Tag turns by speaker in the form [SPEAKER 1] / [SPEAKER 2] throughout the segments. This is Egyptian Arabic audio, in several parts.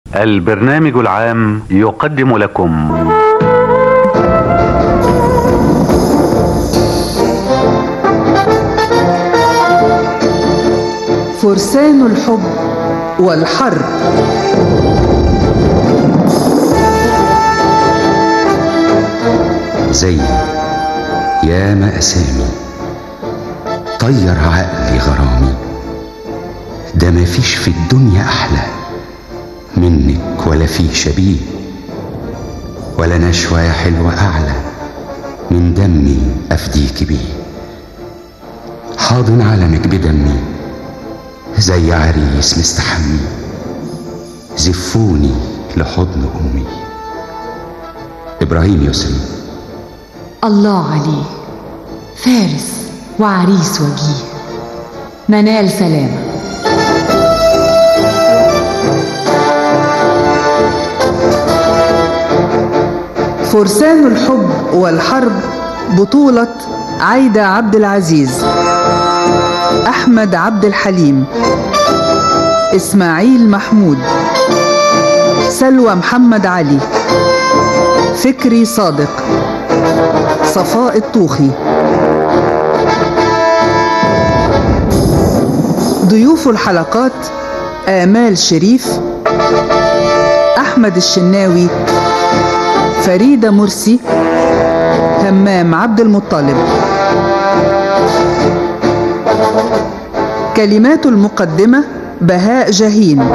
[SPEAKER 1] البرنامج العام يقدم لكم
[SPEAKER 2] فرسان الحب والحرب
[SPEAKER 3] زي ياما أسامي طير عقلي غرامي ده مفيش في الدنيا أحلى منك ولا في شبيه ولا نشوة يا حلوة أعلى من دمي أفديك بيه حاضن علمك بدمي زي عريس مستحمي زفوني لحضن أمي إبراهيم يسري
[SPEAKER 4] الله عليه فارس وعريس وجيه منال سلامة
[SPEAKER 2] فرسان الحب والحرب بطولة عايدة عبد العزيز أحمد عبد الحليم إسماعيل محمود سلوى محمد علي فكري صادق صفاء الطوخي ضيوف الحلقات آمال شريف أحمد الشناوي فريدة مرسي همام عبد المطلب كلمات المقدمة بهاء جهين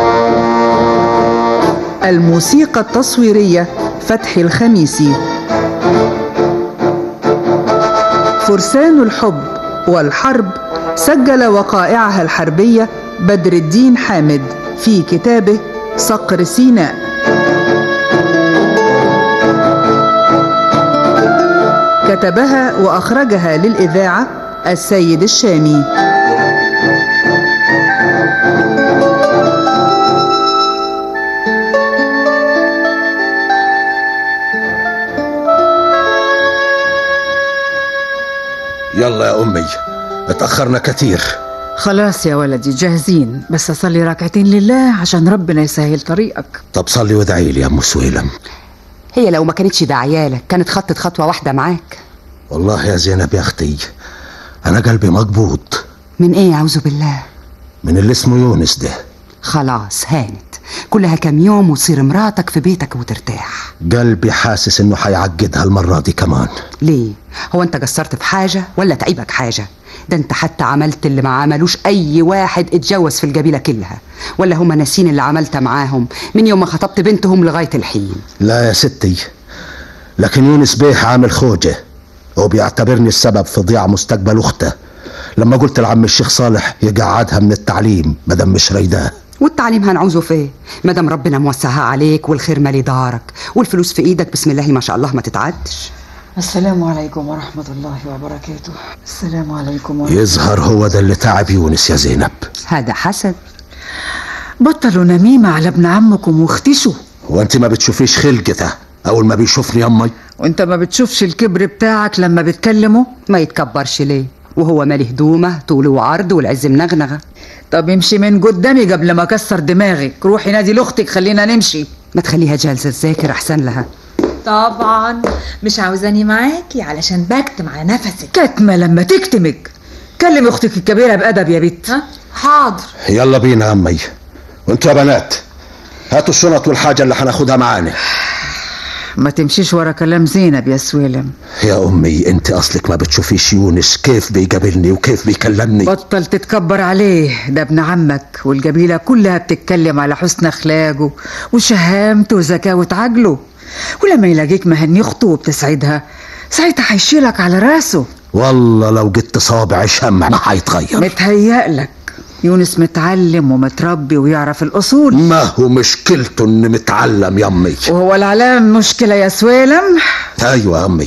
[SPEAKER 2] الموسيقى التصويرية فتحي الخميسي فرسان الحب والحرب سجل وقائعها الحربية بدر الدين حامد في كتابه صقر سيناء كتبها وأخرجها للإذاعة السيد الشامي
[SPEAKER 5] يلا يا أمي اتأخرنا كتير
[SPEAKER 6] خلاص يا ولدي جاهزين بس أصلي ركعتين لله عشان ربنا يسهل طريقك
[SPEAKER 5] طب صلي وادعي لي يا أم سويلم
[SPEAKER 7] هي لو ما كانتش دعيالك كانت خطت خطوة واحدة معاك
[SPEAKER 5] والله يا زينب يا أختي أنا قلبي مقبوض
[SPEAKER 7] من ايه أعوذ بالله
[SPEAKER 5] من اللي اسمه يونس ده
[SPEAKER 7] خلاص هانت كلها كام يوم وتصير مراتك في بيتك وترتاح
[SPEAKER 5] قلبي حاسس إنه هيعقدها المرة دي كمان
[SPEAKER 7] ليه هو انت قصرت في حاجة ولا تعيبك حاجة ده انت حتى عملت اللي ما عملوش اي واحد اتجوز في القبيلة كلها ولا هما ناسين اللي عملته معاهم من يوم ما خطبت بنتهم لغاية الحين
[SPEAKER 5] لا يا ستي لكن يونس بيه عامل خوجة وبيعتبرني السبب في ضياع مستقبل أخته لما قلت لعم الشيخ صالح يقعدها من التعليم مدام مش رايداه
[SPEAKER 7] والتعليم هنعوزه فيه ما دام ربنا موسعها عليك والخير مالي دارك والفلوس في ايدك بسم الله ما شاء الله ما تتعدش
[SPEAKER 6] السلام عليكم ورحمة الله وبركاته السلام عليكم ورحمة
[SPEAKER 5] يظهر هو ده اللي تعب يونس يا زينب
[SPEAKER 7] هذا حسد
[SPEAKER 6] بطلوا نميمة على ابن عمكم واختشوا
[SPEAKER 5] وانت ما بتشوفيش خلقته اول ما بيشوفني امي
[SPEAKER 6] وانت ما بتشوفش الكبر بتاعك لما بتكلمه
[SPEAKER 7] ما يتكبرش ليه وهو مالي هدومه طول وعرض والعز منغنغه
[SPEAKER 6] طب امشي من قدامي قبل ما اكسر دماغك روحي نادي لاختك خلينا نمشي
[SPEAKER 7] ما تخليها جالسه تذاكر احسن لها
[SPEAKER 8] طبعا مش عاوزاني معاكي علشان بكتم على نفسك
[SPEAKER 6] كتمة لما تكتمك كلم اختك الكبيرة بأدب يا بت
[SPEAKER 8] ها حاضر
[SPEAKER 5] يلا بينا يا امي وانتوا يا بنات هاتوا الشنط والحاجه اللي هناخدها معانا
[SPEAKER 6] ما تمشيش ورا كلام زينب يا سويلم
[SPEAKER 5] يا امي انت اصلك ما بتشوفيش يونس كيف بيقابلني وكيف بيكلمني
[SPEAKER 6] بطل تتكبر عليه ده ابن عمك والقبيلة كلها بتتكلم على حسن أخلاقه وشهامته وذكاوة عقله ولما يلاقيك مهني أخته وبتسعدها ساعتها هيشيلك على راسه
[SPEAKER 5] والله لو جبت صابع شمع ما هيتغير
[SPEAKER 6] متهيألك يونس متعلم ومتربي ويعرف الأصول
[SPEAKER 5] ما هو مشكلته اني متعلم يا امي
[SPEAKER 6] وهو العلام مشكلة يا سويلم
[SPEAKER 5] ايوه يا امي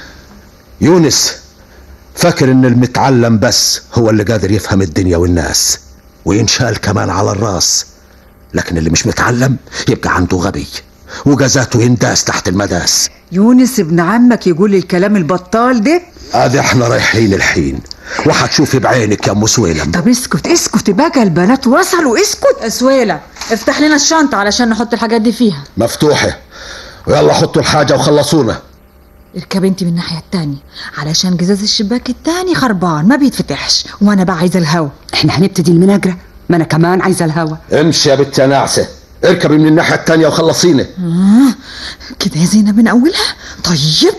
[SPEAKER 5] يونس فاكر ان المتعلم بس هو اللي قادر يفهم الدنيا والناس وينشال كمان على الراس لكن اللي مش متعلم يبقى عنده غبي وجزاته ينداس تحت المداس
[SPEAKER 6] يونس ابن عمك يقول الكلام البطال ده
[SPEAKER 5] ادي احنا رايحين الحين وهتشوفي بعينك يا ام سويلم
[SPEAKER 6] طب اسكت اسكت بقى البنات وصلوا اسكت
[SPEAKER 8] اسويلة افتح لنا الشنطة علشان نحط الحاجات دي فيها
[SPEAKER 5] مفتوحة ويلا حطوا الحاجة وخلصونا
[SPEAKER 8] اركب انت من الناحية التانية علشان جزاز الشباك التاني خربان ما بيتفتحش وانا بقى عايزة الهوا
[SPEAKER 7] احنا هنبتدي المناجرة ما انا كمان عايزة الهوا
[SPEAKER 5] امشي يا بنت يا نعسة اركبي من الناحية التانية وخلصينا
[SPEAKER 8] آه كده يا زينة من اولها طيب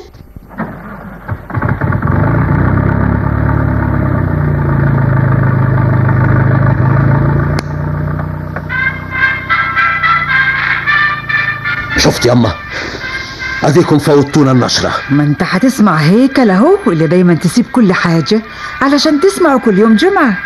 [SPEAKER 5] شفت يما اديكم فوتونا النشرة
[SPEAKER 6] ما انت هتسمع هيكل اهو اللي دايما تسيب كل حاجة علشان تسمعه كل يوم جمعة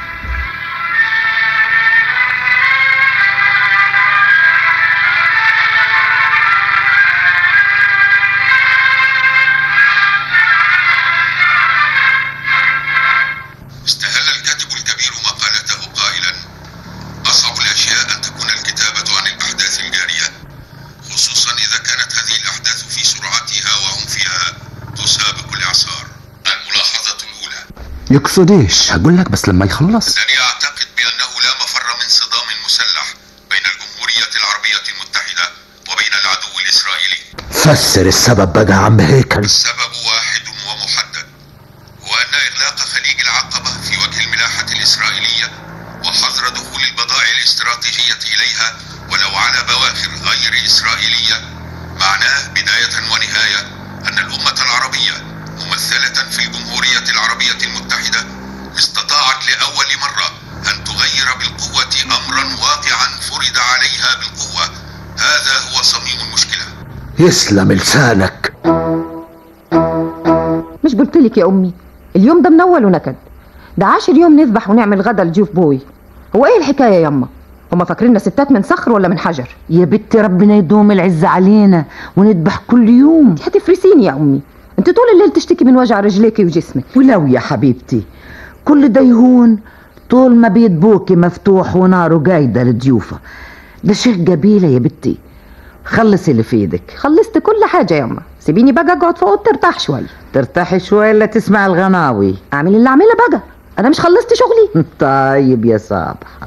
[SPEAKER 9] استهل الكاتب الكبير مقالته قائلا أصعب الأشياء أن تكون الكتابة عن الأحداث الجارية خصوصا إذا كانت هذه الأحداث في سرعتها وعنفها تسابق الإعصار الملاحظة الأولى
[SPEAKER 3] يقصد ايش هقول لك بس لما يخلص
[SPEAKER 9] أنني أعتقد بأنه لا مفر من صدام مسلح بين الجمهورية العربية المتحدة وبين العدو الإسرائيلي
[SPEAKER 5] فسر السبب بقى يا عم هيكل
[SPEAKER 9] السبب واحد ومحدد هو أن إغلاق خليج العقبة في وجه الملاحة الإسرائيلية وحظر دخول البضائع الاستراتيجية إليها ولو على بواخر غير إسرائيلية معناه بداية ونهاية أن الأمة العربية ممثلة في الجمهورية العربية المتحدة استطاعت لأول مرة أن تغير بالقوة أمرا واقعا فرض عليها بالقوة هذا هو صميم المشكلة
[SPEAKER 5] يسلم لسانك
[SPEAKER 10] مش قلت لك يا امي اليوم ده منول ونكد ده عاشر يوم نذبح ونعمل غدا لجوف بوي هو ايه الحكايه يما هما فاكريننا ستات من صخر ولا من حجر
[SPEAKER 11] يا بنتي ربنا يدوم العز علينا ونذبح كل يوم
[SPEAKER 10] انت هتفرسيني يا امي انت طول الليل تشتكي من وجع رجليكي وجسمك
[SPEAKER 11] ولو يا حبيبتي كل ده يهون طول ما بيت بوكي مفتوح وناره قايدة لضيوفه ده شيء قبيلة يا بنتي خلصي اللي في ايدك
[SPEAKER 10] خلصت كل حاجه يما سيبيني بقى اقعد فوق ترتاح شويه
[SPEAKER 11] ترتاحي شوية الا تسمع الغناوي
[SPEAKER 10] اعمل اللي اعمله بقى انا مش خلصت شغلي
[SPEAKER 11] طيب يا صبحة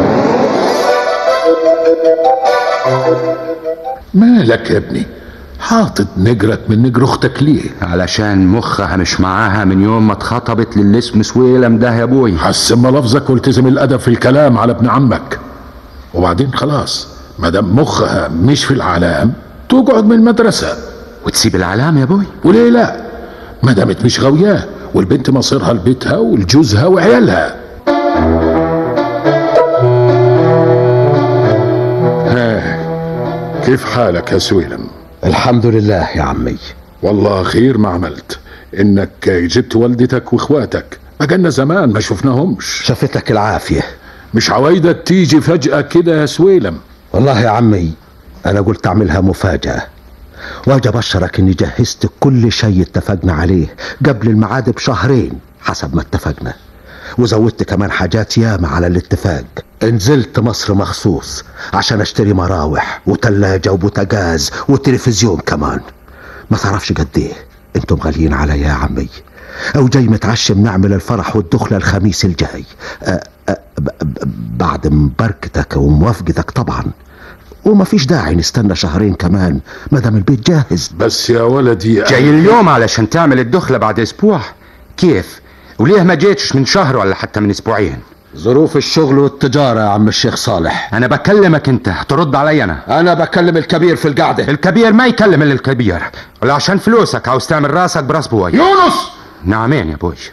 [SPEAKER 12] مالك يا ابني حاطط نجرك من نجر اختك ليه
[SPEAKER 3] علشان مخها مش معاها من يوم ما اتخطبت للي اسمه سويلم ده يا ابوي
[SPEAKER 12] حسن لفظك والتزم الادب في الكلام على ابن عمك وبعدين خلاص ما دام مخها مش في العلام تقعد من المدرسه
[SPEAKER 3] وتسيب العلام يا ابوي
[SPEAKER 12] وليه لا ما دامت مش غاوياه والبنت مصيرها لبيتها ولجوزها وعيالها ها كيف حالك يا سويلم
[SPEAKER 5] الحمد لله يا عمي
[SPEAKER 12] والله خير ما عملت انك جبت والدتك واخواتك بقالنا زمان ما شفناهمش
[SPEAKER 5] شفتك العافية
[SPEAKER 12] مش عوايدك تيجي فجأة كده يا سويلم
[SPEAKER 5] والله يا عمي أنا قلت أعملها مفاجأة واجي أبشرك إني جهزت كل شيء اتفقنا عليه قبل الميعاد بشهرين حسب ما اتفقنا وزودت كمان حاجات ياما على الاتفاق نزلت مصر مخصوص عشان اشتري مراوح وتلاجة وبوتاجاز وتلفزيون كمان ما تعرفش قد ايه انتم غاليين عليا يا عمي او جاي متعشم نعمل الفرح والدخلة الخميس الجاي أه أه ب- ب- بعد مباركتك وموافقتك طبعا وما فيش داعي نستنى شهرين كمان ما دام البيت جاهز
[SPEAKER 12] بس يا ولدي
[SPEAKER 3] جاي اليوم علشان تعمل الدخلة بعد اسبوع كيف وليه ما جيتش من شهر ولا حتى من اسبوعين
[SPEAKER 5] ظروف الشغل والتجارة يا عم الشيخ صالح
[SPEAKER 3] انا بكلمك انت هترد علي انا
[SPEAKER 5] انا بكلم الكبير في القعدة
[SPEAKER 3] الكبير ما يكلم الا الكبير ولا عشان فلوسك عاوز تعمل راسك براس بوي
[SPEAKER 12] يونس
[SPEAKER 3] نعمين يا بوي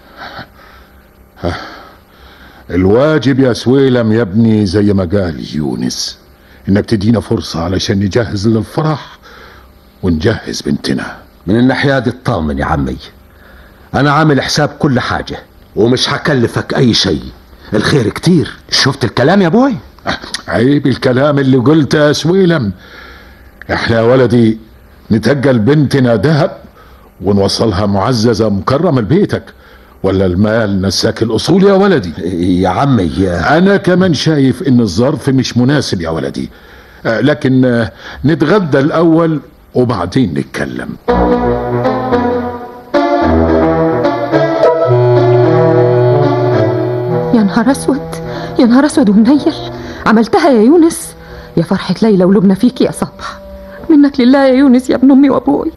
[SPEAKER 12] الواجب يا سويلم يا ابني زي ما قال يونس انك تدينا فرصة علشان نجهز للفرح ونجهز بنتنا
[SPEAKER 5] من الناحية دي اطمن يا عمي انا عامل حساب كل حاجة ومش هكلفك اي شيء الخير كتير
[SPEAKER 3] شفت الكلام يا بوي
[SPEAKER 12] عيب الكلام اللي قلته يا سويلم احنا يا ولدي نتجل بنتنا ذهب ونوصلها معززة مكرمة لبيتك ولا المال نساك الأصول يا ولدي
[SPEAKER 5] يا عمي يا
[SPEAKER 12] أنا كمان شايف إن الظرف مش مناسب يا ولدي آه، لكن آه، نتغدى الأول وبعدين نتكلم
[SPEAKER 10] يا نهار اسود يا نهار اسود ومنيل عملتها يا يونس يا فرحة ليلى ولبنى فيك يا صبح منك لله يا يونس يا ابن أمي وأبوي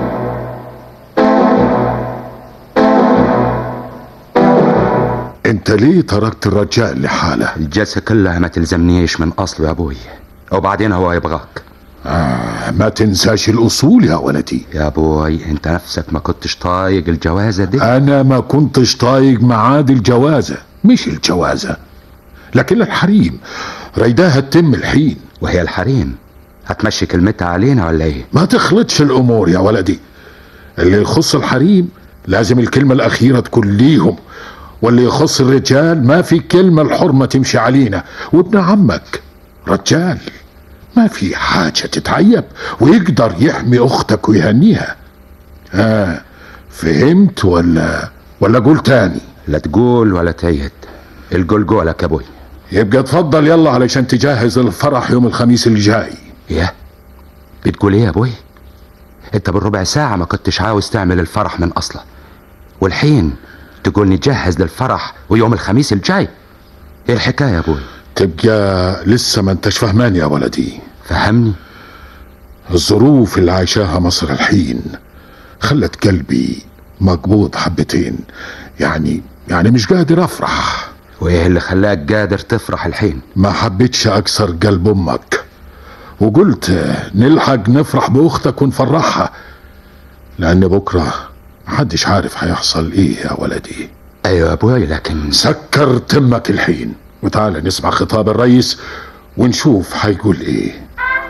[SPEAKER 12] انت ليه تركت الرجال لحاله
[SPEAKER 3] الجلسة كلها ما تلزمنيش من أصله يا أبوي وبعدين هو يبغاك
[SPEAKER 12] آه ما تنساش الأصول يا ولدي
[SPEAKER 3] يا أبوي أنت نفسك ما كنتش طايق الجوازة دي
[SPEAKER 12] أنا ما كنتش طايق معاد الجوازة مش الجوازة لكن الحريم ريداها تتم الحين
[SPEAKER 3] وهي الحريم هتمشي كلمتها علينا ولا ايه
[SPEAKER 12] ما تخلطش الأمور يا ولدي اللي يخص الحريم لازم الكلمة الأخيرة تكون ليهم واللي يخص الرجال ما في كلمة الحرمة تمشي علينا وابن عمك رجال ما في حاجة تتعيب ويقدر يحمي أختك ويهنيها ها فهمت ولا ولا قول تاني
[SPEAKER 3] لا تقول ولا تعيد القول قولك يا ابوي
[SPEAKER 12] يبقى تفضل يلا علشان تجهز الفرح يوم الخميس الجاي
[SPEAKER 3] يا بتقول ايه يا ابوي انت بالربع ساعة ما كنتش عاوز تعمل الفرح من اصله والحين تقول نجهز للفرح ويوم الخميس الجاي ايه الحكاية يا ابوي
[SPEAKER 12] تبقى لسه ما انتش فهمان يا ولدي
[SPEAKER 3] فهمني
[SPEAKER 12] الظروف اللي عايشاها مصر الحين خلت قلبي مقبوض حبتين يعني يعني مش قادر افرح
[SPEAKER 3] وايه اللي خلاك قادر تفرح الحين
[SPEAKER 12] ما حبيتش اكسر قلب امك وقلت نلحق نفرح باختك ونفرحها لان بكره محدش عارف هيحصل ايه يا ولدي
[SPEAKER 3] ايوه يا ابوي لكن
[SPEAKER 12] سكر تمك الحين وتعالى نسمع خطاب الرئيس ونشوف هيقول ايه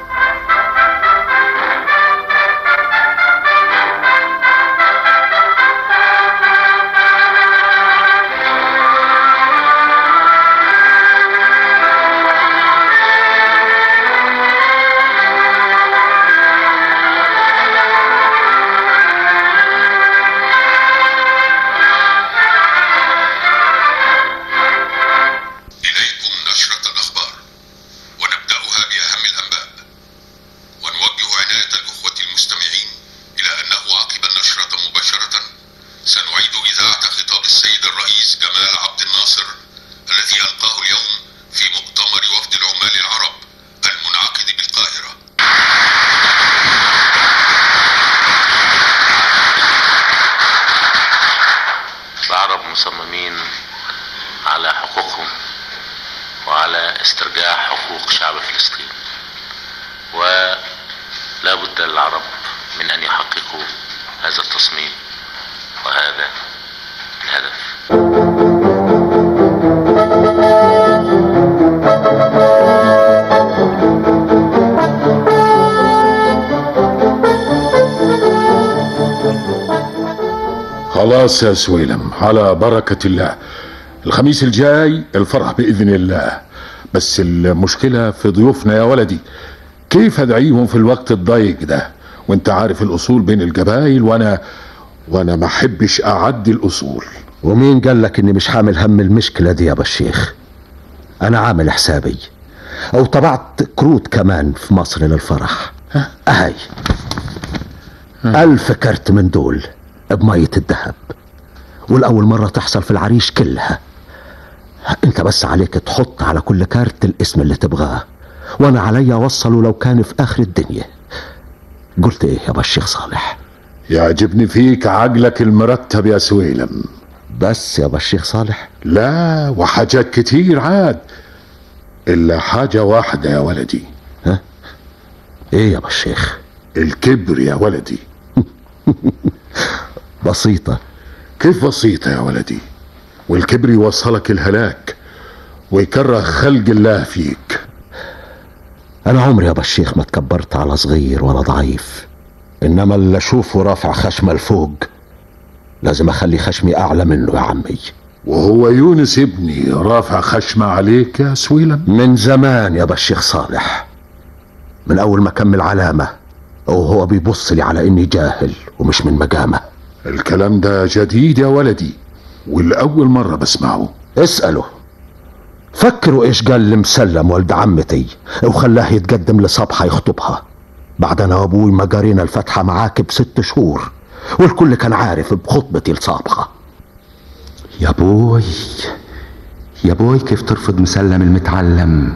[SPEAKER 9] إليكم نشرة الأخبار ونبدأها بأهم الأنباء ونوجه عناية الأخوة المستمعين إلى أنه عقب النشرة مباشرة سنعيد إذاعة خطاب السيد الرئيس جمال عبد الناصر الذي ألقاه اليوم في مؤتمر وفد العمال العرب المنعقد بالقاهرة
[SPEAKER 13] العرب مصممين على حقوقهم وعلى استرجاع حقوق شعب فلسطين ولا بد للعرب من ان يحققوا هذا التصميم وهذا الهدف
[SPEAKER 12] خلاص يا سويلم على بركة الله الخميس الجاي الفرح بإذن الله بس المشكلة في ضيوفنا يا ولدي كيف أدعيهم في الوقت الضيق ده وانت عارف الأصول بين القبائل وأنا وأنا ما أحبش أعدي الأصول
[SPEAKER 5] ومين قال لك اني مش حامل هم المشكلة دي يا بشيخ انا عامل حسابي او طبعت كروت كمان في مصر للفرح اهي الف كرت من دول بمية الذهب والاول مرة تحصل في العريش كلها انت بس عليك تحط على كل كارت الاسم اللي تبغاه وانا علي اوصله لو كان في اخر الدنيا قلت ايه يا بشيخ صالح
[SPEAKER 12] يعجبني فيك عقلك المرتب يا سويلم
[SPEAKER 5] بس يا بشيخ صالح
[SPEAKER 12] لا وحاجات كتير عاد إلا حاجة واحدة يا ولدي
[SPEAKER 5] ها ايه يا بشيخ
[SPEAKER 12] الكبر يا ولدي
[SPEAKER 5] بسيطة
[SPEAKER 12] كيف بسيطة يا ولدي والكبر يوصلك الهلاك ويكره خلق الله فيك
[SPEAKER 5] انا عمري يا بشيخ ما تكبرت على صغير ولا ضعيف انما اللي اشوفه رافع خشمه لفوق لازم اخلي خشمي اعلى منه يا عمي
[SPEAKER 12] وهو يونس ابني رافع خشمه عليك يا سويلم
[SPEAKER 5] من زمان يا بشيخ صالح من اول ما كمل علامة وهو بيبص لي على اني جاهل ومش من مقامه
[SPEAKER 12] الكلام ده جديد يا ولدي والأول مرة بسمعه
[SPEAKER 5] اسأله فكروا ايش قال لمسلم ولد عمتي وخلاه يتقدم لصبحة يخطبها بعد انا وابوي ما قرينا الفتحة معاك بست شهور والكل كان عارف بخطبتي لصابخة
[SPEAKER 3] يا بوي يا بوي كيف ترفض مسلم المتعلم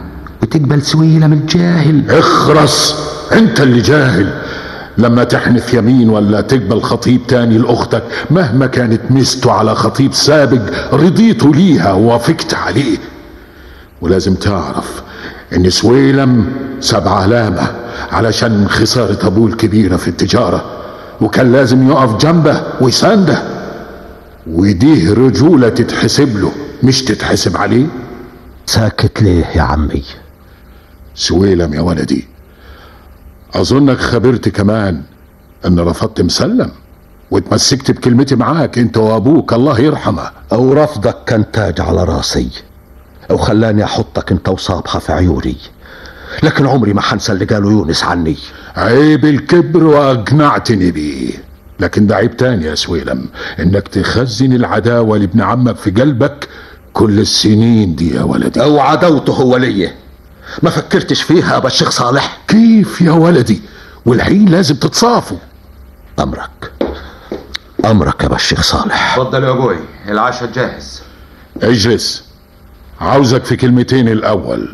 [SPEAKER 3] وتقبل سويلم الجاهل
[SPEAKER 12] اخرس انت اللي جاهل لما تحنف يمين ولا تقبل خطيب تاني لاختك مهما كانت ميزته على خطيب سابق رضيته ليها ووافقت عليه ولازم تعرف ان سويلم ساب علامة علشان خسارة ابوه الكبيرة في التجارة وكان لازم يقف جنبه ويسانده وديه رجولة تتحسب له مش تتحسب عليه
[SPEAKER 5] ساكت ليه يا عمي
[SPEAKER 12] سويلم يا ولدي اظنك خبرت كمان ان رفضت مسلم واتمسكت بكلمتي معاك انت وابوك الله يرحمه
[SPEAKER 5] او رفضك كان تاج على راسي او خلاني احطك انت وصابحة في عيوني لكن عمري ما حنسى اللي قاله يونس عني
[SPEAKER 12] عيب الكبر واقنعتني بيه لكن ده عيب تاني يا سويلم انك تخزن العداوة لابن عمك في قلبك كل السنين دي يا ولدي
[SPEAKER 5] او عداوته هو ليا ما فكرتش فيها ابا الشيخ صالح
[SPEAKER 12] كيف يا ولدي والحين لازم تتصافوا
[SPEAKER 5] امرك امرك يا ابا الشيخ صالح
[SPEAKER 3] اتفضل يا ابوي العشاء جاهز
[SPEAKER 12] اجلس عاوزك في كلمتين الاول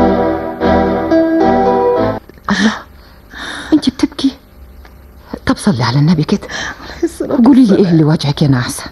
[SPEAKER 10] الله انت بتبكي طب صلي على النبي كده قولي لي ايه اللي وجعك يا نعسه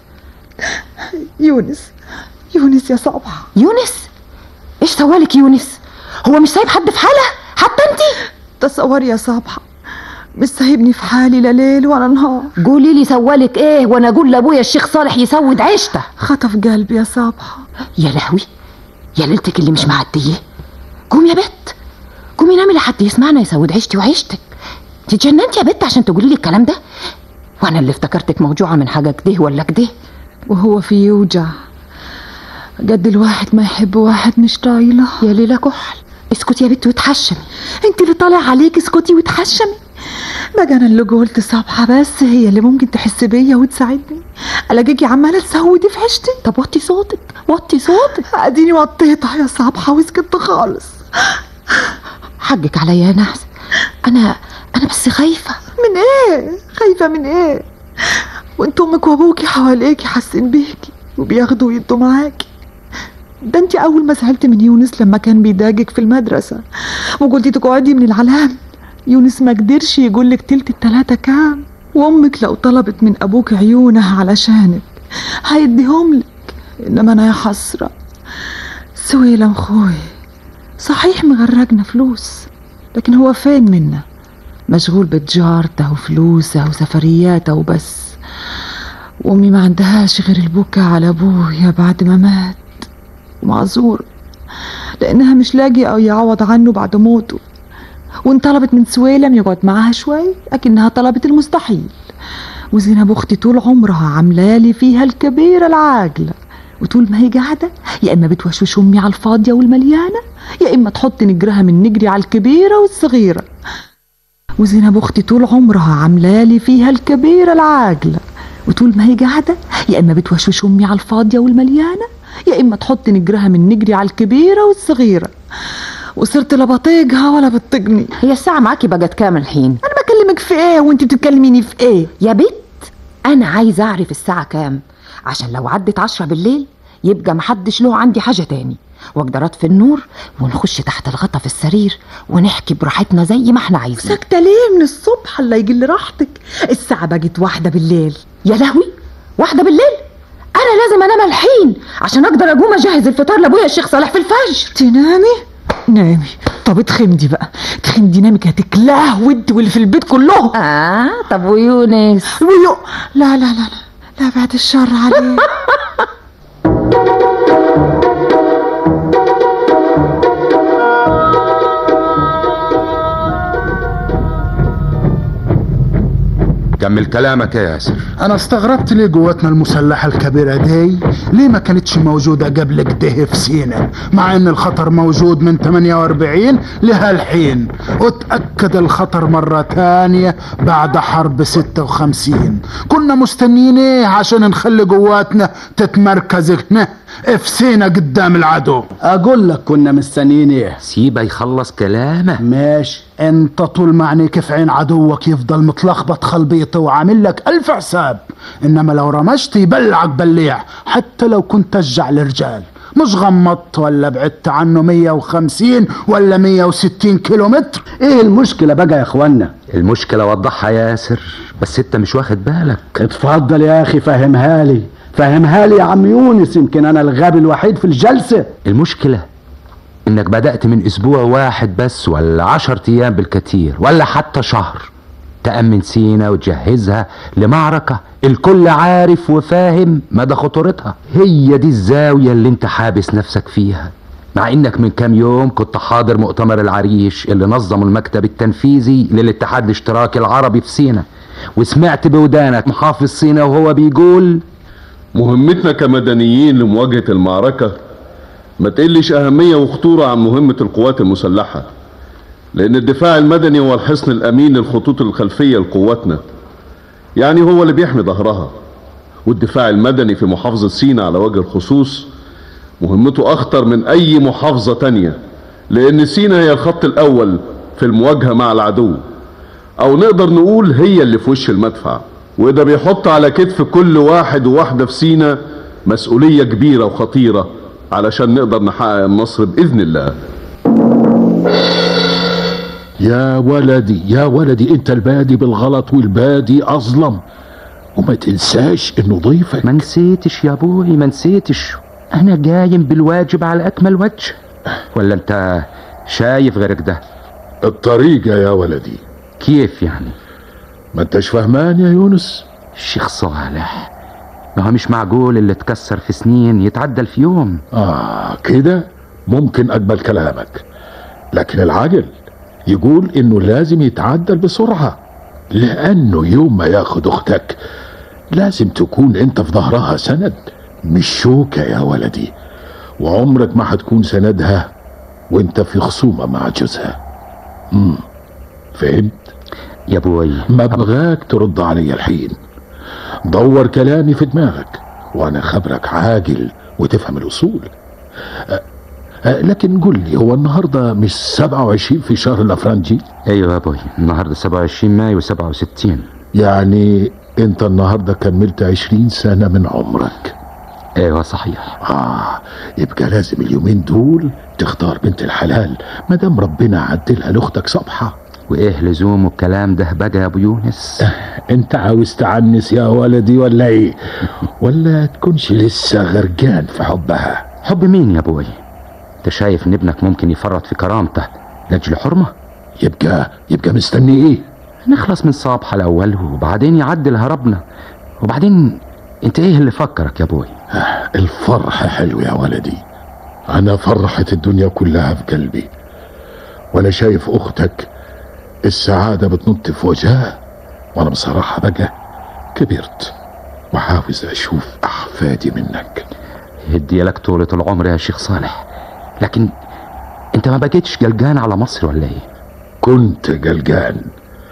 [SPEAKER 8] يونس يونس يا صبحة
[SPEAKER 10] يونس ايش سوالك يونس هو مش سايب حد في حاله حتى انت
[SPEAKER 8] تصوري يا صبحة مش سايبني في حالي لا ليل ولا نهار
[SPEAKER 10] قولي لي سوالك ايه وانا اقول لابويا الشيخ صالح يسود عيشته
[SPEAKER 8] خطف قلبي يا صبحة
[SPEAKER 10] يا لهوي يا ليلتك اللي مش معديه قومي يا بت قومي نامي لحد يسمعنا يسود عيشتي وعيشتك انت اتجننتي يا بت عشان تقولي لي الكلام ده وانا اللي افتكرتك موجوعه من حاجه كده ولا كده
[SPEAKER 8] وهو في يوجع قد الواحد ما يحب واحد مش طايله
[SPEAKER 10] يا ليلى كحل اسكتي يا بت وتحشمي
[SPEAKER 8] انت اللي طالع عليك اسكتي وتحشمي بقى انا اللي قلت صبحة بس هي اللي ممكن تحس بيا وتساعدني الاقيكي عماله تسودي في عيشتي
[SPEAKER 10] طب وطي صوتك وطي صوتك
[SPEAKER 8] اديني وطيتها يا صبحة وسكت خالص
[SPEAKER 10] حقك عليا يا نحس انا انا بس خايفه
[SPEAKER 8] من ايه خايفه من ايه وانت امك وابوكي حواليكي حاسين بيكي وبياخدوا ويدوا معاكي ده انت اول ما زعلت من يونس لما كان بيداجك في المدرسه وقلتي تقعدي من العلام يونس ما قدرش يقولك تلت التلاتة كام وامك لو طلبت من ابوك عيونه علشانك هيديهم لك انما انا يا حسره سويلم خوي صحيح مغرقنا فلوس لكن هو فين منا مشغول بتجارته وفلوسه وسفرياته وبس وامي ما عندهاش غير البكا على ابويا بعد ما مات ومعذورة لانها مش لاقي او يعوض عنه بعد موته وان طلبت من سويلم يقعد معاها شوي اكنها طلبت المستحيل وزينب اختي طول عمرها عاملالي فيها الكبيره العاجله وطول ما هي قاعده يا اما بتوشوش امي على الفاضيه والمليانه يا اما تحط نجرها من نجري على الكبيره والصغيره وزينب اختي طول عمرها عاملالي فيها الكبيره العاجله وطول ما هي قاعده يا اما بتوشوش امي على الفاضيه والمليانه يا اما تحط نجرها من نجري على الكبيره والصغيره وصرت لا بطيقها ولا بتطقني
[SPEAKER 10] هي الساعه معاكي بقت كام الحين
[SPEAKER 8] انا بكلمك في ايه وانت بتتكلميني في ايه
[SPEAKER 10] يا بت انا عايزه اعرف الساعه كام عشان لو عدت عشرة بالليل يبقى محدش له عندي حاجه تاني واقدر اطفي النور ونخش تحت الغطا في السرير ونحكي براحتنا زي ما احنا عايزين
[SPEAKER 8] ساكته ليه من الصبح الله يجي راحتك الساعه بقت واحده بالليل
[SPEAKER 10] يا لهوي واحده بالليل انا لازم انام الحين عشان اقدر اقوم اجهز الفطار لابويا الشيخ صالح في الفجر
[SPEAKER 8] تنامي نامي طب اتخمدي بقى اتخمدي نامي هتكلاه ود واللي في البيت كلهم
[SPEAKER 10] اه طب ويونس
[SPEAKER 8] ويو لا لا لا لا لا بعد الشر عليه
[SPEAKER 3] كمل كلامك يا ياسر
[SPEAKER 14] انا استغربت ليه قوتنا المسلحة الكبيرة دي ليه ما كانتش موجودة قبل كده في سينا مع ان الخطر موجود من 48 لهالحين وتأكد الخطر مرة تانية بعد حرب 56 كنا مستنيين ايه عشان نخلي قواتنا تتمركز هنا في سينا قدام العدو
[SPEAKER 15] اقول لك كنا مستنيين ايه
[SPEAKER 3] سيبه يخلص كلامه
[SPEAKER 14] ماشي انت طول ما عينيك في عين عدوك يفضل متلخبط خلبيطه وعامل لك الف حساب انما لو رمشت يبلعك بليع حتى لو كنت تشجع الرجال مش غمضت ولا بعدت عنه 150 ولا 160 كيلو متر
[SPEAKER 15] ايه المشكلة بقى يا اخوانا
[SPEAKER 3] المشكلة وضحها ياسر بس انت مش واخد بالك
[SPEAKER 15] اتفضل يا اخي فهمها لي فهمها لي يا عم يونس يمكن انا الغبي الوحيد في الجلسة
[SPEAKER 3] المشكلة انك بدأت من اسبوع واحد بس ولا عشر ايام بالكتير ولا حتى شهر تأمن سينا وتجهزها لمعركة الكل عارف وفاهم مدى خطورتها هي دي الزاوية اللي انت حابس نفسك فيها مع انك من كام يوم كنت حاضر مؤتمر العريش اللي نظمه المكتب التنفيذي للاتحاد الاشتراكي العربي في سينا وسمعت بودانك محافظ سينا وهو بيقول
[SPEAKER 16] مهمتنا كمدنيين لمواجهة المعركة ما تقلش أهمية وخطورة عن مهمة القوات المسلحة لأن الدفاع المدني هو الحصن الأمين للخطوط الخلفية لقواتنا يعني هو اللي بيحمي ظهرها والدفاع المدني في محافظة سينا على وجه الخصوص مهمته أخطر من أي محافظة تانية لأن سينا هي الخط الأول في المواجهة مع العدو أو نقدر نقول هي اللي في وش المدفع وده بيحط على كتف كل واحد وواحدة في سينا مسؤولية كبيرة وخطيرة علشان نقدر نحقق النصر بإذن الله
[SPEAKER 12] يا ولدي يا ولدي انت البادي بالغلط والبادي اظلم وما تنساش انه ضيفك
[SPEAKER 3] ما نسيتش يا ابوي ما نسيتش انا قايم بالواجب على اكمل وجه ولا انت شايف غيرك ده
[SPEAKER 12] الطريقة يا ولدي
[SPEAKER 3] كيف يعني
[SPEAKER 12] ما انتش فهمان يا يونس
[SPEAKER 3] الشيخ صالح ما هو مش معقول اللي اتكسر في سنين يتعدل في يوم
[SPEAKER 12] اه كده ممكن اقبل كلامك لكن العجل يقول انه لازم يتعدل بسرعة لانه يوم ما ياخد اختك لازم تكون انت في ظهرها سند مش شوكة يا ولدي وعمرك ما هتكون سندها وانت في خصومة مع جوزها امم فهمت
[SPEAKER 3] يا ابوي
[SPEAKER 12] ما بغاك ترد علي الحين دور كلامي في دماغك وانا خبرك عاجل وتفهم الاصول أه أه لكن قل لي هو النهارده مش 27 في شهر الافرنجي
[SPEAKER 3] ايوه يا ابوي النهارده 27 مايو 67
[SPEAKER 12] يعني انت النهارده كملت 20 سنه من عمرك
[SPEAKER 3] ايوه صحيح
[SPEAKER 12] اه يبقى لازم اليومين دول تختار بنت الحلال ما دام ربنا عدلها لاختك صبحه
[SPEAKER 3] وايه لزوم الكلام ده بقى يا ابو يونس
[SPEAKER 12] انت عاوز تعنس يا ولدي ولا ايه ولا تكونش لسه غرقان في حبها
[SPEAKER 3] حب مين يا ابوي انت شايف ان ابنك ممكن يفرط في كرامته لاجل حرمه
[SPEAKER 12] يبقى يبقى مستني ايه
[SPEAKER 3] نخلص من صابحه الاول وبعدين يعدل هربنا وبعدين انت ايه اللي فكرك يا ابوي
[SPEAKER 12] الفرح حلو يا ولدي انا فرحت الدنيا كلها في قلبي وانا شايف اختك السعادة بتنط في وجهها وانا بصراحة بقى كبرت وعاوز اشوف احفادي منك
[SPEAKER 3] هدي لك طولة العمر يا شيخ صالح لكن انت ما بقيتش قلقان على مصر ولا ايه
[SPEAKER 12] كنت قلقان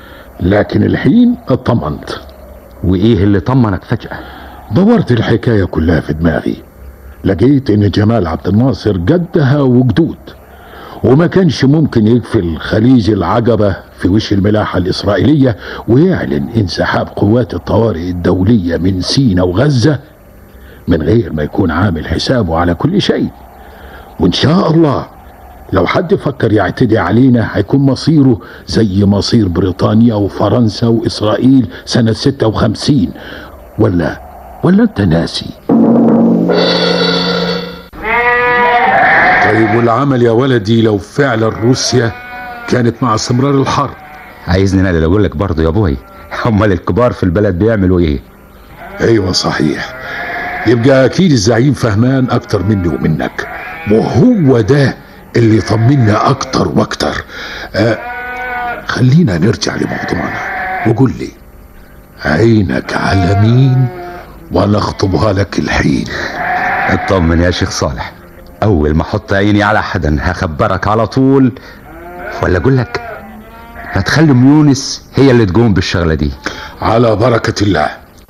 [SPEAKER 12] لكن الحين اطمنت
[SPEAKER 3] وايه اللي طمنك فجأة
[SPEAKER 12] دورت الحكاية كلها في دماغي لقيت ان جمال عبد الناصر جدها وجدود وما كانش ممكن يقفل خليج العقبة في وش الملاحة الإسرائيلية ويعلن انسحاب قوات الطوارئ الدولية من سينا وغزة من غير ما يكون عامل حسابه على كل شيء وإن شاء الله لو حد فكر يعتدي علينا هيكون مصيره زي مصير بريطانيا وفرنسا وإسرائيل سنة 56 ولا ولا أنت ناسي طيب والعمل يا ولدي لو فعلا روسيا كانت مع استمرار الحرب
[SPEAKER 3] عايزني انا اللي اقول لك برضه يا ابوي امال الكبار في البلد بيعملوا ايه
[SPEAKER 12] ايوه صحيح يبقى اكيد الزعيم فهمان اكتر مني ومنك وهو ده اللي يطمنا اكتر واكتر آه خلينا نرجع لموضوعنا وقول لي عينك على مين وانا اخطبها لك الحين
[SPEAKER 3] اطمن يا شيخ صالح اول ما احط عيني على حدا هخبرك على طول ولا اقول لك هتخلي ام يونس هي اللي تقوم بالشغله دي
[SPEAKER 12] على بركه الله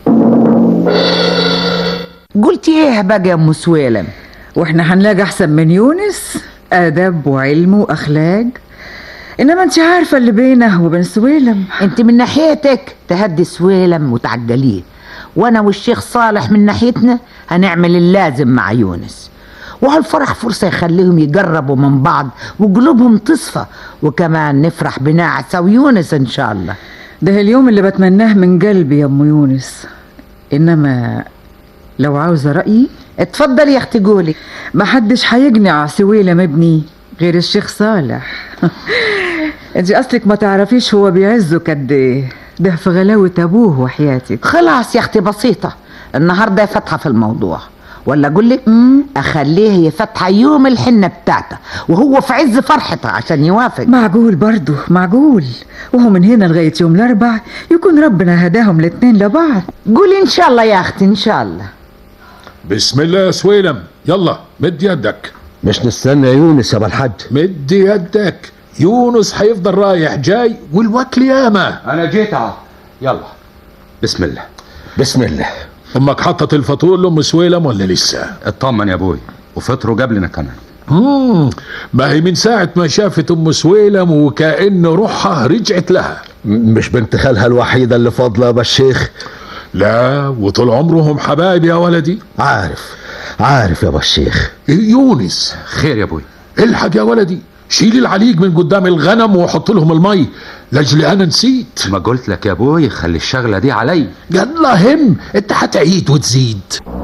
[SPEAKER 6] قلتي ايه بقى يا ام سويلم واحنا هنلاقي احسن من يونس ادب وعلم واخلاق انما انت عارفه اللي بينه وبين سويلم
[SPEAKER 11] انت من ناحيتك تهدي سويلم وتعجليه وانا والشيخ صالح من ناحيتنا هنعمل اللازم مع يونس وهالفرح فرصة يخليهم يقربوا من بعض وقلوبهم تصفى وكمان نفرح بنعسة ويونس إن شاء الله
[SPEAKER 6] ده اليوم اللي بتمناه من قلبي يا ام يونس انما لو عاوزه رايي
[SPEAKER 11] اتفضل يا اختي قولي
[SPEAKER 6] ما حدش هيقنع سويلم ابني غير الشيخ صالح انت اصلك ما تعرفيش هو بيعزه قد ايه ده في غلاوه ابوه وحياتك
[SPEAKER 11] خلاص يا اختي بسيطة النهاردة فاتحة في الموضوع ولا اقول لك اخليه هي فاتحة يوم الحنة بتاعته وهو في عز فرحته عشان يوافق
[SPEAKER 6] معقول برضه معقول وهو من هنا لغايه يوم الاربع يكون ربنا هداهم الاتنين لبعض
[SPEAKER 11] قولي ان شاء الله يا اختي ان شاء الله
[SPEAKER 12] بسم الله يا سويلم يلا مد يدك
[SPEAKER 5] مش نستنى يونس يا ابو الحاج
[SPEAKER 12] مد يدك يونس هيفضل رايح جاي والوكل ياما
[SPEAKER 3] انا جيت اهو يلا بسم الله
[SPEAKER 5] بسم الله
[SPEAKER 12] امك حطت الفطور لام سويلم ولا لسه
[SPEAKER 3] اطمن يا ابوي وفطروا قبلنا كمان
[SPEAKER 12] مم. ما هي من ساعة ما شافت ام سويلم وكأن روحها رجعت لها
[SPEAKER 5] مش بنت خالها الوحيدة اللي فاضلة يا الشيخ
[SPEAKER 12] لا وطول عمرهم حبايب يا ولدي
[SPEAKER 5] عارف عارف يا الشيخ
[SPEAKER 12] يونس
[SPEAKER 3] خير يا ابوي
[SPEAKER 12] الحق يا ولدي شيل العليق من قدام الغنم وحط لهم المي لاجل انا نسيت
[SPEAKER 3] ما قلت لك يا ابوي خلي الشغلة دي علي
[SPEAKER 12] يلا هم انت هتعيد وتزيد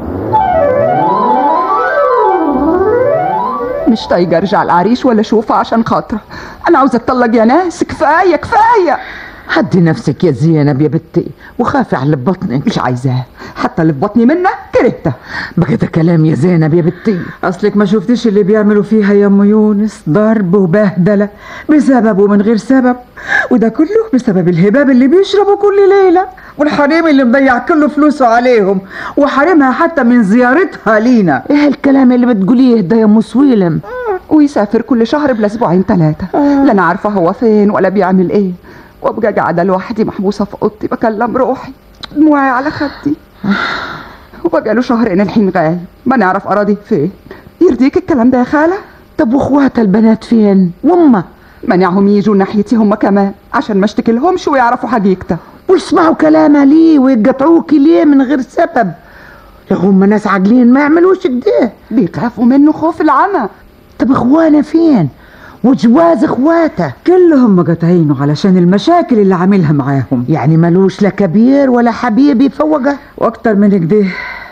[SPEAKER 17] مش طايقة ارجع العريش ولا اشوفه عشان خاطره انا عاوزة اتطلق يا ناس كفاية كفاية
[SPEAKER 11] هدي نفسك يا زينب يا بنتي وخافي على اللي ببطنك
[SPEAKER 17] مش عايزاه حتى اللي في بطني منك كرهته
[SPEAKER 11] بقى ده كلام يا زينب يا بنتي
[SPEAKER 6] اصلك ما شفتيش اللي بيعملوا فيها يا ام يونس ضرب وبهدله بسبب ومن غير سبب وده كله بسبب الهباب اللي بيشربوا كل ليله والحريم اللي مضيع كل فلوسه عليهم وحارمها حتى من زيارتها لينا
[SPEAKER 11] ايه الكلام اللي بتقوليه ده يا ام سويلم
[SPEAKER 17] ويسافر كل شهر بلا اسبوعين ثلاثة لا انا عارفة هو فين ولا بيعمل ايه وابقى قاعدة لوحدي محبوسة في اوضتي بكلم روحي دموعي على خدي وبقى له شهرين الحين غايب ما نعرف اراضيه فين يرضيك الكلام ده يا خالة
[SPEAKER 11] طب واخواتها البنات فين وامه
[SPEAKER 17] منعهم يجوا ناحيتي هم كمان عشان ما اشتكي لهمش ويعرفوا حقيقته
[SPEAKER 11] ويسمعوا كلامها ليه ويقطعوكي ليه من غير سبب يا هم ناس عاقلين ما يعملوش كده
[SPEAKER 17] بيخافوا منه خوف العمى
[SPEAKER 11] طب اخوانا فين وجواز اخواته
[SPEAKER 6] كلهم مقاطعينه علشان المشاكل اللي عاملها معاهم
[SPEAKER 11] يعني ملوش لا كبير ولا حبيب يفوقه
[SPEAKER 6] واكتر من كده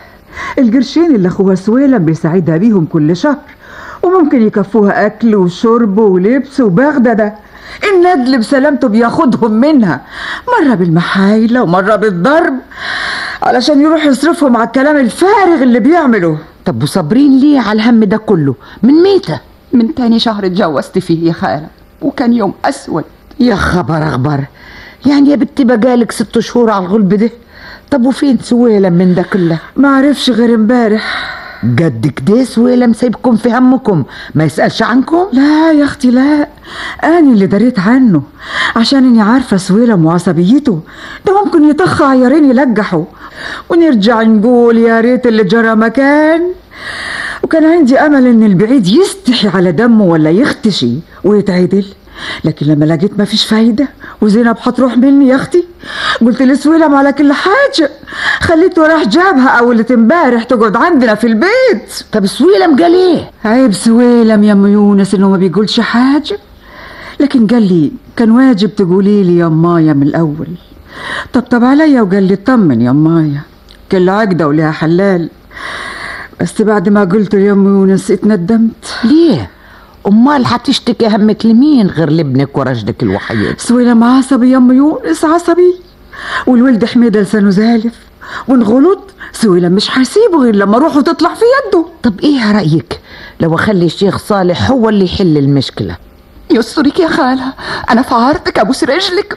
[SPEAKER 6] القرشين اللي اخوها سويلم بيساعدها بيهم كل شهر وممكن يكفوها اكل وشرب ولبس وبغدده الندل بسلامته بياخدهم منها مرة بالمحايلة ومرة بالضرب علشان يروح يصرفهم على الكلام الفارغ اللي بيعمله
[SPEAKER 11] طب وصابرين ليه على الهم ده كله من ميتة
[SPEAKER 17] من تاني شهر اتجوزت فيه يا خالة وكان يوم أسود
[SPEAKER 11] يا خبر أخبر يعني يا بنتي بقالك ست شهور على الغلب ده طب وفين سويلم من ده كله
[SPEAKER 6] ما عرفش غير امبارح
[SPEAKER 11] قد كده سويلم سايبكم في همكم ما يسألش عنكم
[SPEAKER 6] لا يا اختي لا انا اللي دريت عنه عشان اني عارفه سويلم وعصبيته ده ممكن يطخ عيارين يلجحوا ونرجع نقول يا ريت اللي جرى مكان وكان عندي امل ان البعيد يستحي على دمه ولا يختشي ويتعدل لكن لما لقيت ما فيش فايدة وزينب هتروح مني يا اختي قلت لسويلم على كل حاجة خليته راح جابها اول امبارح تقعد عندنا في البيت
[SPEAKER 11] طب سويلم قال ايه
[SPEAKER 6] عيب سويلم يا ام يونس انه ما بيقولش حاجة لكن قال لي كان واجب تقولي لي يا مايا من الاول طبطب عليا وقال لي اطمن يا مايا كل عقدة ولها حلال بس بعد ما قلت يا ام يونس اتندمت
[SPEAKER 11] ليه امال هتشتكي همك لمين غير لابنك ورشدك الوحيد
[SPEAKER 6] سويلم عصبي يا ام يونس عصبي والولد حميده لسانه زالف ونغلط سويلم مش هيسيبه غير لما روحه تطلع في يده
[SPEAKER 11] طب ايه رايك لو اخلي الشيخ صالح هو اللي يحل المشكله
[SPEAKER 17] يسترك يا خالة أنا في عارضك أبوس رجلك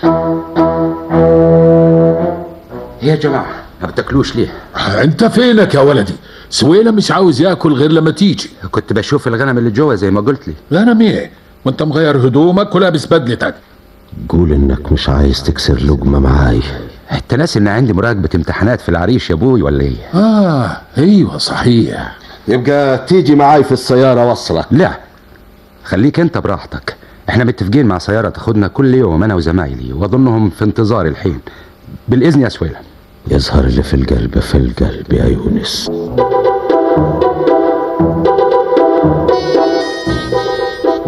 [SPEAKER 3] يا جماعة ما بتاكلوش ليه
[SPEAKER 12] انت فينك يا ولدي سويلة مش عاوز ياكل غير لما تيجي
[SPEAKER 3] كنت بشوف الغنم اللي جوه زي ما قلت لي
[SPEAKER 12] غنم ايه وانت مغير هدومك ولابس بدلتك
[SPEAKER 5] قول انك مش عايز تكسر لقمة معاي
[SPEAKER 3] انت ناسي ان عندي مراقبة امتحانات في العريش يا ابوي ولا ايه
[SPEAKER 12] اه ايوه صحيح
[SPEAKER 5] يبقى تيجي معاي في السيارة وصلك
[SPEAKER 3] لا خليك انت براحتك احنا متفقين مع سيارة تاخدنا كل يوم انا وزمايلي واظنهم في انتظار الحين بالاذن يا سويلة
[SPEAKER 5] يظهر اللي في القلب في القلب يا يونس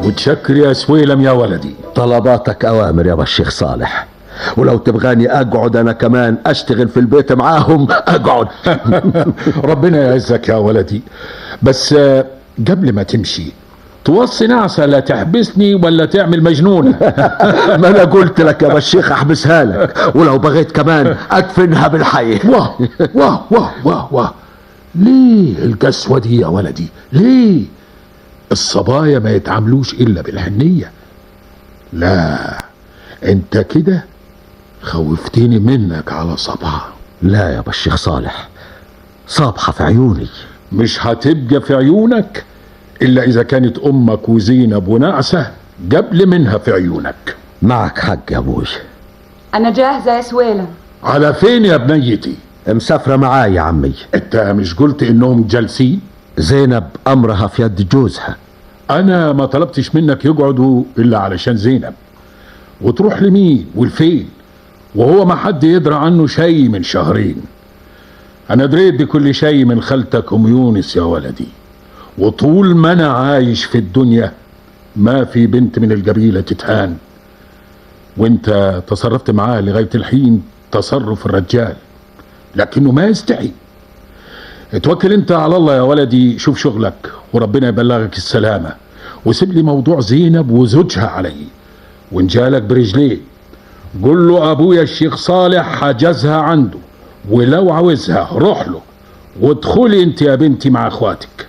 [SPEAKER 12] وتشكر يا سويلم يا ولدي
[SPEAKER 5] طلباتك اوامر يا الشيخ صالح ولو تبغاني اقعد انا كمان اشتغل في البيت معاهم اقعد
[SPEAKER 12] ربنا يعزك يا ولدي بس آه، قبل ما تمشي توصي نعسة لا تحبسني ولا تعمل مجنونة
[SPEAKER 5] ما انا قلت لك يا الشيخ احبسها لك ولو بغيت كمان ادفنها بالحي
[SPEAKER 12] واه واه واه واه واه ليه القسوة دي يا ولدي ليه الصبايا ما يتعاملوش إلا بالحنية لا انت كده خوفتني منك على صباح
[SPEAKER 5] لا يا الشيخ صالح صابحة في عيوني
[SPEAKER 12] مش هتبقى في عيونك إلا إذا كانت أمك وزينب ونعسة قبل منها في عيونك
[SPEAKER 5] معك حق يا ابوي
[SPEAKER 7] أنا جاهزة يا سويلم
[SPEAKER 12] على فين يا بنيتي
[SPEAKER 5] مسافرة معاي يا عمي
[SPEAKER 12] انت مش قلت انهم جالسين
[SPEAKER 5] زينب امرها في يد جوزها
[SPEAKER 12] انا ما طلبتش منك يقعدوا الا علشان زينب وتروح لمين والفين وهو ما حد يدرى عنه شيء من شهرين انا دريت بكل شيء من خالتك ام يونس يا ولدي وطول ما انا عايش في الدنيا ما في بنت من القبيلة تتهان وانت تصرفت معاه لغاية الحين تصرف الرجال لكنه ما يستحي اتوكل انت على الله يا ولدي شوف شغلك وربنا يبلغك السلامة وسيب لي موضوع زينب وزوجها علي وان جالك برجليه قول له ابويا الشيخ صالح حجزها عنده ولو عاوزها روح له وادخلي انت يا بنتي مع اخواتك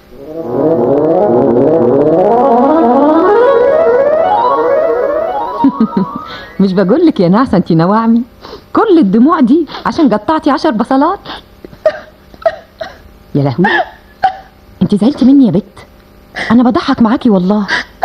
[SPEAKER 10] مش بقول لك يا نعسة انت نواعمي كل الدموع دي عشان قطعتي عشر بصلات يا لهوي انت زعلتي مني يا بت انا بضحك معاكي والله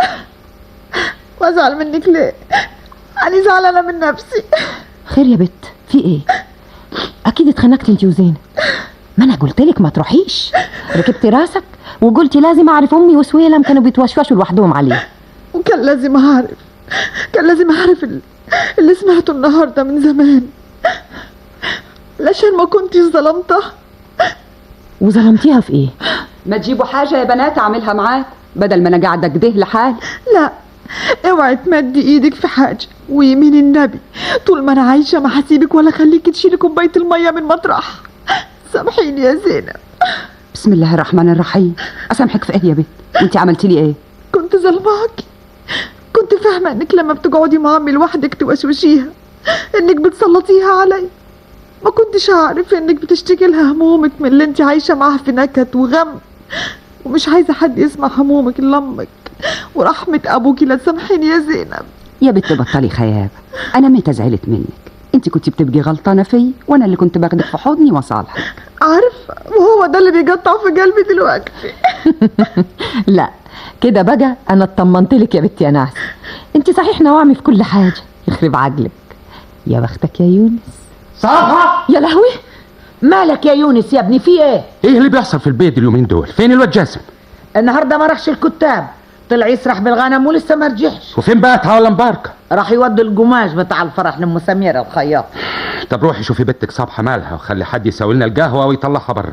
[SPEAKER 8] وازعل منك ليه انا زعلانه من نفسي
[SPEAKER 10] خير يا بت في ايه اكيد اتخنقتي انت وزينب ما انا قلت لك ما تروحيش ركبتي راسك وقلتي لازم اعرف امي وسويلم كانوا بيتوشوشوا لوحدهم عليه
[SPEAKER 8] وكان لازم اعرف كان لازم اعرف ال- اللي سمعته النهارده من زمان علشان ما كنتش ظلمتها
[SPEAKER 10] وظلمتيها في ايه
[SPEAKER 7] ما تجيبوا حاجة يا بنات أعملها معاكم بدل ما أنا قاعدة كده لحالي
[SPEAKER 8] لا اوعي تمدي ايدك في حاجه ويمين النبي طول ما انا عايشه ما هسيبك ولا خليكي تشيلي كوبايه الميه من مطرح سامحيني يا زينب
[SPEAKER 7] بسم الله الرحمن الرحيم أسامحك في إيه يا بنت وأنت عملتي لي إيه
[SPEAKER 8] كنت ظلماكي كنت فاهمه انك لما بتقعدي مع امي لوحدك توشوشيها انك بتسلطيها علي ما كنتش اعرف انك بتشتكي لها همومك من اللي انت عايشه معاها في نكد وغم ومش عايزه حد يسمع همومك الا امك ورحمه ابوكي لا تسامحيني يا زينب
[SPEAKER 7] يا بنت بطلي خياب أنا متى زعلت منك أنت كنت بتبقي غلطانة في وأنا اللي كنت باخدك في حضني وصالحك
[SPEAKER 8] عارفه وهو ده اللي بيقطع في قلبي دلوقتي
[SPEAKER 10] لا كده بقى انا اطمنت لك يا بنتي يا نعسة انت صحيح نواعمي في كل حاجه يخرب عقلك يا بختك يا يونس
[SPEAKER 11] صافا
[SPEAKER 10] يا لهوي
[SPEAKER 11] مالك يا يونس يا ابني في ايه
[SPEAKER 3] ايه اللي بيحصل في البيت اليومين دول فين الواد جاسم
[SPEAKER 11] النهارده ما راحش الكتاب طلع يسرح بالغنم ولسه ما رجعش
[SPEAKER 3] وفين بقى تعالى مباركه
[SPEAKER 11] راح يودي القماش بتاع الفرح لام سميره الخياط
[SPEAKER 3] طب روحي شوفي بنتك صبحه مالها وخلي حد يسوي لنا القهوه ويطلعها بره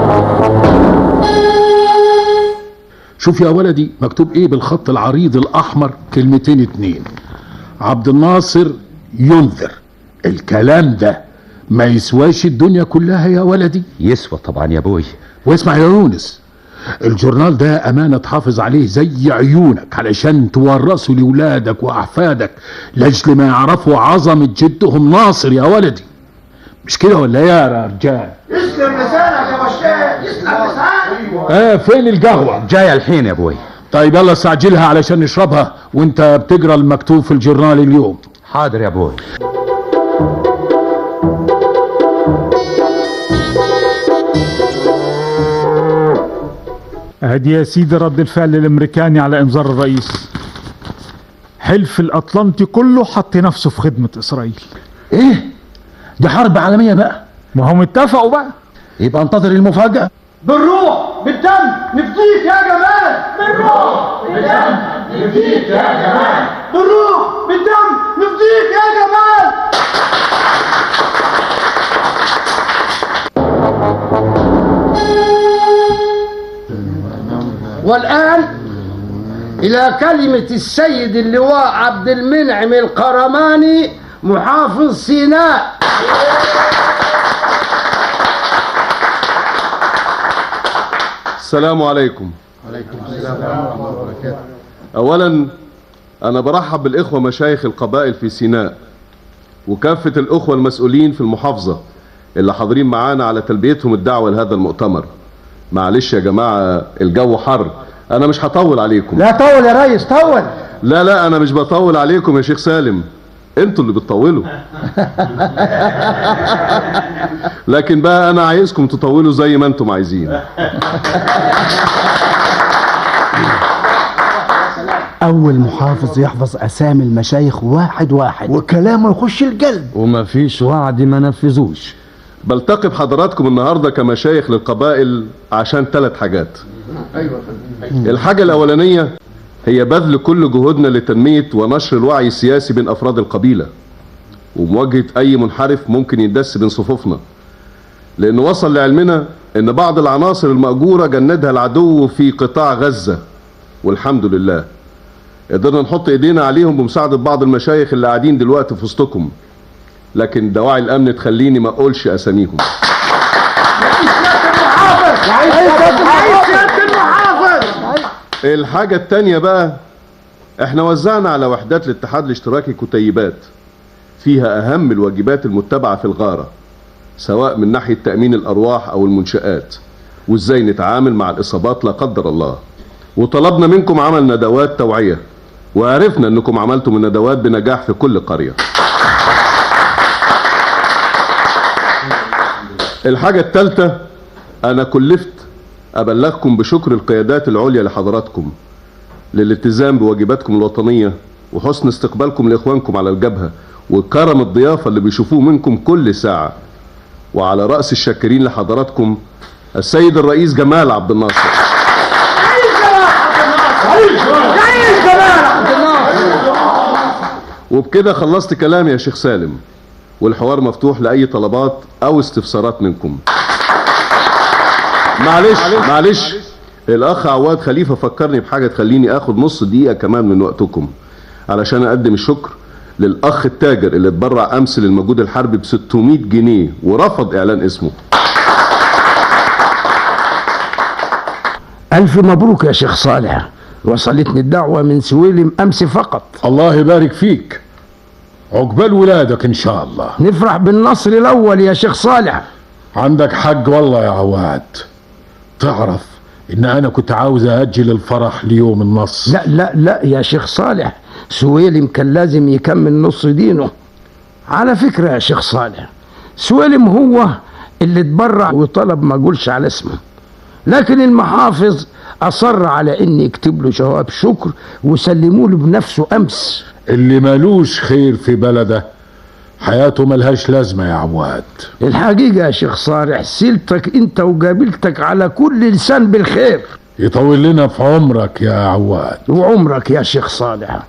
[SPEAKER 12] شوف يا ولدي مكتوب ايه بالخط العريض الاحمر كلمتين اتنين عبد الناصر ينذر الكلام ده ما يسواش الدنيا كلها يا ولدي
[SPEAKER 3] يسوى طبعا يا ابوي
[SPEAKER 12] واسمع يا يونس الجورنال ده امانه تحافظ عليه زي عيونك علشان تورثه لاولادك واحفادك لاجل ما يعرفوا عظمه جدهم ناصر يا ولدي مش كده ولا إيه يا رجال
[SPEAKER 18] يسلم لسانك يا بشار يسلم لسانك
[SPEAKER 12] اه فين القهوه
[SPEAKER 3] جايه الحين يا ابوي
[SPEAKER 12] طيب يلا استعجلها علشان نشربها وانت بتقرا المكتوب في الجورنال اليوم
[SPEAKER 3] حاضر يا ابوي
[SPEAKER 19] ادي يا سيدي رد الفعل الامريكاني على انذار الرئيس حلف الاطلنطي كله حط نفسه في خدمه اسرائيل
[SPEAKER 5] ايه دي حرب عالميه بقى
[SPEAKER 19] ما هم اتفقوا بقى
[SPEAKER 5] يبقى انتظر المفاجاه
[SPEAKER 18] بالروح بالدم نفديك يا جمال بالروح بالدم نفديك يا جمال بالروح بالدم نفديك يا جمال والآن
[SPEAKER 20] إلى كلمة السيد اللواء عبد المنعم القرماني محافظ سيناء
[SPEAKER 16] السلام عليكم
[SPEAKER 20] عليكم السلام ورحمة الله وبركاته
[SPEAKER 16] اولا انا برحب بالاخوه مشايخ القبائل في سيناء وكافه الاخوه المسؤولين في المحافظه اللي حاضرين معانا على تلبيتهم الدعوه لهذا المؤتمر معلش يا جماعه الجو حر انا مش هطول عليكم
[SPEAKER 20] لا طول يا ريس طول
[SPEAKER 16] لا لا انا مش بطول عليكم يا شيخ سالم انتوا اللي بتطولوا لكن بقى انا عايزكم تطولوا زي ما انتم عايزين
[SPEAKER 15] أول محافظ يحفظ أسامي المشايخ واحد واحد
[SPEAKER 20] وكلامه يخش القلب
[SPEAKER 16] وما فيش وعد ما نفذوش بلتقي بحضراتكم النهارده كمشايخ للقبائل عشان ثلاث حاجات
[SPEAKER 20] ايوه
[SPEAKER 16] الحاجة الأولانية هي بذل كل جهودنا لتنمية ونشر الوعي السياسي بين أفراد القبيلة ومواجهة أي منحرف ممكن يندس بين صفوفنا لأن وصل لعلمنا أن بعض العناصر المأجورة جندها العدو في قطاع غزة والحمد لله قدرنا نحط ايدينا عليهم بمساعدة بعض المشايخ اللي قاعدين دلوقتي في وسطكم لكن دواعي الأمن تخليني ما أقولش أساميهم الحاجة التانية بقى احنا وزعنا على وحدات الاتحاد الاشتراكي كتيبات فيها اهم الواجبات المتبعة في الغارة سواء من ناحية تأمين الأرواح أو المنشآت وازاي نتعامل مع الإصابات لا قدر الله وطلبنا منكم عمل ندوات توعية وعرفنا انكم عملتم الندوات بنجاح في كل قرية الحاجة التالتة انا كلفت ابلغكم بشكر القيادات العليا لحضراتكم للالتزام بواجباتكم الوطنية وحسن استقبالكم لاخوانكم على الجبهة وكرم الضيافة اللي بيشوفوه منكم كل ساعة وعلى رأس الشاكرين لحضراتكم السيد الرئيس جمال عبد الناصر وبكده خلصت كلامي يا شيخ سالم والحوار مفتوح لأي طلبات أو استفسارات منكم معلش معلش الأخ عواد خليفة فكرني بحاجة تخليني آخد نص دقيقة كمان من وقتكم علشان أقدم الشكر للأخ التاجر اللي اتبرع أمس للمجهود الحربي ب 600 جنيه ورفض إعلان اسمه
[SPEAKER 20] ألف مبروك يا شيخ صالح وصلتني الدعوة من سويلم أمس فقط
[SPEAKER 12] الله يبارك فيك عقبال ولادك ان شاء الله
[SPEAKER 20] نفرح بالنصر الأول يا شيخ صالح
[SPEAKER 12] عندك حق والله يا عواد تعرف ان انا كنت عاوز اجل الفرح ليوم النصر
[SPEAKER 20] لا لا لا يا شيخ صالح سويلم كان لازم يكمل نص دينه على فكرة يا شيخ صالح سويلم هو اللي اتبرع وطلب ما اقولش على اسمه لكن المحافظ أصر على إن يكتب له جواب شكر وسلموا له بنفسه أمس
[SPEAKER 12] اللي مالوش خير في بلده حياته ملهاش لازمة يا عواد
[SPEAKER 20] الحقيقة يا شيخ صالح سيلتك أنت وقابلتك على كل لسان بالخير
[SPEAKER 12] يطول لنا في عمرك يا عواد
[SPEAKER 20] وعمرك يا شيخ صالح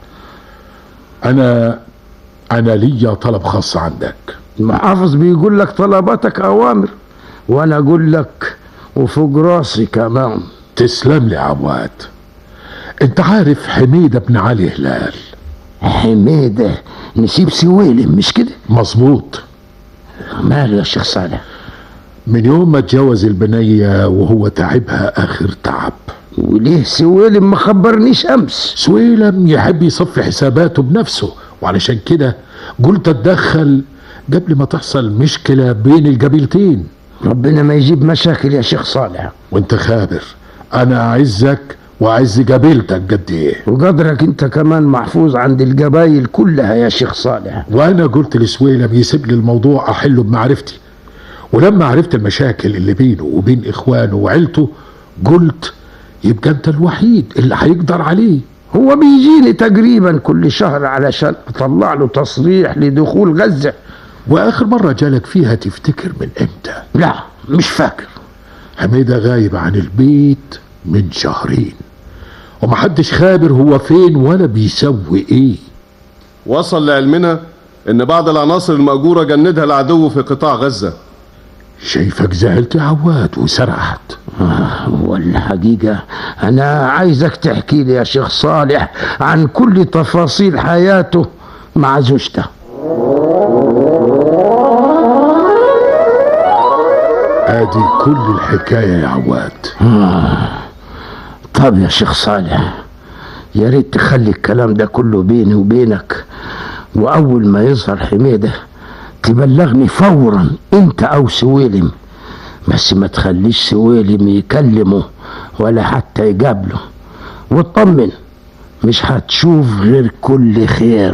[SPEAKER 12] انا انا ليا طلب خاص عندك
[SPEAKER 20] المحافظ بيقول لك طلباتك أوامر وأنا أقول لك وفوق راسي كمان
[SPEAKER 12] تسلم لي يا عواد انت عارف حميدة بن علي هلال
[SPEAKER 20] حميدة نسيب سويلم مش كده
[SPEAKER 12] مظبوط
[SPEAKER 20] ماله يا شيخ صالح
[SPEAKER 12] من يوم ما اتجوز البنية وهو تعبها اخر تعب
[SPEAKER 20] وليه سويلم ما خبرنيش امس
[SPEAKER 12] سويلم يحب يصفي حساباته بنفسه وعلشان كده قلت اتدخل قبل ما تحصل مشكلة بين القبيلتين
[SPEAKER 20] ربنا ما يجيب مشاكل يا شيخ صالح
[SPEAKER 12] وانت خابر انا اعزك واعز قبيلتك قد ايه
[SPEAKER 20] وقدرك انت كمان محفوظ عند القبايل كلها يا شيخ صالح
[SPEAKER 12] وانا قلت لسويلم يسيب لي الموضوع احله بمعرفتي ولما عرفت المشاكل اللي بينه وبين اخوانه وعيلته قلت يبقى انت الوحيد اللي هيقدر عليه
[SPEAKER 20] هو بيجيني تقريبا كل شهر علشان اطلع له تصريح لدخول غزة
[SPEAKER 12] واخر مرة جالك فيها تفتكر من امتى
[SPEAKER 20] لا مش فاكر
[SPEAKER 12] حميدة غايب عن البيت من شهرين ومحدش خابر هو فين ولا بيسوي ايه
[SPEAKER 16] وصل لعلمنا ان بعض العناصر المأجورة جندها العدو في قطاع غزة
[SPEAKER 12] شايفك زعلت يا عواد وسرحت
[SPEAKER 20] والحقيقة أنا عايزك تحكي لي يا شيخ صالح عن كل تفاصيل حياته مع زوجته
[SPEAKER 12] ادي كل الحكاية يا عواد
[SPEAKER 20] آه. طب يا شيخ صالح يا ريت تخلي الكلام ده كله بيني وبينك وأول ما يظهر حميدة تبلغني فورا أنت أو سويلم بس ما تخليش سويلم يكلمه ولا حتى يقابله واطمن مش هتشوف غير كل خير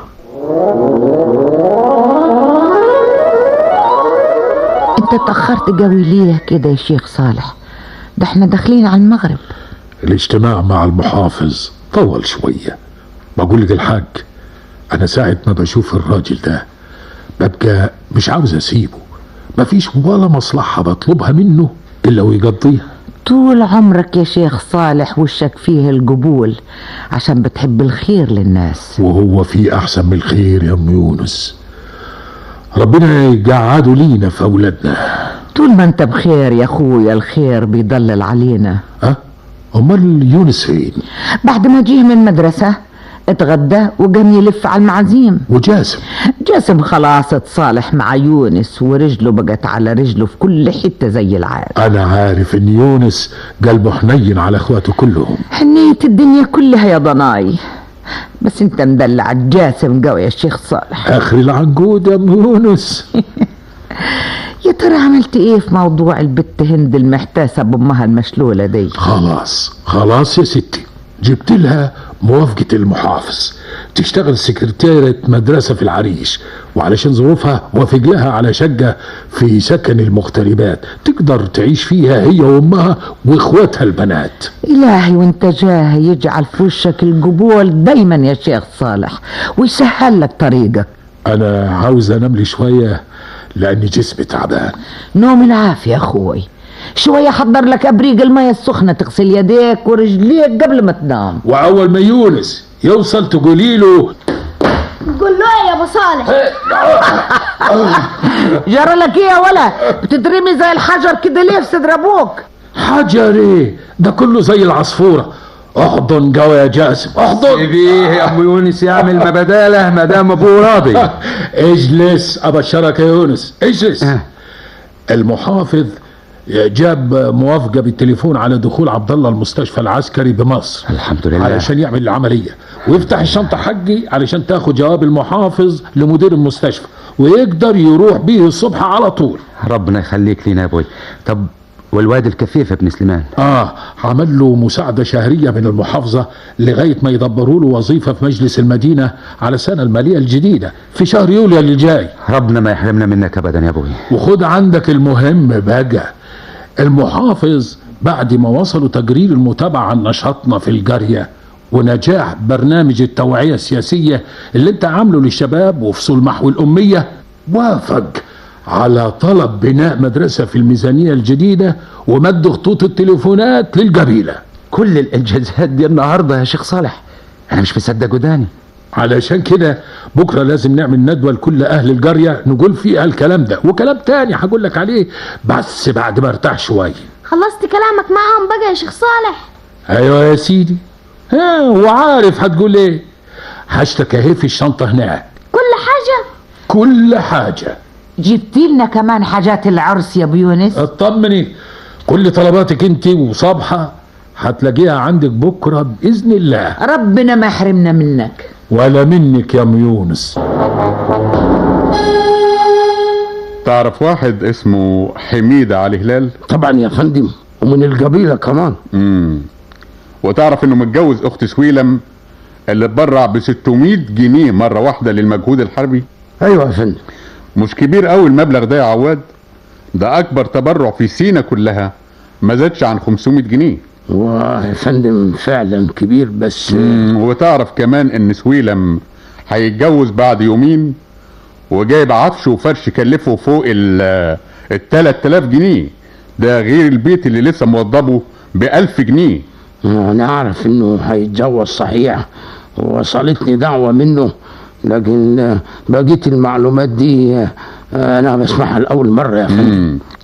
[SPEAKER 11] انت اتأخرت قوي ليه كده يا شيخ صالح ده احنا داخلين على المغرب
[SPEAKER 12] الاجتماع مع المحافظ طول شوية بقول لك الحاج أنا ساعة ما بشوف الراجل ده ببقى مش عاوز أسيبه مفيش ولا مصلحة بطلبها منه إلا ويقضيها
[SPEAKER 11] طول عمرك يا شيخ صالح وشك فيه القبول عشان بتحب الخير للناس
[SPEAKER 12] وهو في أحسن من الخير يا أم يونس ربنا يقعده لينا في أولادنا
[SPEAKER 11] طول ما انت بخير يا اخويا الخير بيضلل علينا
[SPEAKER 12] أه؟ أمال يونس فين؟
[SPEAKER 11] بعد ما جيه من مدرسة اتغدى وقام يلف على المعازيم
[SPEAKER 12] وجاسم
[SPEAKER 11] جاسم خلاص اتصالح مع يونس ورجله بقت على رجله في كل حتة زي العادة
[SPEAKER 12] أنا عارف إن يونس قلبه حنين على إخواته كلهم
[SPEAKER 11] حنية الدنيا كلها يا ضناي بس انت مدلع جاسم قوي يا شيخ صالح
[SPEAKER 12] آخر العنقود يا أم يونس
[SPEAKER 11] يا ترى عملت ايه في موضوع البت هند المحتاسة بامها المشلولة دي
[SPEAKER 12] خلاص خلاص يا ستي جبت لها موافقة المحافظ تشتغل سكرتيرة مدرسة في العريش وعلشان ظروفها وافق لها على شقة في سكن المغتربات تقدر تعيش فيها هي وامها واخواتها البنات
[SPEAKER 11] إلهي وانت جاه يجعل في وشك القبول دايما يا شيخ صالح ويسهل لك طريقك
[SPEAKER 12] انا عاوز انام لي شوية لاني جسمي تعبان
[SPEAKER 11] نوم العافية يا اخوي شوية حضر لك ابريق المية السخنة تغسل يديك ورجليك قبل ما تنام
[SPEAKER 12] واول ما يونس يوصل تقولي له
[SPEAKER 21] قول له يا ابو صالح
[SPEAKER 11] جرى لك ايه يا ولا بتترمي زي الحجر كده ليه في صدر ابوك
[SPEAKER 12] حجري ده كله زي العصفورة احضن قوي يا جاسم احضن
[SPEAKER 3] سيبيه يا ابو يونس يعمل ما بداله ما دام ابوه راضي
[SPEAKER 12] اجلس ابشرك يا يونس اجلس المحافظ جاب موافقه بالتليفون على دخول عبد الله المستشفى العسكري بمصر
[SPEAKER 3] الحمد لله
[SPEAKER 12] علشان يعمل العمليه ويفتح الشنطه حقي علشان تاخد جواب المحافظ لمدير المستشفى ويقدر يروح بيه الصبح على طول
[SPEAKER 3] ربنا يخليك لينا يا ابوي طب والواد الكفيف ابن سليمان
[SPEAKER 12] اه عمل له مساعده شهريه من المحافظه لغايه ما يدبروا له وظيفه في مجلس المدينه على السنه الماليه الجديده في شهر يوليو اللي جاي
[SPEAKER 3] ربنا ما يحرمنا منك ابدا يا ابوي
[SPEAKER 12] وخد عندك المهم بقى المحافظ بعد ما وصلوا تقرير المتابعة عن نشاطنا في القرية ونجاح برنامج التوعية السياسية اللي انت عامله للشباب وفصول محو الأمية وافق على طلب بناء مدرسة في الميزانية الجديدة ومد خطوط التليفونات للقبيلة
[SPEAKER 3] كل الإنجازات دي النهاردة يا شيخ صالح أنا مش مصدق وداني
[SPEAKER 12] علشان كده بكره لازم نعمل ندوه لكل اهل القريه نقول فيها الكلام ده وكلام تاني هقول لك عليه بس بعد ما ارتاح شويه
[SPEAKER 21] خلصت كلامك معاهم بقى يا شيخ صالح
[SPEAKER 12] ايوه يا سيدي ها وعارف هتقول ايه حاجتك اهي في الشنطه هناك
[SPEAKER 21] كل حاجة
[SPEAKER 12] كل حاجه
[SPEAKER 11] جبت لنا كمان حاجات العرس يا ابو يونس
[SPEAKER 12] اطمني كل طلباتك انت وصبحه هتلاقيها عندك بكره باذن الله
[SPEAKER 11] ربنا ما يحرمنا منك
[SPEAKER 12] ولا منك يا ام يونس
[SPEAKER 22] تعرف واحد اسمه حميدة علي هلال
[SPEAKER 20] طبعا يا فندم ومن القبيلة كمان
[SPEAKER 22] امم وتعرف انه متجوز اخت سويلم اللي اتبرع ب 600 جنيه مرة واحدة للمجهود الحربي
[SPEAKER 20] ايوه يا فندم
[SPEAKER 22] مش كبير قوي المبلغ ده يا عواد ده اكبر تبرع في سينا كلها ما زادش عن 500 جنيه
[SPEAKER 20] واه يا فندم فعلا كبير بس
[SPEAKER 22] مم، وتعرف كمان ان سويلم هيتجوز بعد يومين وجايب عفش وفرش كلفه فوق ال ال 3000 جنيه ده غير البيت اللي لسه موضبه ب 1000 جنيه
[SPEAKER 20] انا اعرف انه هيتجوز صحيح وصلتني دعوة منه لكن بقية المعلومات دي انا بسمعها لاول مرة يا فندم
[SPEAKER 22] مم.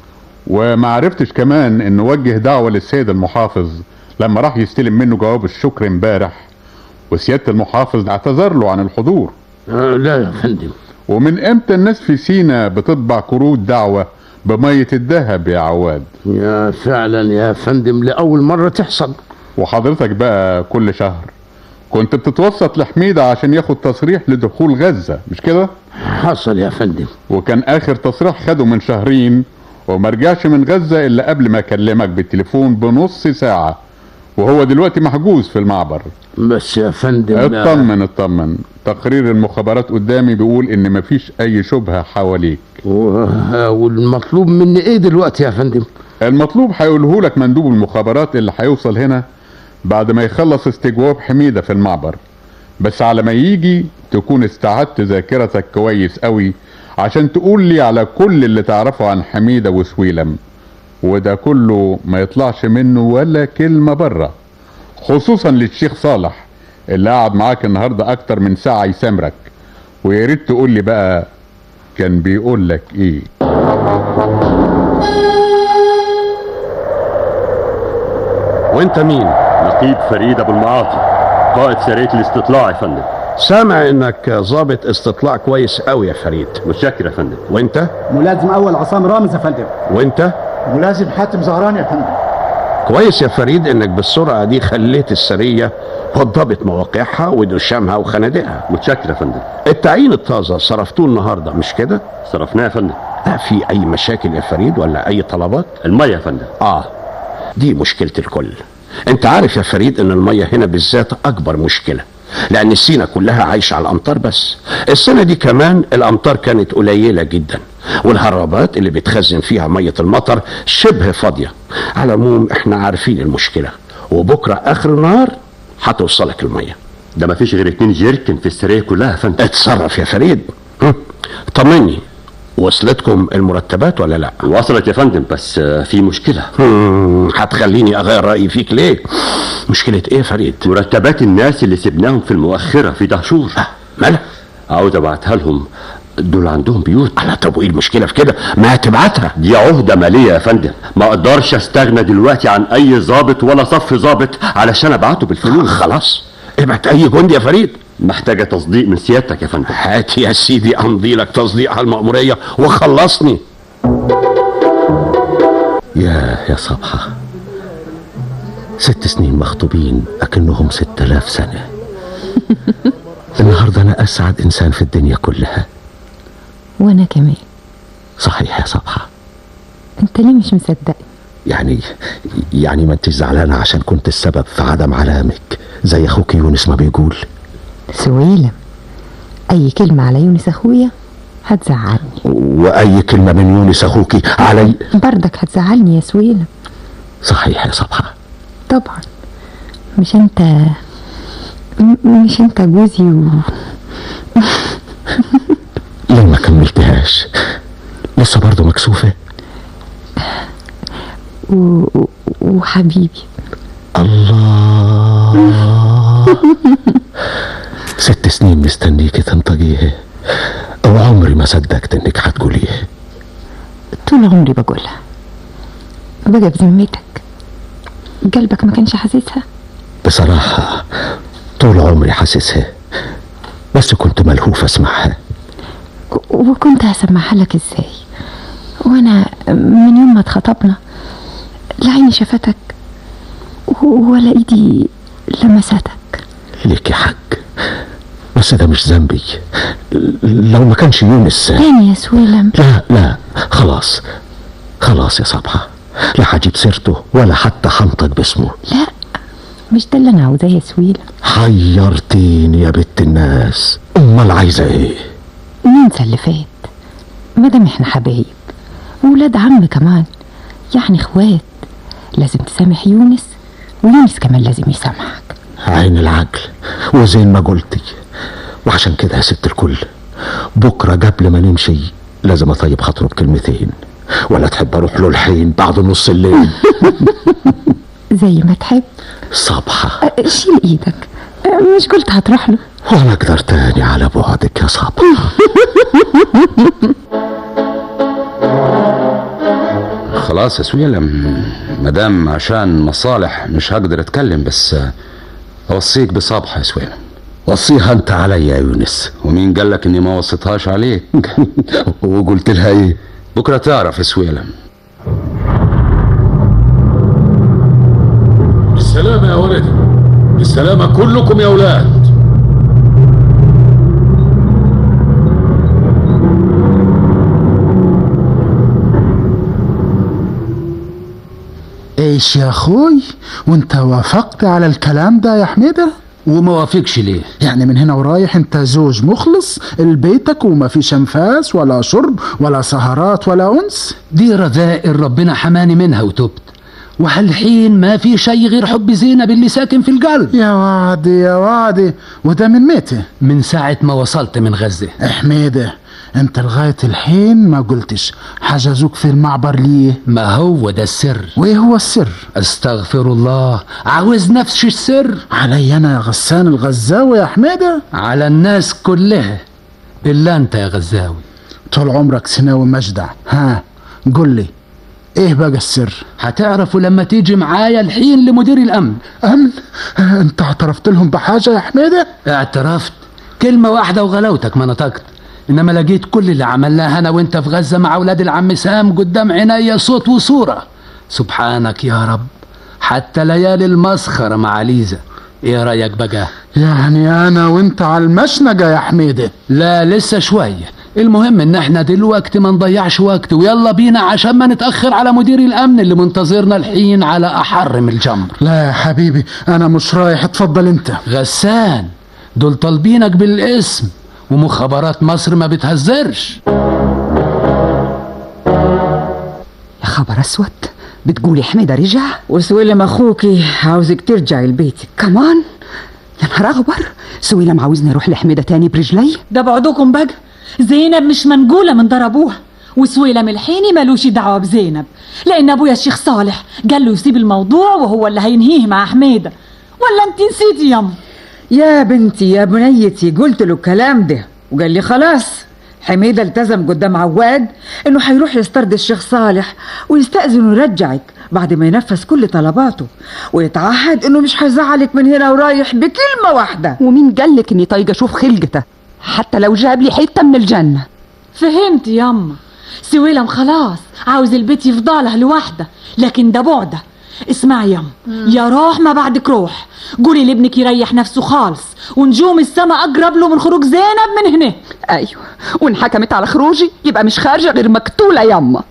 [SPEAKER 22] وما عرفتش كمان انه وجه دعوة للسيد المحافظ لما راح يستلم منه جواب الشكر امبارح وسيادة المحافظ اعتذر له عن الحضور
[SPEAKER 20] آه لا يا فندم
[SPEAKER 22] ومن امتى الناس في سينا بتطبع كروت دعوة بمية الذهب يا عواد
[SPEAKER 20] يا فعلا يا فندم لأول مرة تحصل
[SPEAKER 22] وحضرتك بقى كل شهر كنت بتتوسط لحميدة عشان ياخد تصريح لدخول غزة مش كده؟
[SPEAKER 20] حصل يا فندم
[SPEAKER 22] وكان آخر تصريح خده من شهرين وما رجعش من غزة إلا قبل ما أكلمك بالتليفون بنص ساعة وهو دلوقتي محجوز في المعبر
[SPEAKER 20] بس يا فندم
[SPEAKER 22] اطمن اطمن تقرير المخابرات قدامي بيقول ان مفيش اي شبهة حواليك
[SPEAKER 20] و... والمطلوب مني ايه دلوقتي يا فندم
[SPEAKER 22] المطلوب هيقوله لك مندوب المخابرات اللي هيوصل هنا بعد ما يخلص استجواب حميدة في المعبر بس على ما يجي تكون استعدت ذاكرتك كويس قوي عشان تقول لي على كل اللي تعرفه عن حميدة وسويلم وده كله ما يطلعش منه ولا كلمة بره خصوصا للشيخ صالح اللي قعد معاك النهاردة اكتر من ساعة يسامرك ويا ريت تقول لي بقى كان بيقول لك ايه
[SPEAKER 1] وانت مين؟ نقيب فريد ابو المعاطي قائد سرية الاستطلاع يا فندم
[SPEAKER 20] سامع انك ضابط استطلاع كويس قوي يا فريد
[SPEAKER 1] متشكر يا فندم
[SPEAKER 20] وانت
[SPEAKER 4] ملازم اول عصام رامز يا فندم
[SPEAKER 20] وانت
[SPEAKER 4] ملازم حاتم زهران يا فندم
[SPEAKER 20] كويس يا فريد انك بالسرعه دي خليت السريه وضبط مواقعها ودشامها وخنادقها
[SPEAKER 1] متشكر يا فندم
[SPEAKER 20] التعيين الطازه صرفتوه النهارده مش كده
[SPEAKER 1] صرفناه يا فندم
[SPEAKER 20] لا في اي مشاكل يا فريد ولا اي طلبات
[SPEAKER 1] الميه يا فندم
[SPEAKER 20] اه دي مشكله الكل انت عارف يا فريد ان الميه هنا بالذات اكبر مشكله لان السينا كلها عايشه على الامطار بس السنه دي كمان الامطار كانت قليله جدا والهرابات اللي بتخزن فيها ميه المطر شبه فاضيه على العموم احنا عارفين المشكله وبكره اخر النهار هتوصلك الميه
[SPEAKER 1] ده مفيش غير اتنين جيركن في السرية كلها يا فندم
[SPEAKER 20] اتصرف يا فريد هم، طمني وصلتكم المرتبات ولا لا
[SPEAKER 1] وصلت يا فندم بس آه، في مشكلة
[SPEAKER 20] هم، هتخليني اغير رايي فيك ليه مشكله ايه يا فريد
[SPEAKER 1] مرتبات الناس اللي سبناهم في المؤخرة في دهشور
[SPEAKER 20] مالها
[SPEAKER 1] عاوز ابعتها لهم دول عندهم بيوت
[SPEAKER 20] على طب وايه المشكله في كده ما هتبعتها
[SPEAKER 1] دي عهدة مالية يا فندم ما اقدرش استغنى دلوقتي عن اي ضابط ولا صف ضابط علشان ابعته بالفلوس
[SPEAKER 20] خلاص ابعت اي جندي يا فريد
[SPEAKER 1] محتاجة تصديق من سيادتك يا فندم
[SPEAKER 20] هات يا سيدي امضي لك تصديق على المأمورية وخلصني يا يا صبحة ست سنين مخطوبين أكنهم ست آلاف سنة النهاردة أنا أسعد إنسان في الدنيا كلها
[SPEAKER 10] وانا كمان
[SPEAKER 20] صحيح يا صبحة
[SPEAKER 10] انت ليه مش مصدق
[SPEAKER 20] يعني يعني ما انتش زعلانة عشان كنت السبب في عدم علامك زي أخوك يونس ما بيقول
[SPEAKER 10] سويلم اي كلمة على يونس اخويا هتزعلني
[SPEAKER 20] وأي كلمة من يونس أخوك علي
[SPEAKER 10] بردك هتزعلني يا سويلم
[SPEAKER 20] صحيح يا صبحة
[SPEAKER 10] طبعا مش انت م- مش انت جوزي و...
[SPEAKER 20] ليه ما كملتهاش لسه برضه مكسوفة
[SPEAKER 10] و... و- وحبيبي
[SPEAKER 20] الله ست سنين مستنيكي تنطقيها وعمري ما صدقت انك هتقوليها
[SPEAKER 10] طول عمري بقولها بقى بذمتك قلبك ما كانش حاسسها
[SPEAKER 20] بصراحة طول عمري حاسسها بس كنت ملهوف اسمعها
[SPEAKER 10] وكنت هسمعها لك ازاي وانا من يوم ما اتخطبنا لا عيني شافتك و- ولا ايدي لمستك
[SPEAKER 20] ليكي حق بس ده مش ذنبي لو ما كانش يونس
[SPEAKER 10] تاني يا سويلم
[SPEAKER 20] لا لا خلاص خلاص يا صبحة لا هجيب سيرته ولا حتى هنطق باسمه
[SPEAKER 10] لا مش ده اللي انا عاوزاه يا سويلم
[SPEAKER 20] حيرتيني يا بنت الناس امال عايزه ايه
[SPEAKER 10] ننسى اللي فات مادام احنا حبايب وولاد عم كمان يعني اخوات لازم تسامح يونس ويونس كمان لازم يسامحك
[SPEAKER 20] عين العقل وزين ما قلتي وعشان كده يا ست الكل بكره قبل ما نمشي لازم اطيب خاطره بكلمتين ولا تحب اروح له الحين بعد نص الليل
[SPEAKER 10] زي ما تحب
[SPEAKER 20] صبحة
[SPEAKER 10] أه، شيل ايدك أه، مش قلت هتروح له
[SPEAKER 20] ولا اقدر تاني على بعدك يا صبحة
[SPEAKER 16] خلاص
[SPEAKER 3] خلاص يا سويلم مدام عشان مصالح مش هقدر اتكلم بس آه، اوصيك بصبحة يا سويلم
[SPEAKER 5] وصيها انت عليا يا يونس
[SPEAKER 3] ومين قال لك اني ما وصيتهاش عليك
[SPEAKER 5] وقلت لها ايه
[SPEAKER 3] بكره تعرف يا سويلم
[SPEAKER 12] بالسلامة يا ولدي بالسلامة كلكم يا أولاد
[SPEAKER 14] ايش يا اخوي وانت وافقت على الكلام ده يا حميدة
[SPEAKER 2] وما وافقش ليه
[SPEAKER 14] يعني من هنا ورايح انت زوج مخلص لبيتك وما فيش انفاس ولا شرب ولا سهرات ولا انس
[SPEAKER 2] دي رذائل ربنا حماني منها وتبت وهالحين ما في شيء غير حب زينب اللي ساكن في القلب
[SPEAKER 14] يا وعدي يا وعدي وده من متى
[SPEAKER 2] من ساعة ما وصلت من غزة
[SPEAKER 14] حميدة انت لغاية الحين ما قلتش حجزوك في المعبر ليه
[SPEAKER 2] ما هو ده السر
[SPEAKER 14] وايه هو السر
[SPEAKER 2] استغفر الله عاوز نفس السر
[SPEAKER 14] علي انا يا غسان الغزاوي يا حميدة
[SPEAKER 2] على الناس كلها الا انت يا غزاوي
[SPEAKER 14] طول عمرك سناوي مجدع ها قل لي ايه بقى السر
[SPEAKER 2] هتعرفوا لما تيجي معايا الحين لمدير الامن
[SPEAKER 14] امن انت اعترفت لهم بحاجة يا حميدة
[SPEAKER 2] اعترفت كلمة واحدة وغلاوتك ما نطقت انما لقيت كل اللي عملناه انا وانت في غزة مع اولاد العم سام قدام عينيا صوت وصورة سبحانك يا رب حتى ليالي المسخرة مع ليزا ايه رأيك بقى
[SPEAKER 14] يعني انا وانت على المشنقة يا حميدة
[SPEAKER 2] لا لسه شوية المهم ان احنا دلوقتي ما نضيعش وقت ويلا بينا عشان ما نتأخر على مدير الامن اللي منتظرنا الحين على احر من الجمر
[SPEAKER 14] لا يا حبيبي انا مش رايح اتفضل انت
[SPEAKER 2] غسان دول طالبينك بالاسم ومخابرات مصر ما بتهزرش
[SPEAKER 17] يا خبر اسود بتقولي حميدة رجع
[SPEAKER 6] وسويلم اخوكي عاوزك ترجعي لبيتك
[SPEAKER 17] كمان يا نهار اخبر سويلم عاوزني اروح لحميدة تاني برجلي
[SPEAKER 9] ده بعدكم بقى زينب مش منقولة من ضربوها وسويلم الحيني ملوش دعوة بزينب لأن أبويا الشيخ صالح قال له يسيب الموضوع وهو اللي هينهيه مع حميدة ولا أنت نسيتي يما
[SPEAKER 6] يا بنتي يا بنيتي قلت له الكلام ده وقال لي خلاص حميدة التزم قدام عواد انه هيروح يسترد الشيخ صالح ويستأذن يرجعك بعد ما ينفذ كل طلباته ويتعهد انه مش هيزعلك من هنا ورايح بكلمة واحدة
[SPEAKER 17] ومين قالك اني طايقة اشوف خلقته حتى لو جاب لي حتة من الجنة
[SPEAKER 9] فهمت يما سويلم خلاص عاوز البيت يفضله لوحده لكن ده بعده اسمعي يما يا روح ما بعدك روح قولي لابنك يريح نفسه خالص ونجوم السما اقرب له من خروج زينب من هنا
[SPEAKER 17] ايوه وان حكمت على خروجي يبقى مش خارجه غير مقتوله يما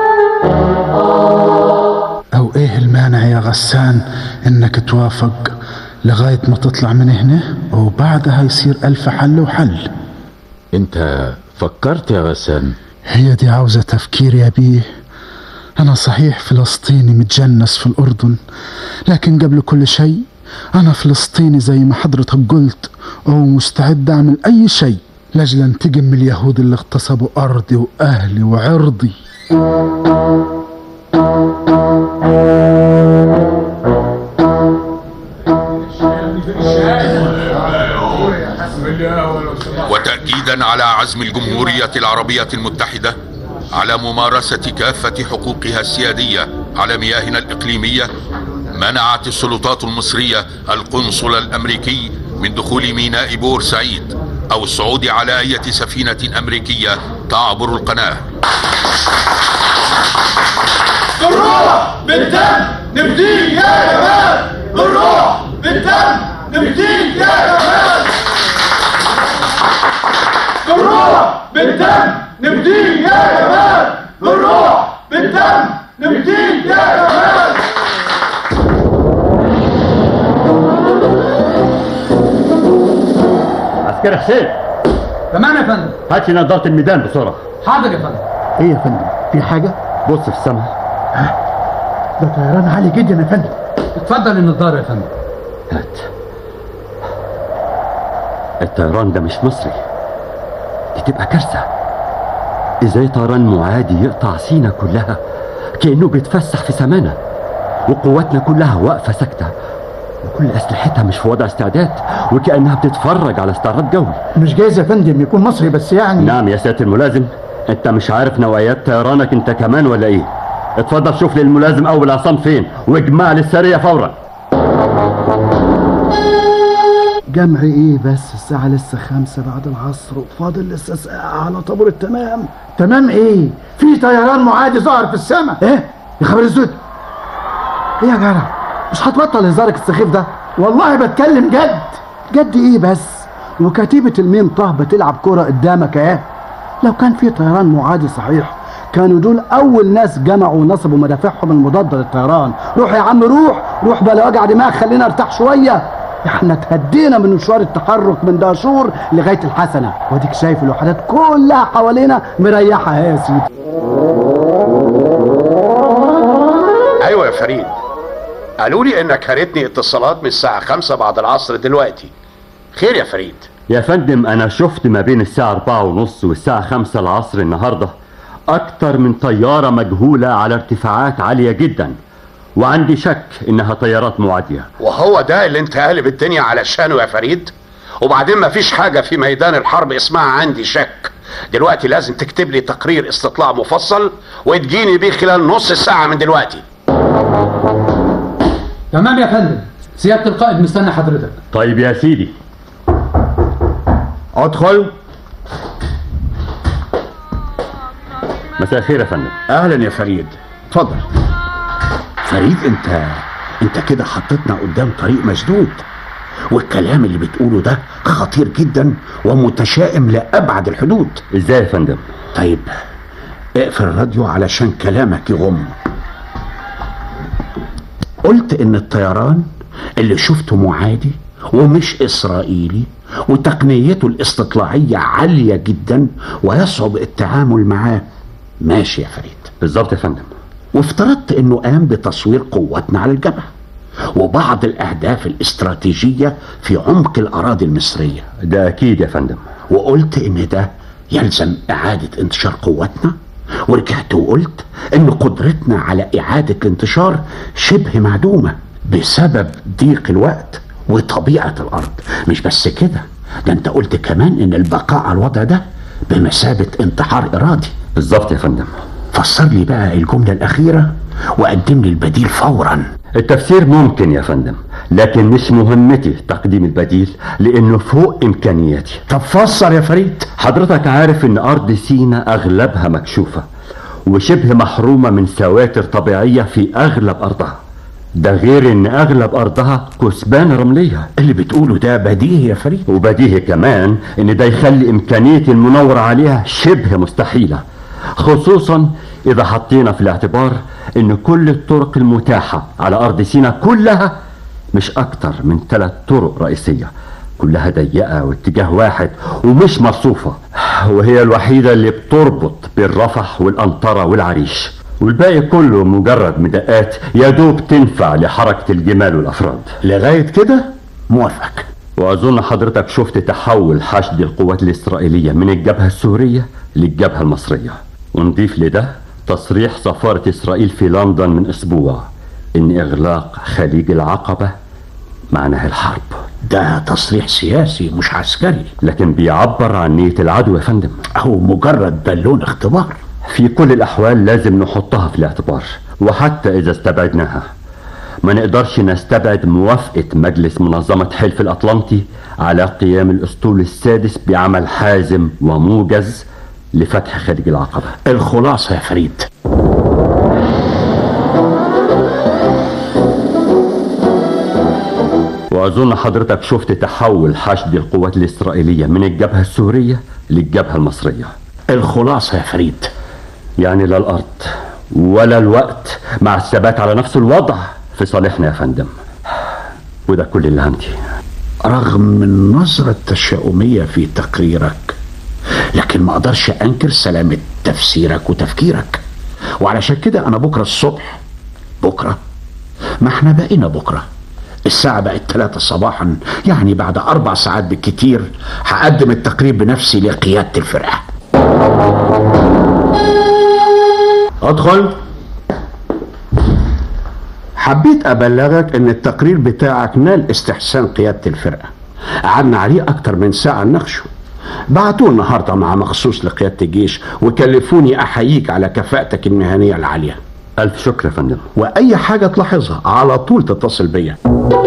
[SPEAKER 14] او ايه المانع يا غسان انك توافق لغاية ما تطلع من هنا وبعدها يصير ألف حل وحل
[SPEAKER 23] انت فكرت يا غسان
[SPEAKER 14] هي دي عاوزة تفكير يا بيه أنا صحيح فلسطيني متجنس في الأردن لكن قبل كل شيء أنا فلسطيني زي ما حضرتك قلت ومستعد أعمل أي شيء لأجل أنتقم من اليهود اللي اغتصبوا أرضي وأهلي وعرضي
[SPEAKER 24] وتأكيدا على عزم الجمهورية العربية المتحدة على ممارسة كافة حقوقها السيادية على مياهنا الإقليمية منعت السلطات المصرية القنصل الأمريكي من دخول ميناء بورسعيد أو الصعود على أي سفينة أمريكية تعبر القناة
[SPEAKER 18] بالروح بالدم نفديك يا جمال بالروح بالدم نفديك يا جمال بالروح بالدم نفديك يا جمال بالروح بالدم نفديك يا جمال
[SPEAKER 1] عسكري حسين
[SPEAKER 4] تمام يا فندم
[SPEAKER 1] هات لي نظارة الميدان بسرعة
[SPEAKER 4] حاضر يا فندم ايه يا فندم في حاجة
[SPEAKER 1] بص في السماء
[SPEAKER 4] ده طيران عالي جدا يا فندم اتفضل النظارة يا فندم
[SPEAKER 1] هات الطيران ده مش مصري دي تبقى كارثة ازاي طيران معادي يقطع سينا كلها كأنه بيتفسح في سمانة وقواتنا كلها واقفة ساكتة وكل أسلحتها مش في وضع استعداد وكأنها بتتفرج على استعراض جوي
[SPEAKER 4] مش جايز يا فندم يكون مصري بس يعني
[SPEAKER 1] نعم يا سيادة الملازم انت مش عارف نوايات طيرانك انت كمان ولا ايه اتفضل شوف لي الملازم اول عصام فين واجمع لي السريه فورا
[SPEAKER 15] جمع ايه بس الساعة لسه خمسة بعد العصر وفاضل لسه ساعة على طابور التمام
[SPEAKER 14] تمام ايه في طيران معادي ظهر في السماء
[SPEAKER 15] ايه يا خبر اسود ايه يا جدع مش هتبطل هزارك السخيف ده
[SPEAKER 14] والله بتكلم جد
[SPEAKER 15] جد ايه بس وكتيبة الميم طه بتلعب كرة قدامك اهي لو كان في طيران معادي صحيح كانوا دول اول ناس جمعوا ونصبوا مدافعهم المضادة للطيران روح يا عم روح روح بلا وجع دماغ خلينا ارتاح شوية احنا اتهدينا من مشوار التحرك من دهشور لغاية الحسنة واديك شايف الوحدات كلها حوالينا مريحة اهي يا سيدي
[SPEAKER 7] ايوه يا فريد قالوا لي انك هرتني اتصالات من الساعة خمسة بعد العصر دلوقتي خير يا فريد
[SPEAKER 1] يا فندم انا شفت ما بين الساعة أربعة ونص والساعة خمسة العصر النهاردة اكتر من طيارة مجهولة على ارتفاعات عالية جدا وعندي شك انها طيارات معادية
[SPEAKER 7] وهو ده اللي انت قالب الدنيا علشانه يا فريد وبعدين مفيش حاجة في ميدان الحرب اسمها عندي شك دلوقتي لازم تكتب لي تقرير استطلاع مفصل وتجيني بيه خلال نص ساعة من دلوقتي
[SPEAKER 2] تمام يا فندم سيادة القائد مستني حضرتك
[SPEAKER 1] طيب يا سيدي
[SPEAKER 7] ادخل
[SPEAKER 1] مساء الخير يا فندم
[SPEAKER 7] اهلا يا فريد اتفضل فريد انت انت كده حطيتنا قدام طريق مسدود والكلام اللي بتقوله ده خطير جدا ومتشائم لابعد الحدود
[SPEAKER 1] ازاي يا فندم
[SPEAKER 7] طيب اقفل الراديو علشان كلامك يغم قلت ان الطيران اللي شفته معادي ومش اسرائيلي وتقنيته الاستطلاعية عالية جدا ويصعب التعامل معاه ماشي يا فريد
[SPEAKER 1] بالظبط يا فندم
[SPEAKER 7] وافترضت انه قام بتصوير قواتنا على الجبهة وبعض الاهداف الاستراتيجية في عمق الاراضي المصرية
[SPEAKER 1] ده اكيد يا فندم
[SPEAKER 7] وقلت ان ده يلزم اعادة انتشار قواتنا ورجعت وقلت ان قدرتنا على اعادة الانتشار شبه معدومة بسبب ضيق الوقت وطبيعة الارض مش بس كده ده انت قلت كمان ان البقاء على الوضع ده بمثابة انتحار ارادي
[SPEAKER 1] بالظبط يا فندم
[SPEAKER 7] فسر لي بقى الجملة الاخيرة وقدم لي البديل فورا
[SPEAKER 1] التفسير ممكن يا فندم لكن مش مهمتي تقديم البديل لانه فوق امكانياتي
[SPEAKER 7] طب فسر يا فريد
[SPEAKER 1] حضرتك عارف ان ارض سينا اغلبها مكشوفة وشبه محرومة من سواتر طبيعية في اغلب ارضها ده غير ان اغلب ارضها كثبان رملية
[SPEAKER 7] اللي بتقوله ده بديهي يا فريد
[SPEAKER 1] وبديهي كمان ان ده يخلي امكانية المنور عليها شبه مستحيلة خصوصا اذا حطينا في الاعتبار ان كل الطرق المتاحة على ارض سينا كلها مش اكتر من ثلاث طرق رئيسية كلها ضيقة واتجاه واحد ومش مرصوفة وهي الوحيدة اللي بتربط بين رفح والأنطرة والعريش والباقي كله مجرد مدقات يا دوب تنفع لحركة الجمال والأفراد
[SPEAKER 7] لغاية كده موافق
[SPEAKER 1] وأظن حضرتك شفت تحول حشد القوات الإسرائيلية من الجبهة السورية للجبهة المصرية ونضيف لده تصريح سفارة إسرائيل في لندن من أسبوع إن إغلاق خليج العقبة معناه الحرب
[SPEAKER 7] ده تصريح سياسي مش عسكري
[SPEAKER 1] لكن بيعبر عن نية العدو يا فندم
[SPEAKER 7] أو مجرد بالون اختبار
[SPEAKER 1] في كل الأحوال لازم نحطها في الاعتبار وحتى إذا استبعدناها ما نقدرش نستبعد موافقة مجلس منظمة حلف الأطلنطي على قيام الأسطول السادس بعمل حازم وموجز لفتح خليج العقبة
[SPEAKER 7] الخلاصة يا فريد
[SPEAKER 1] وأظن حضرتك شفت تحول حشد القوات الإسرائيلية من الجبهة السورية للجبهة المصرية
[SPEAKER 7] الخلاصة يا فريد
[SPEAKER 1] يعني لا الأرض ولا الوقت مع الثبات على نفس الوضع في صالحنا يا فندم وده كل اللي عندي
[SPEAKER 7] رغم النظرة التشاؤمية في تقريرك لكن ما اقدرش انكر سلامة تفسيرك وتفكيرك وعلشان كده انا بكرة الصبح بكرة ما احنا بقينا بكرة الساعة بقت ثلاثة صباحا يعني بعد أربع ساعات بالكتير هقدم التقرير بنفسي لقيادة الفرقة ادخل حبيت أبلغك إن التقرير بتاعك نال استحسان قيادة الفرقة قعدنا عليه أكتر من ساعة نناقشه بعتوه النهارده مع مخصوص لقيادة الجيش وكلفوني أحييك على كفاءتك المهنية العالية
[SPEAKER 1] ألف شكر يا فندم
[SPEAKER 7] واي حاجه تلاحظها على طول تتصل بيا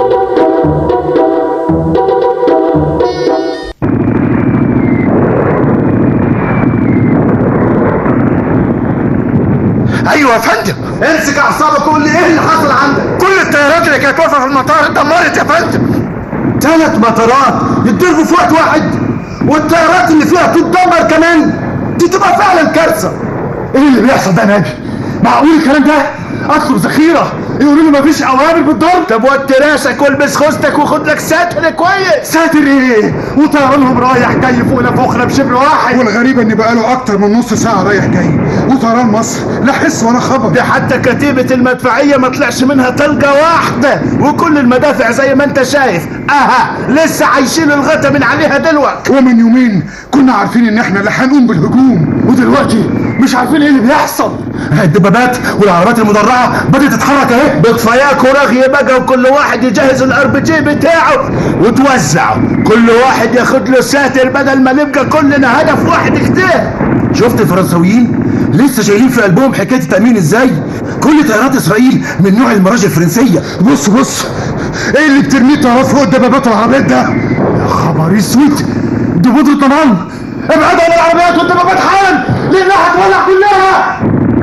[SPEAKER 18] ايوه يا فندم امسك اعصابك وقول لي ايه اللي حصل عندك كل الطيارات اللي كانت واقفه في المطار اتدمرت يا فندم ثلاث مطارات يتضربوا في وقت واحد والطيارات اللي فيها تتدمر كمان دي تبقى فعلا كارثه ايه اللي بيحصل ده يا ناجي معقول الكلام ده اطلب ذخيره يقولوا لي مفيش اوامر بالضرب طب وطي راسك والبس خوذتك وخد لك ساتر كويس ساتر ايه وطيرانهم رايح جاي فوق نفوخنا بشبر واحد
[SPEAKER 8] والغريب ان بقاله اكتر من نص ساعه رايح جاي وطيران مصر لا حس ولا خبر
[SPEAKER 18] ده حتى كتيبة المدفعية ما طلعش منها طلقة واحدة وكل المدافع زي ما انت شايف اها لسه عايشين الغطا من عليها دلوقتي
[SPEAKER 8] ومن يومين كنا عارفين ان احنا اللي هنقوم بالهجوم
[SPEAKER 18] ودلوقتي مش عارفين ايه اللي بيحصل الدبابات والعربات المدرعة بدأت تتحرك اهي بطفاياك ورغي بقى وكل واحد يجهز الار بي جي بتاعه وتوزعه كل واحد ياخد له ساتر بدل ما نبقى كلنا هدف واحد كده شفت الفرنساويين لسه شايلين في قلبهم حكايه التامين ازاي كل طيارات اسرائيل من نوع المراجع الفرنسيه
[SPEAKER 8] بص بص ايه اللي بترميه طيارات فوق الدبابات والعربيات ده
[SPEAKER 18] يا خبر اسود دي بودرة طمان ابعدوا عن العربيات والدبابات حالا لانها هتولع كلها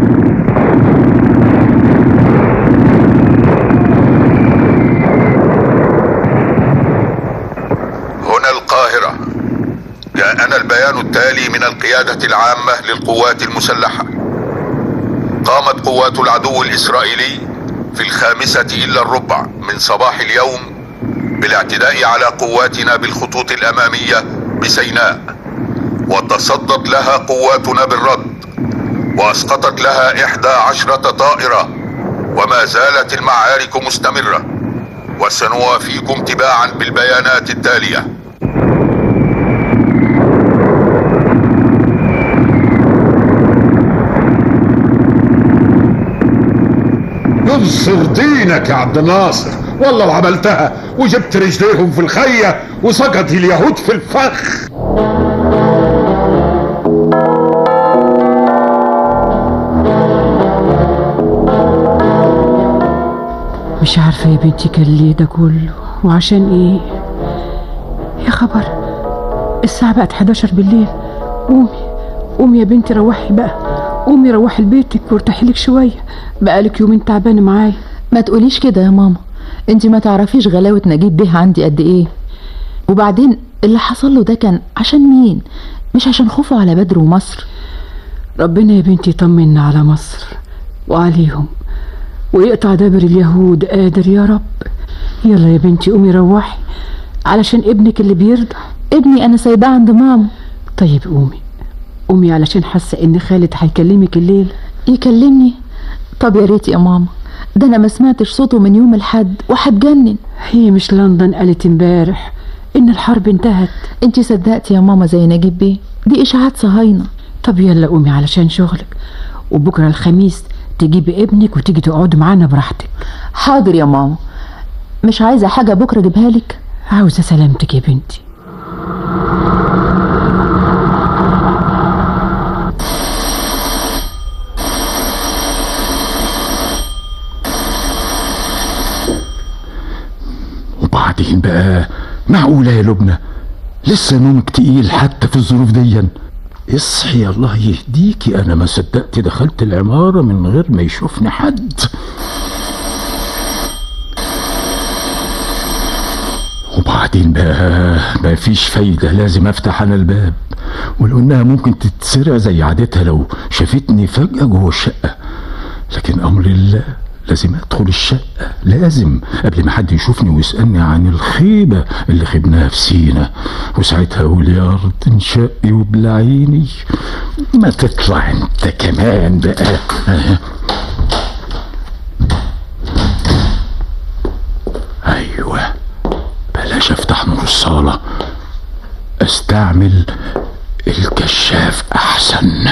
[SPEAKER 24] هنا القاهرة جاءنا البيان التالي من القيادة العامة للقوات المسلحة قامت قوات العدو الإسرائيلي في الخامسة إلا الربع من صباح اليوم بالاعتداء على قواتنا بالخطوط الأمامية بسيناء وتصدت لها قواتنا بالرد وأسقطت لها إحدى عشرة طائرة وما زالت المعارك مستمرة وسنوافيكم تباعا بالبيانات التاليه
[SPEAKER 12] انصر دينك يا عبد الناصر والله وعملتها وجبت رجليهم في الخية وسقط اليهود في الفخ
[SPEAKER 9] مش عارفة يا بنتي كان ليه ده كله وعشان ايه يا خبر الساعة بقت 11 بالليل قومي قومي يا بنتي روحي بقى قومي روحي لبيتك وارتاحي لك شوية بقالك يومين تعبانة معايا
[SPEAKER 10] ما تقوليش كده يا ماما انت ما تعرفيش غلاوة نجيب بيه عندي قد ايه وبعدين اللي حصل له ده كان عشان مين مش عشان خوفه على بدر ومصر
[SPEAKER 9] ربنا يا بنتي يطمنا على مصر وعليهم ويقطع دابر اليهود قادر يا رب يلا يا بنتي قومي روحي علشان ابنك اللي بيرضع
[SPEAKER 10] ابني انا سايباه عند ماما
[SPEAKER 9] طيب قومي قومي علشان حاسه ان خالد هيكلمك الليل
[SPEAKER 10] يكلمني طب يا ريت يا ماما ده انا ما سمعتش صوته من يوم الحد وهتجنن
[SPEAKER 9] هي مش لندن قالت امبارح ان الحرب انتهت
[SPEAKER 10] انت صدقتي يا ماما زي نجيب بيه دي اشاعات صهاينه
[SPEAKER 9] طب يلا قومي علشان شغلك وبكره الخميس تجيبي ابنك وتيجي تقعدي معانا براحتك
[SPEAKER 10] حاضر يا ماما مش عايزه حاجه بكره اجيبها لك
[SPEAKER 9] عاوزه سلامتك يا بنتي
[SPEAKER 20] وبعدين بقى معقولة يا لبنى لسه نومك تقيل حتى في الظروف دي اصحي الله يهديكي انا ما صدقت دخلت العمارة من غير ما يشوفني حد وبعدين بقى ما فيش فايدة لازم افتح انا الباب ولو انها ممكن تتسرع زي عادتها لو شافتني فجأة جوه الشقة لكن امر الله لازم ادخل الشقة لازم قبل ما حد يشوفني ويسألني عن الخيبة اللي خبناها في سينا وساعتها اقول يا ارض انشقي وبلعيني ما تطلع انت كمان بقى ايوه بلاش افتح نور الصالة استعمل الكشاف احسن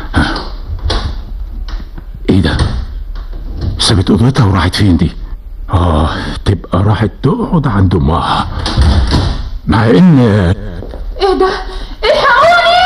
[SPEAKER 20] ايه ده سابت اوضتها وراحت فين دي اه تبقى راحت تقعد عند امها مع ان
[SPEAKER 9] ايه ده الحقوني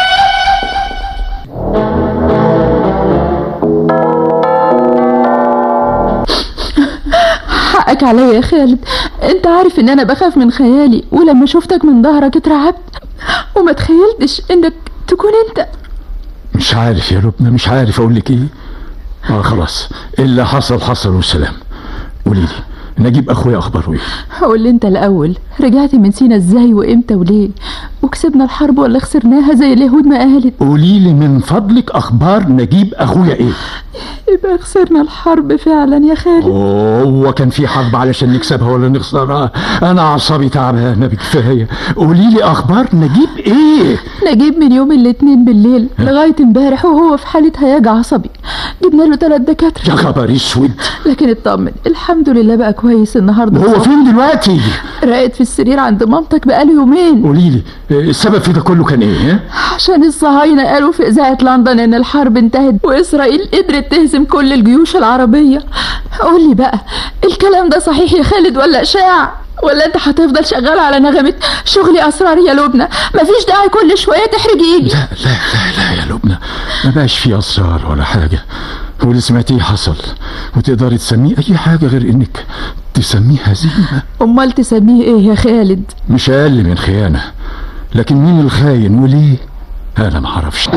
[SPEAKER 11] عليا يا خالد انت عارف ان انا بخاف من خيالي ولما شفتك من ظهرك اترعبت وما تخيلتش انك تكون انت
[SPEAKER 20] مش عارف يا لبنى مش عارف اقول لك ايه اه خلاص اللي حصل حصل والسلام قولي لي نجيب اخويا اخباره ايه
[SPEAKER 11] قول لي انت الاول رجعت من سينا ازاي وامتى وليه وكسبنا الحرب ولا خسرناها زي اليهود ما قالت
[SPEAKER 20] قولي لي من فضلك اخبار نجيب اخويا ايه
[SPEAKER 11] يبقى خسرنا الحرب فعلا يا خالد
[SPEAKER 20] هو كان في حرب علشان نكسبها ولا نخسرها انا اعصابي تعبانه بكفايه قولي لي اخبار نجيب ايه
[SPEAKER 11] نجيب من يوم الاثنين بالليل لغايه امبارح وهو في حاله هياج عصبي جبنا له ثلاث دكاتره
[SPEAKER 20] يا خبر اسود
[SPEAKER 11] لكن اطمن الحمد لله بقى كويس النهارده
[SPEAKER 20] هو فين دلوقتي
[SPEAKER 11] راقد في السرير عند مامتك بقاله يومين
[SPEAKER 20] قولي لي السبب في ده كله كان ايه ها؟
[SPEAKER 11] عشان الصهاينه قالوا في اذاعه لندن ان الحرب انتهت واسرائيل قدرت تهزم كل الجيوش العربيه قول لي بقى الكلام ده صحيح يا خالد ولا اشاع ولا انت هتفضل شغال على نغمه شغلي اسرار يا لبنى مفيش داعي كل شويه تحرج ايدي
[SPEAKER 20] لا لا لا لا يا لبنى ما بقاش في اسرار ولا حاجه واللي سمعتيه حصل وتقدري تسميه اي حاجه غير انك تسميه هزيمه
[SPEAKER 11] امال تسميه ايه يا خالد
[SPEAKER 20] مش اقل من خيانه لكن مين الخاين وليه انا ما اعرفش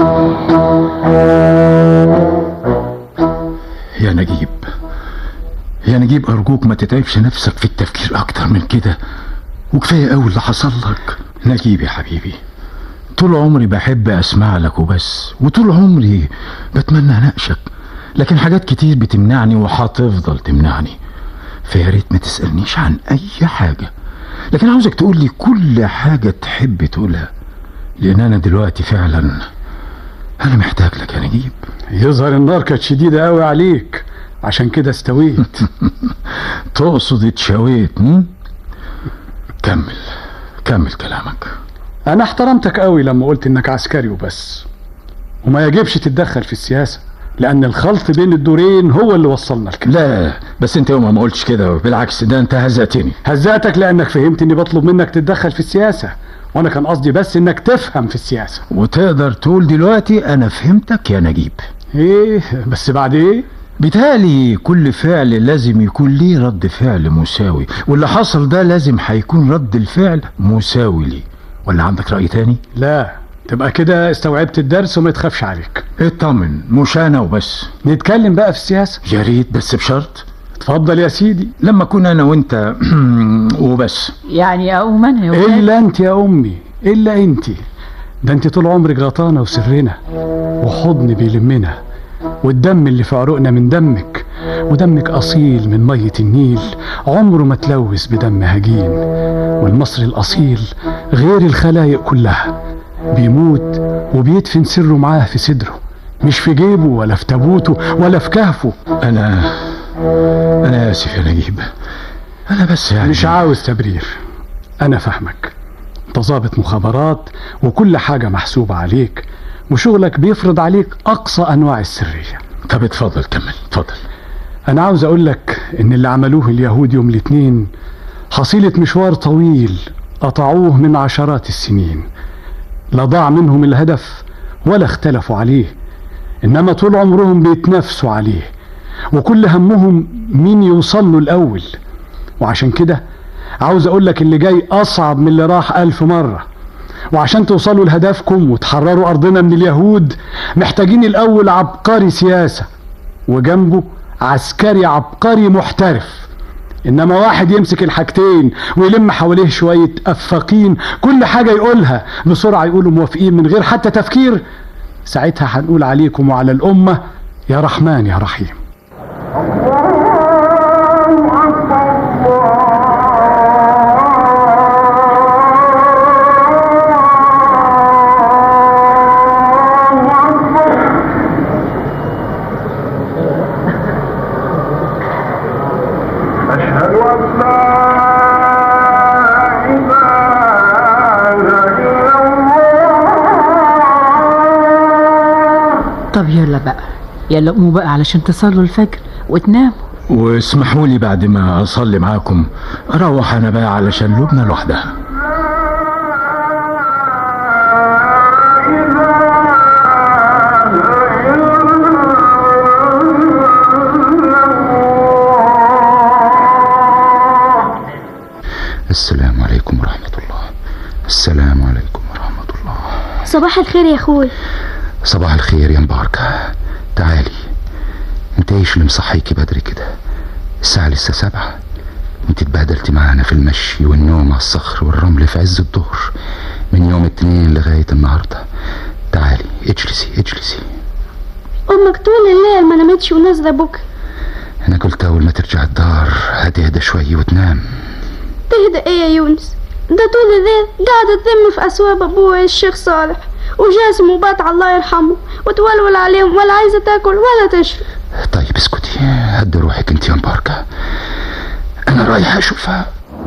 [SPEAKER 20] يا نجيب يا نجيب ارجوك ما تتعبش نفسك في التفكير اكتر من كده وكفايه قوي اللي حصل لك نجيب يا حبيبي طول عمري بحب اسمع لك وبس وطول عمري بتمنى اناقشك لكن حاجات كتير بتمنعني وهتفضل تمنعني فيا ريت ما تسالنيش عن اي حاجه لكن عاوزك تقول لي كل حاجه تحب تقولها لان انا دلوقتي فعلا انا محتاج لك يا نجيب
[SPEAKER 13] يظهر النار كانت شديدة قوي عليك عشان كده استويت
[SPEAKER 20] تقصد اتشويت م? كمل كمل كلامك
[SPEAKER 13] انا احترمتك قوي لما قلت انك عسكري وبس وما يجبش تتدخل في السياسة لان الخلط بين الدورين هو اللي وصلنا لكده
[SPEAKER 20] لا بس انت يوم ما قلتش كده بالعكس ده انت هزأتني
[SPEAKER 13] هزأتك لانك فهمت اني بطلب منك تتدخل في السياسة وانا كان قصدي بس انك تفهم في السياسة
[SPEAKER 20] وتقدر تقول دلوقتي انا فهمتك يا نجيب
[SPEAKER 13] ايه بس بعد ايه
[SPEAKER 20] بيتهيألي كل فعل لازم يكون ليه رد فعل مساوي واللي حصل ده لازم هيكون رد الفعل مساوي ليه ولا عندك رأي تاني؟
[SPEAKER 13] لا تبقى كده استوعبت الدرس وما تخافش عليك
[SPEAKER 20] اطمن مش انا وبس
[SPEAKER 13] نتكلم بقى في السياسة
[SPEAKER 20] يا ريت بس بشرط
[SPEAKER 13] اتفضل يا سيدي
[SPEAKER 20] لما اكون انا وانت وبس
[SPEAKER 9] يعني اقوم انا يا ولاد
[SPEAKER 13] الا انت يا امي الا انت ده انت طول عمرك غطانا وسرنا وحضن بيلمنا والدم اللي في عروقنا من دمك ودمك أصيل من مية النيل عمره ما تلوث بدم هجين والمصري الأصيل غير الخلايق كلها بيموت وبيدفن سره معاه في صدره مش في جيبه ولا في تابوته ولا في كهفه
[SPEAKER 20] أنا أنا آسف يا نجيب أنا بس يعني
[SPEAKER 13] مش عاوز تبرير أنا فاهمك أنت ظابط مخابرات وكل حاجة محسوبة عليك وشغلك بيفرض عليك أقصى أنواع السرية
[SPEAKER 20] طب اتفضل كمل اتفضل
[SPEAKER 13] أنا عاوز أقول لك إن اللي عملوه اليهود يوم الاثنين حصيلة مشوار طويل قطعوه من عشرات السنين لا ضاع منهم الهدف ولا اختلفوا عليه إنما طول عمرهم بيتنافسوا عليه وكل همهم مين يوصل له الأول وعشان كده عاوز أقول لك اللي جاي أصعب من اللي راح ألف مرة وعشان توصلوا لهدفكم وتحرروا أرضنا من اليهود محتاجين الأول عبقري سياسة وجنبه عسكري عبقري محترف إنما واحد يمسك الحاجتين ويلم حواليه شوية أفاقين كل حاجة يقولها بسرعة يقولوا موافقين من غير حتى تفكير ساعتها هنقول عليكم وعلى الأمة يا رحمن يا رحيم
[SPEAKER 9] طب يلا بقى يلا قوموا بقى علشان تصلوا الفجر وتناموا
[SPEAKER 20] واسمحوا لي بعد ما اصلي معاكم اروح انا بقى علشان لبنى لوحدها
[SPEAKER 3] السلام عليكم
[SPEAKER 16] صباح الخير يا اخوي
[SPEAKER 3] صباح الخير يا مباركة تعالي انت ايش اللي مصحيكي بدري كده الساعة لسه سبعة انت اتبهدلت معانا في المشي والنوم على الصخر والرمل في عز الظهر من يوم اتنين لغاية النهاردة تعالي اجلسي اجلسي
[SPEAKER 16] امك طول الليل ما نامتش ونازله بكره
[SPEAKER 3] انا قلت اول ما ترجع الدار هتهدى شوية وتنام
[SPEAKER 16] تهدى ايه يا يونس ده طول الليل قاعدة تلم في أسواب أبويا الشيخ صالح وجاسم وبات الله يرحمه وتولول عليهم ولا عايزة تاكل ولا تشرب
[SPEAKER 3] طيب اسكتي هدي روحك انت يا مباركة انا رايح اشوفها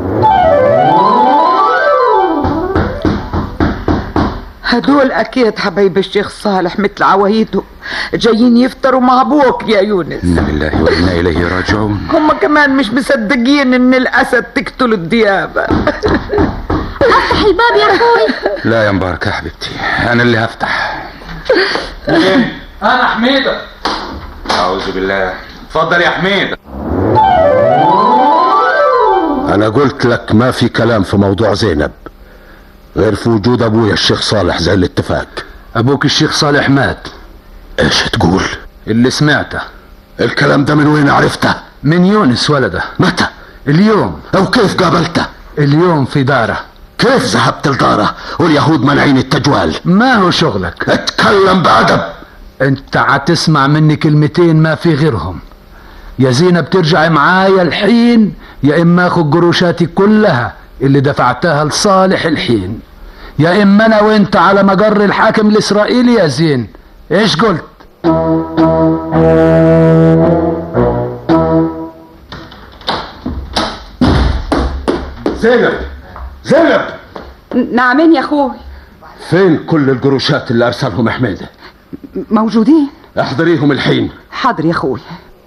[SPEAKER 6] هدول أكيد حبايب الشيخ صالح مثل عوايده جايين يفطروا مع أبوك يا يونس
[SPEAKER 3] انا لله وانا اليه راجعون
[SPEAKER 6] هم كمان مش مصدقين إن الأسد تقتل الديابة
[SPEAKER 16] افتح الباب يا اخوي
[SPEAKER 3] لا يا مباركة حبيبتي انا اللي هفتح
[SPEAKER 2] انا حميده
[SPEAKER 3] اعوذ بالله اتفضل يا حميد
[SPEAKER 5] انا قلت لك ما في كلام في موضوع زينب غير في وجود ابويا الشيخ صالح زي الاتفاق
[SPEAKER 2] ابوك الشيخ صالح مات
[SPEAKER 5] ايش تقول
[SPEAKER 2] اللي سمعته
[SPEAKER 5] الكلام ده من وين عرفته
[SPEAKER 2] من يونس ولده
[SPEAKER 5] متى
[SPEAKER 2] اليوم
[SPEAKER 5] او كيف قابلته
[SPEAKER 2] اليوم في داره
[SPEAKER 5] كيف ذهبت لداره واليهود منعين التجوال
[SPEAKER 2] ما هو شغلك
[SPEAKER 5] اتكلم بأدب
[SPEAKER 2] انت هتسمع مني كلمتين ما في غيرهم يا زينب ترجعي معايا الحين يا اما اخد جروشاتي كلها اللي دفعتها لصالح الحين يا اما انا وانت على مجر الحاكم الاسرائيلي يا زين ايش قلت
[SPEAKER 5] زينب زينب
[SPEAKER 17] نعمين يا اخوي
[SPEAKER 5] فين كل القروشات اللي ارسلهم حميده
[SPEAKER 17] موجودين
[SPEAKER 5] احضريهم الحين
[SPEAKER 17] حاضر يا اخوي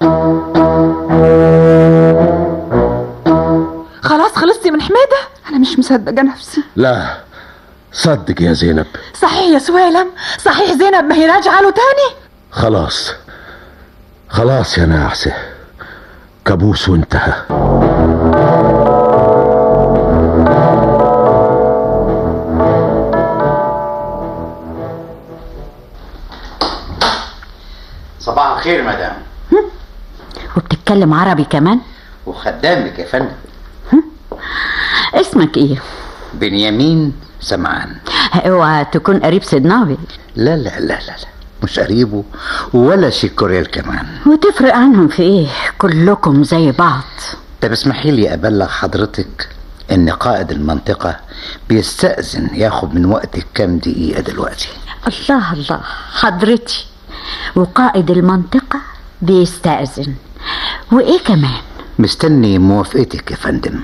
[SPEAKER 9] خلاص خلصتي من حميدة
[SPEAKER 17] انا مش مصدقه نفسي
[SPEAKER 5] لا صدق يا زينب
[SPEAKER 9] صحيح يا سويلم صحيح زينب ما هي راجعة له تاني
[SPEAKER 5] خلاص خلاص يا ناعسه كابوس وانتهى
[SPEAKER 19] صباح الخير مدام
[SPEAKER 10] وبتتكلم عربي كمان
[SPEAKER 19] وخدامك يا فندم
[SPEAKER 10] اسمك ايه
[SPEAKER 19] بنيامين سمعان
[SPEAKER 10] اوعى تكون قريب سيدناوي
[SPEAKER 19] لا لا لا لا لا مش قريبه ولا شيكوريل كمان
[SPEAKER 10] وتفرق عنهم في ايه كلكم زي بعض
[SPEAKER 19] طب اسمحي لي ابلغ حضرتك ان قائد المنطقة بيستأذن ياخد من وقتك كام دقيقة دلوقتي
[SPEAKER 10] الله الله حضرتي وقائد المنطقة بيستأذن وايه كمان
[SPEAKER 19] مستني موافقتك يا فندم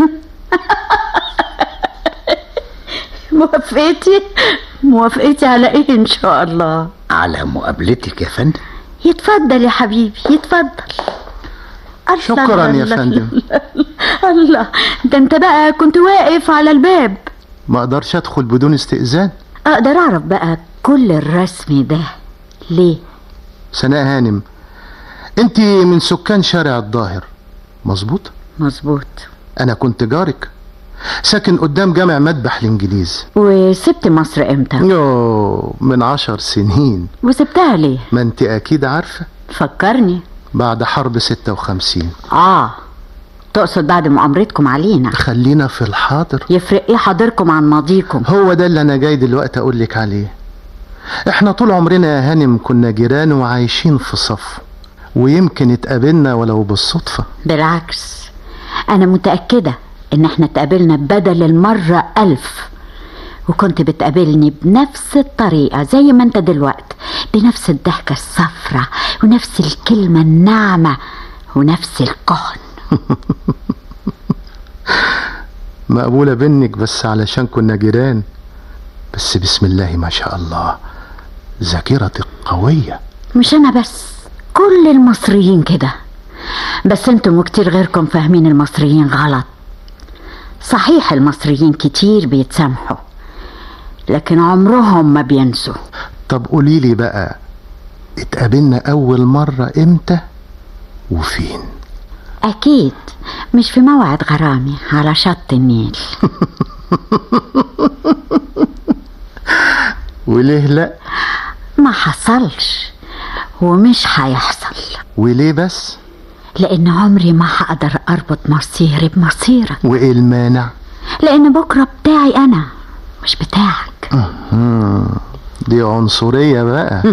[SPEAKER 10] موافقتي موافقتي على ايه ان شاء الله
[SPEAKER 19] على مقابلتك يا فندم
[SPEAKER 10] يتفضل يا حبيبي يتفضل الله
[SPEAKER 21] شكراً يا
[SPEAKER 10] الله
[SPEAKER 21] فندم.
[SPEAKER 10] الله, الله ده انت بقى كنت واقف على الباب
[SPEAKER 21] ما اقدرش ادخل بدون استئذان
[SPEAKER 10] اقدر اعرف بقى كل الرسم ده ليه
[SPEAKER 21] سناء هانم انت من سكان شارع الظاهر مظبوط
[SPEAKER 10] مظبوط
[SPEAKER 21] انا كنت جارك ساكن قدام جامع مذبح الانجليز
[SPEAKER 10] وسبت مصر امتى
[SPEAKER 21] يو من عشر سنين
[SPEAKER 10] وسبتها ليه
[SPEAKER 21] ما انت اكيد عارفة
[SPEAKER 10] فكرني
[SPEAKER 21] بعد حرب ستة وخمسين
[SPEAKER 10] اه تقصد بعد مؤامرتكم علينا
[SPEAKER 21] خلينا في الحاضر
[SPEAKER 10] يفرق ايه حاضركم عن ماضيكم
[SPEAKER 21] هو ده اللي انا جاي دلوقتي اقول لك عليه احنا طول عمرنا يا هانم كنا جيران وعايشين في صف ويمكن اتقابلنا ولو بالصدفة
[SPEAKER 10] بالعكس انا متأكدة ان احنا اتقابلنا بدل المرة الف وكنت بتقابلني بنفس الطريقة زي ما انت دلوقت بنفس الضحكة الصفرة ونفس الكلمة الناعمة ونفس الكهن
[SPEAKER 21] مقبولة بينك بس علشان كنا جيران بس بسم الله ما شاء الله ذاكرتك قوية
[SPEAKER 10] مش انا بس كل المصريين كده بس انتم وكتير غيركم فاهمين المصريين غلط صحيح المصريين كتير بيتسامحوا لكن عمرهم ما بينسوا
[SPEAKER 21] طب قوليلي بقى اتقابلنا أول مرة إمتى وفين
[SPEAKER 10] اكيد مش في موعد غرامي على شط النيل
[SPEAKER 21] وليه لا
[SPEAKER 4] ما حصلش ومش هيحصل
[SPEAKER 21] وليه بس
[SPEAKER 4] لأن عمري ما هقدر أربط مصيري بمصيرك
[SPEAKER 21] وايه المانع
[SPEAKER 4] لأن بكرة بتاعي أنا مش بتاعك
[SPEAKER 21] مم. دي عنصرية بقى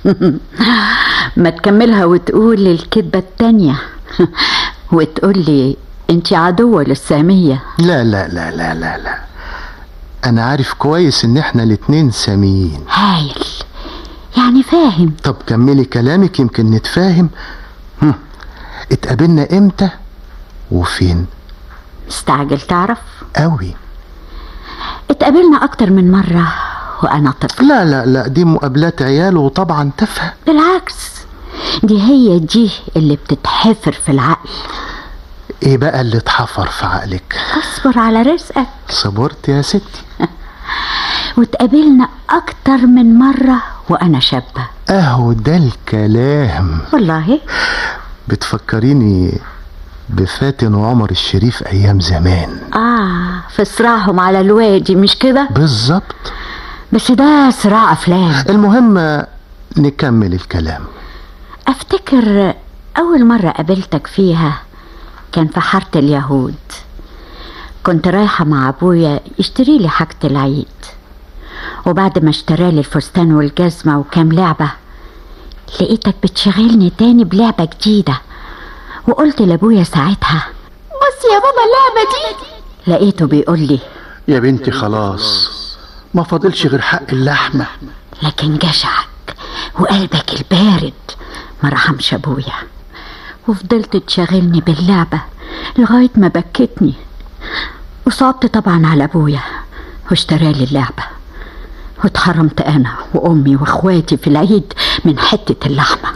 [SPEAKER 4] ما تكملها وتقول الكذبة التانية وتقول لي انت عدوة للسامية
[SPEAKER 21] لا لا لا لا لا لا انا عارف كويس ان احنا الاتنين ساميين
[SPEAKER 4] هايل يعني فاهم
[SPEAKER 21] طب كملي كلامك يمكن نتفاهم هم. اتقابلنا امتى وفين
[SPEAKER 4] مستعجل تعرف
[SPEAKER 21] قوي
[SPEAKER 4] اتقابلنا أكتر من مرة وأنا طفل
[SPEAKER 21] لا لا لا دي مقابلات عيال وطبعا تافهه
[SPEAKER 4] بالعكس دي هي دي اللي بتتحفر في العقل
[SPEAKER 21] ايه بقى اللي اتحفر في عقلك
[SPEAKER 4] اصبر على رزقك
[SPEAKER 21] صبرت يا ستي
[SPEAKER 4] واتقابلنا أكتر من مرة وأنا شابة
[SPEAKER 21] اهو ده الكلام
[SPEAKER 4] والله
[SPEAKER 21] بتفكريني بفاتن وعمر الشريف ايام زمان
[SPEAKER 4] آه في صراعهم على الوادي مش كده
[SPEAKER 21] بالظبط
[SPEAKER 4] بس ده صراع أفلام
[SPEAKER 21] المهم نكمل الكلام
[SPEAKER 4] أفتكر أول مرة قابلتك فيها كان في حارة اليهود كنت رايحة مع أبويا يشتري لي حاجة العيد وبعد ما اشترى لي الفستان والجزمة وكام لعبة لقيتك بتشغلني تاني بلعبة جديدة وقلت لأبويا ساعتها
[SPEAKER 11] بص يا بابا اللعبة دي
[SPEAKER 4] لقيته بيقول لي
[SPEAKER 21] يا بنتي خلاص ما فاضلش غير حق اللحمة
[SPEAKER 4] لكن جشعك وقلبك البارد ما رحمش ابويا وفضلت تشغلني باللعبة لغاية ما بكتني وصعبت طبعا على ابويا واشترى لي اللعبة واتحرمت انا وامي واخواتي في العيد من حتة اللحمة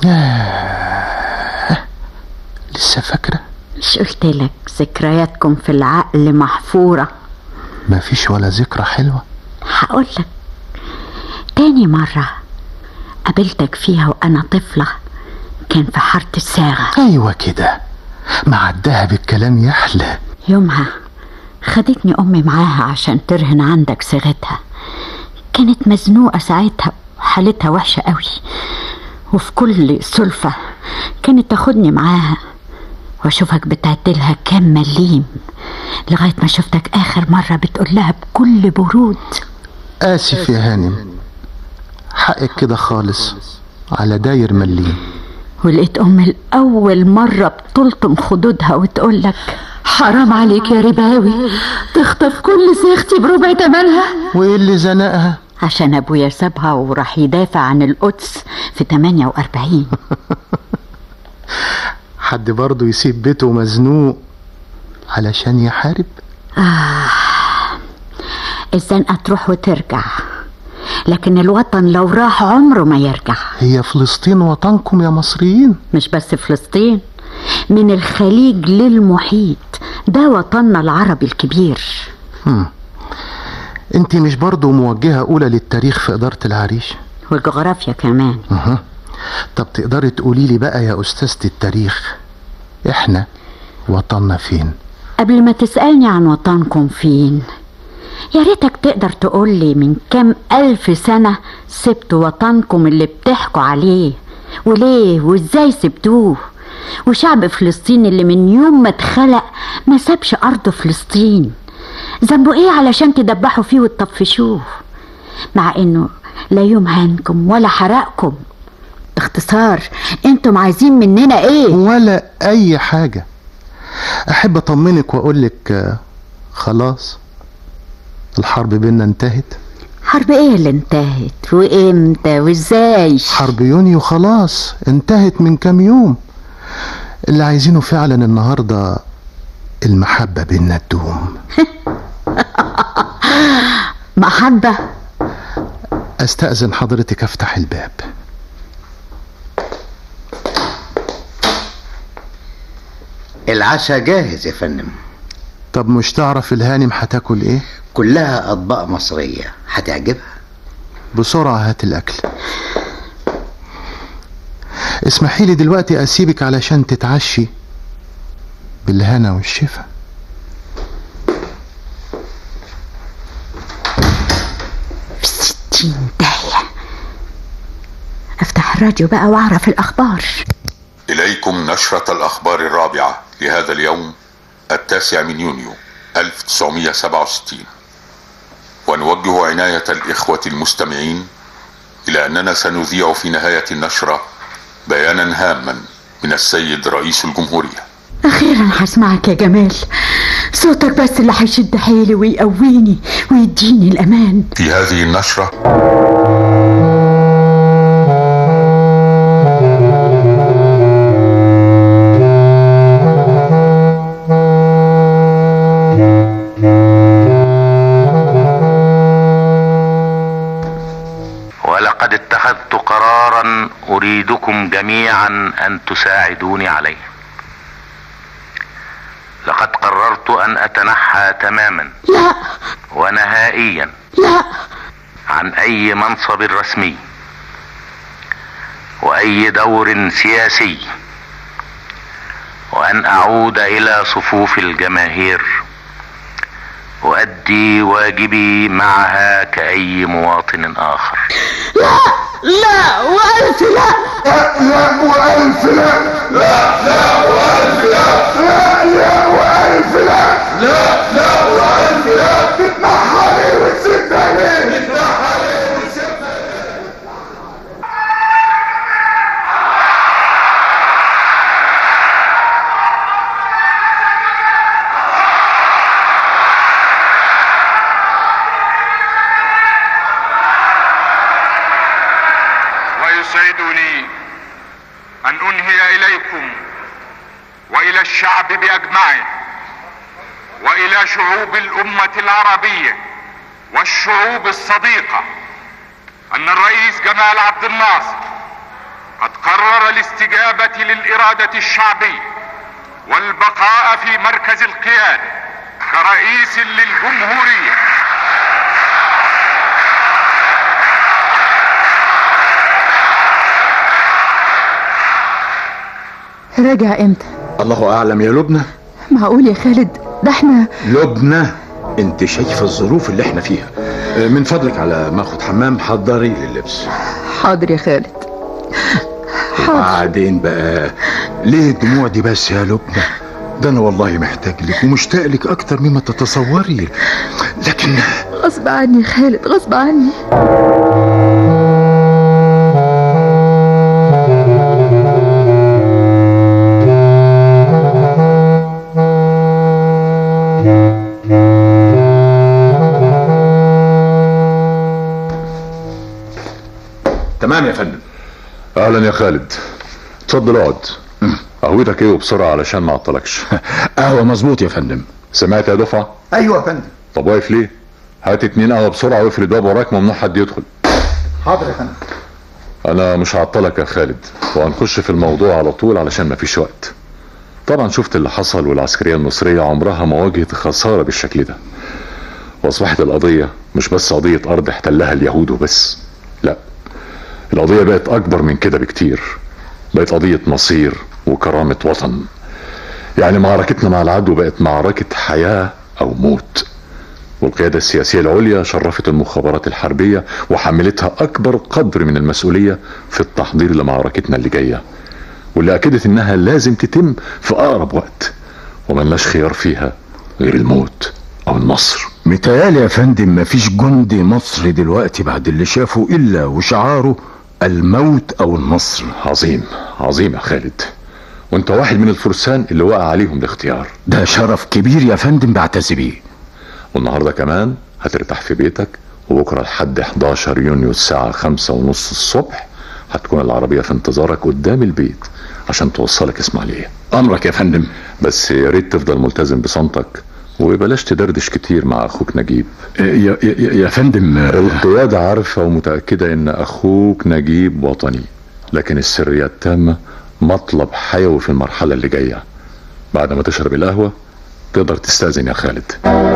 [SPEAKER 21] لسه فاكرة
[SPEAKER 4] مش قلت لك ذكرياتكم في العقل محفورة
[SPEAKER 21] مفيش ولا ذكرى حلوة
[SPEAKER 4] هقول لك تاني مرة قابلتك فيها وأنا طفلة كان في حارة الساغة
[SPEAKER 21] ايوه كده مع الدهب الكلام يحلى
[SPEAKER 4] يومها خدتني أمي معاها عشان ترهن عندك صيغتها كانت مزنوقة ساعتها وحالتها وحشة قوي وفي كل سلفة كانت تاخدني معاها واشوفك بتعدلها كام مليم لغاية ما شفتك آخر مرة بتقول لها بكل برود
[SPEAKER 21] اسف يا هانم حقك كده خالص على داير مليم
[SPEAKER 4] ولقيت أمي الأول مرة بتلطم خدودها وتقول لك
[SPEAKER 11] حرام عليك يا رباوي تخطف كل صيغتي بربع تمنها
[SPEAKER 21] وايه اللي زنقها
[SPEAKER 4] عشان أبويا سابها وراح يدافع عن القدس في 48
[SPEAKER 21] حد برضه يسيب بيته مزنوق علشان يحارب
[SPEAKER 4] آه الزنقة تروح وترجع لكن الوطن لو راح عمره ما يرجع
[SPEAKER 21] هي فلسطين وطنكم يا مصريين
[SPEAKER 4] مش بس فلسطين من الخليج للمحيط ده وطننا العربي الكبير
[SPEAKER 21] هم. انت مش برضه موجهة أولى للتاريخ في إدارة العريش
[SPEAKER 4] والجغرافيا كمان
[SPEAKER 21] أها. طب تقدري تقولي لي بقى يا أستاذة التاريخ إحنا وطننا فين
[SPEAKER 4] قبل ما تسألني عن وطنكم فين يا ريتك تقدر تقول لي من كام ألف سنة سبتوا وطنكم اللي بتحكوا عليه وليه وازاي سبتوه وشعب فلسطين اللي من يوم ما اتخلق ما سابش أرض فلسطين ذنبه ايه علشان تدبحوا فيه وتطفشوه مع انه لا يوم هانكم ولا حرقكم باختصار انتم عايزين مننا ايه
[SPEAKER 21] ولا أي حاجة أحب أطمنك وأقولك آه، خلاص الحرب بينا انتهت
[SPEAKER 4] حرب ايه اللي انتهت وامتى وازاي
[SPEAKER 21] حرب يونيو خلاص انتهت من كام يوم اللي عايزينه فعلا النهاردة المحبة بينا تدوم
[SPEAKER 4] محبة
[SPEAKER 21] استأذن حضرتك افتح الباب
[SPEAKER 19] العشاء جاهز يا فندم
[SPEAKER 21] طب مش تعرف الهانم هتاكل ايه
[SPEAKER 19] كلها أطباق مصرية هتعجبها
[SPEAKER 21] بسرعة هات الأكل اسمحي لي دلوقتي أسيبك علشان تتعشي بالهنا والشفا
[SPEAKER 4] ستين داهية افتح الراديو بقى واعرف الاخبار
[SPEAKER 24] إليكم نشرة الأخبار الرابعة لهذا اليوم التاسع من يونيو 1967 ونوجه عناية الإخوة المستمعين إلى أننا سنذيع في نهاية النشرة بيانا هاما من السيد رئيس الجمهورية
[SPEAKER 4] اخيرا هسمعك يا جمال صوتك بس اللي هيشد حيلي ويقويني ويديني الامان
[SPEAKER 24] في هذه النشرة
[SPEAKER 14] ولقد اتخذت قرارا اريدكم جميعا ان تساعدوني عليه لقد قررت ان اتنحى تماما
[SPEAKER 4] لا
[SPEAKER 14] ونهائيا
[SPEAKER 4] لا
[SPEAKER 14] عن اي منصب رسمي واي دور سياسي وان اعود الى صفوف الجماهير وادي واجبي معها كاي مواطن اخر
[SPEAKER 4] لا لا والف لا
[SPEAKER 18] لا والف لا لا لا والف لا لا لا والف لا لا لا والف لا تتنحى ليه وتسيبنا ليه تتنحى ليه وتسيبنا
[SPEAKER 15] ويسعدني أن أنهي إليكم وإلى الشعب بأجمعه وإلى شعوب الأمة العربية والشعوب الصديقة أن الرئيس جمال عبد الناصر قد قرر الاستجابة للإرادة الشعبية والبقاء في مركز القيادة كرئيس للجمهورية
[SPEAKER 17] راجع امتى
[SPEAKER 22] الله اعلم يا لبنى
[SPEAKER 17] معقول يا خالد ده احنا
[SPEAKER 22] لبنى انت شايفه الظروف اللي احنا فيها آه، من فضلك على ما اخد حمام حضري لللبس
[SPEAKER 17] حاضر يا خالد
[SPEAKER 22] وبعدين بقى ليه الدموع دي بس يا لبنى ده انا والله محتاج لك ومشتاق لك اكتر مما تتصوري لكن
[SPEAKER 17] غصب عني يا خالد غصب عني
[SPEAKER 22] تمام يا فندم
[SPEAKER 12] اهلا يا خالد اتفضل اقعد قهوتك ايه وبسرعه علشان ما اعطلكش
[SPEAKER 22] قهوه مظبوط يا فندم
[SPEAKER 12] سمعت يا دفعه
[SPEAKER 22] ايوه يا فندم
[SPEAKER 12] طب واقف ليه هات اتنين قهوه بسرعه واقفل الباب وراك ممنوع حد يدخل
[SPEAKER 22] حاضر يا فندم
[SPEAKER 12] انا مش هعطلك يا خالد وهنخش في الموضوع على طول علشان مفيش وقت طبعا شفت اللي حصل والعسكريه المصريه عمرها ما واجهت خساره بالشكل ده واصبحت القضيه مش بس قضيه ارض احتلها اليهود وبس لا القضيه بقت اكبر من كده بكتير بقت قضيه مصير وكرامه وطن يعني معركتنا مع العدو بقت معركه حياه او موت والقيادة السياسية العليا شرفت المخابرات الحربية وحملتها أكبر قدر من المسؤولية في التحضير لمعركتنا اللي جاية واللي أكدت إنها لازم تتم في أقرب وقت وملناش خيار فيها غير الموت أو النصر
[SPEAKER 22] متهيألي يا فندم مفيش جندي مصري دلوقتي بعد اللي شافه إلا وشعاره الموت أو النصر
[SPEAKER 12] عظيم عظيم يا خالد وانت واحد من الفرسان اللي وقع عليهم الاختيار
[SPEAKER 22] ده شرف كبير يا فندم بعتز بيه
[SPEAKER 12] والنهارده كمان هترتاح في بيتك وبكره لحد 11 يونيو الساعة خمسة ونص الصبح هتكون العربية في انتظارك قدام البيت عشان توصلك اسماعيلية
[SPEAKER 22] أمرك يا فندم
[SPEAKER 12] بس يا ريت تفضل ملتزم بصمتك وبلاش تدردش كتير مع اخوك نجيب
[SPEAKER 22] يا, يا, يا فندم
[SPEAKER 12] القيادة عارفة ومتأكدة ان اخوك نجيب وطني لكن السرية التامة مطلب حيوي في المرحلة اللي جاية بعد ما تشرب القهوة تقدر تستأذن يا خالد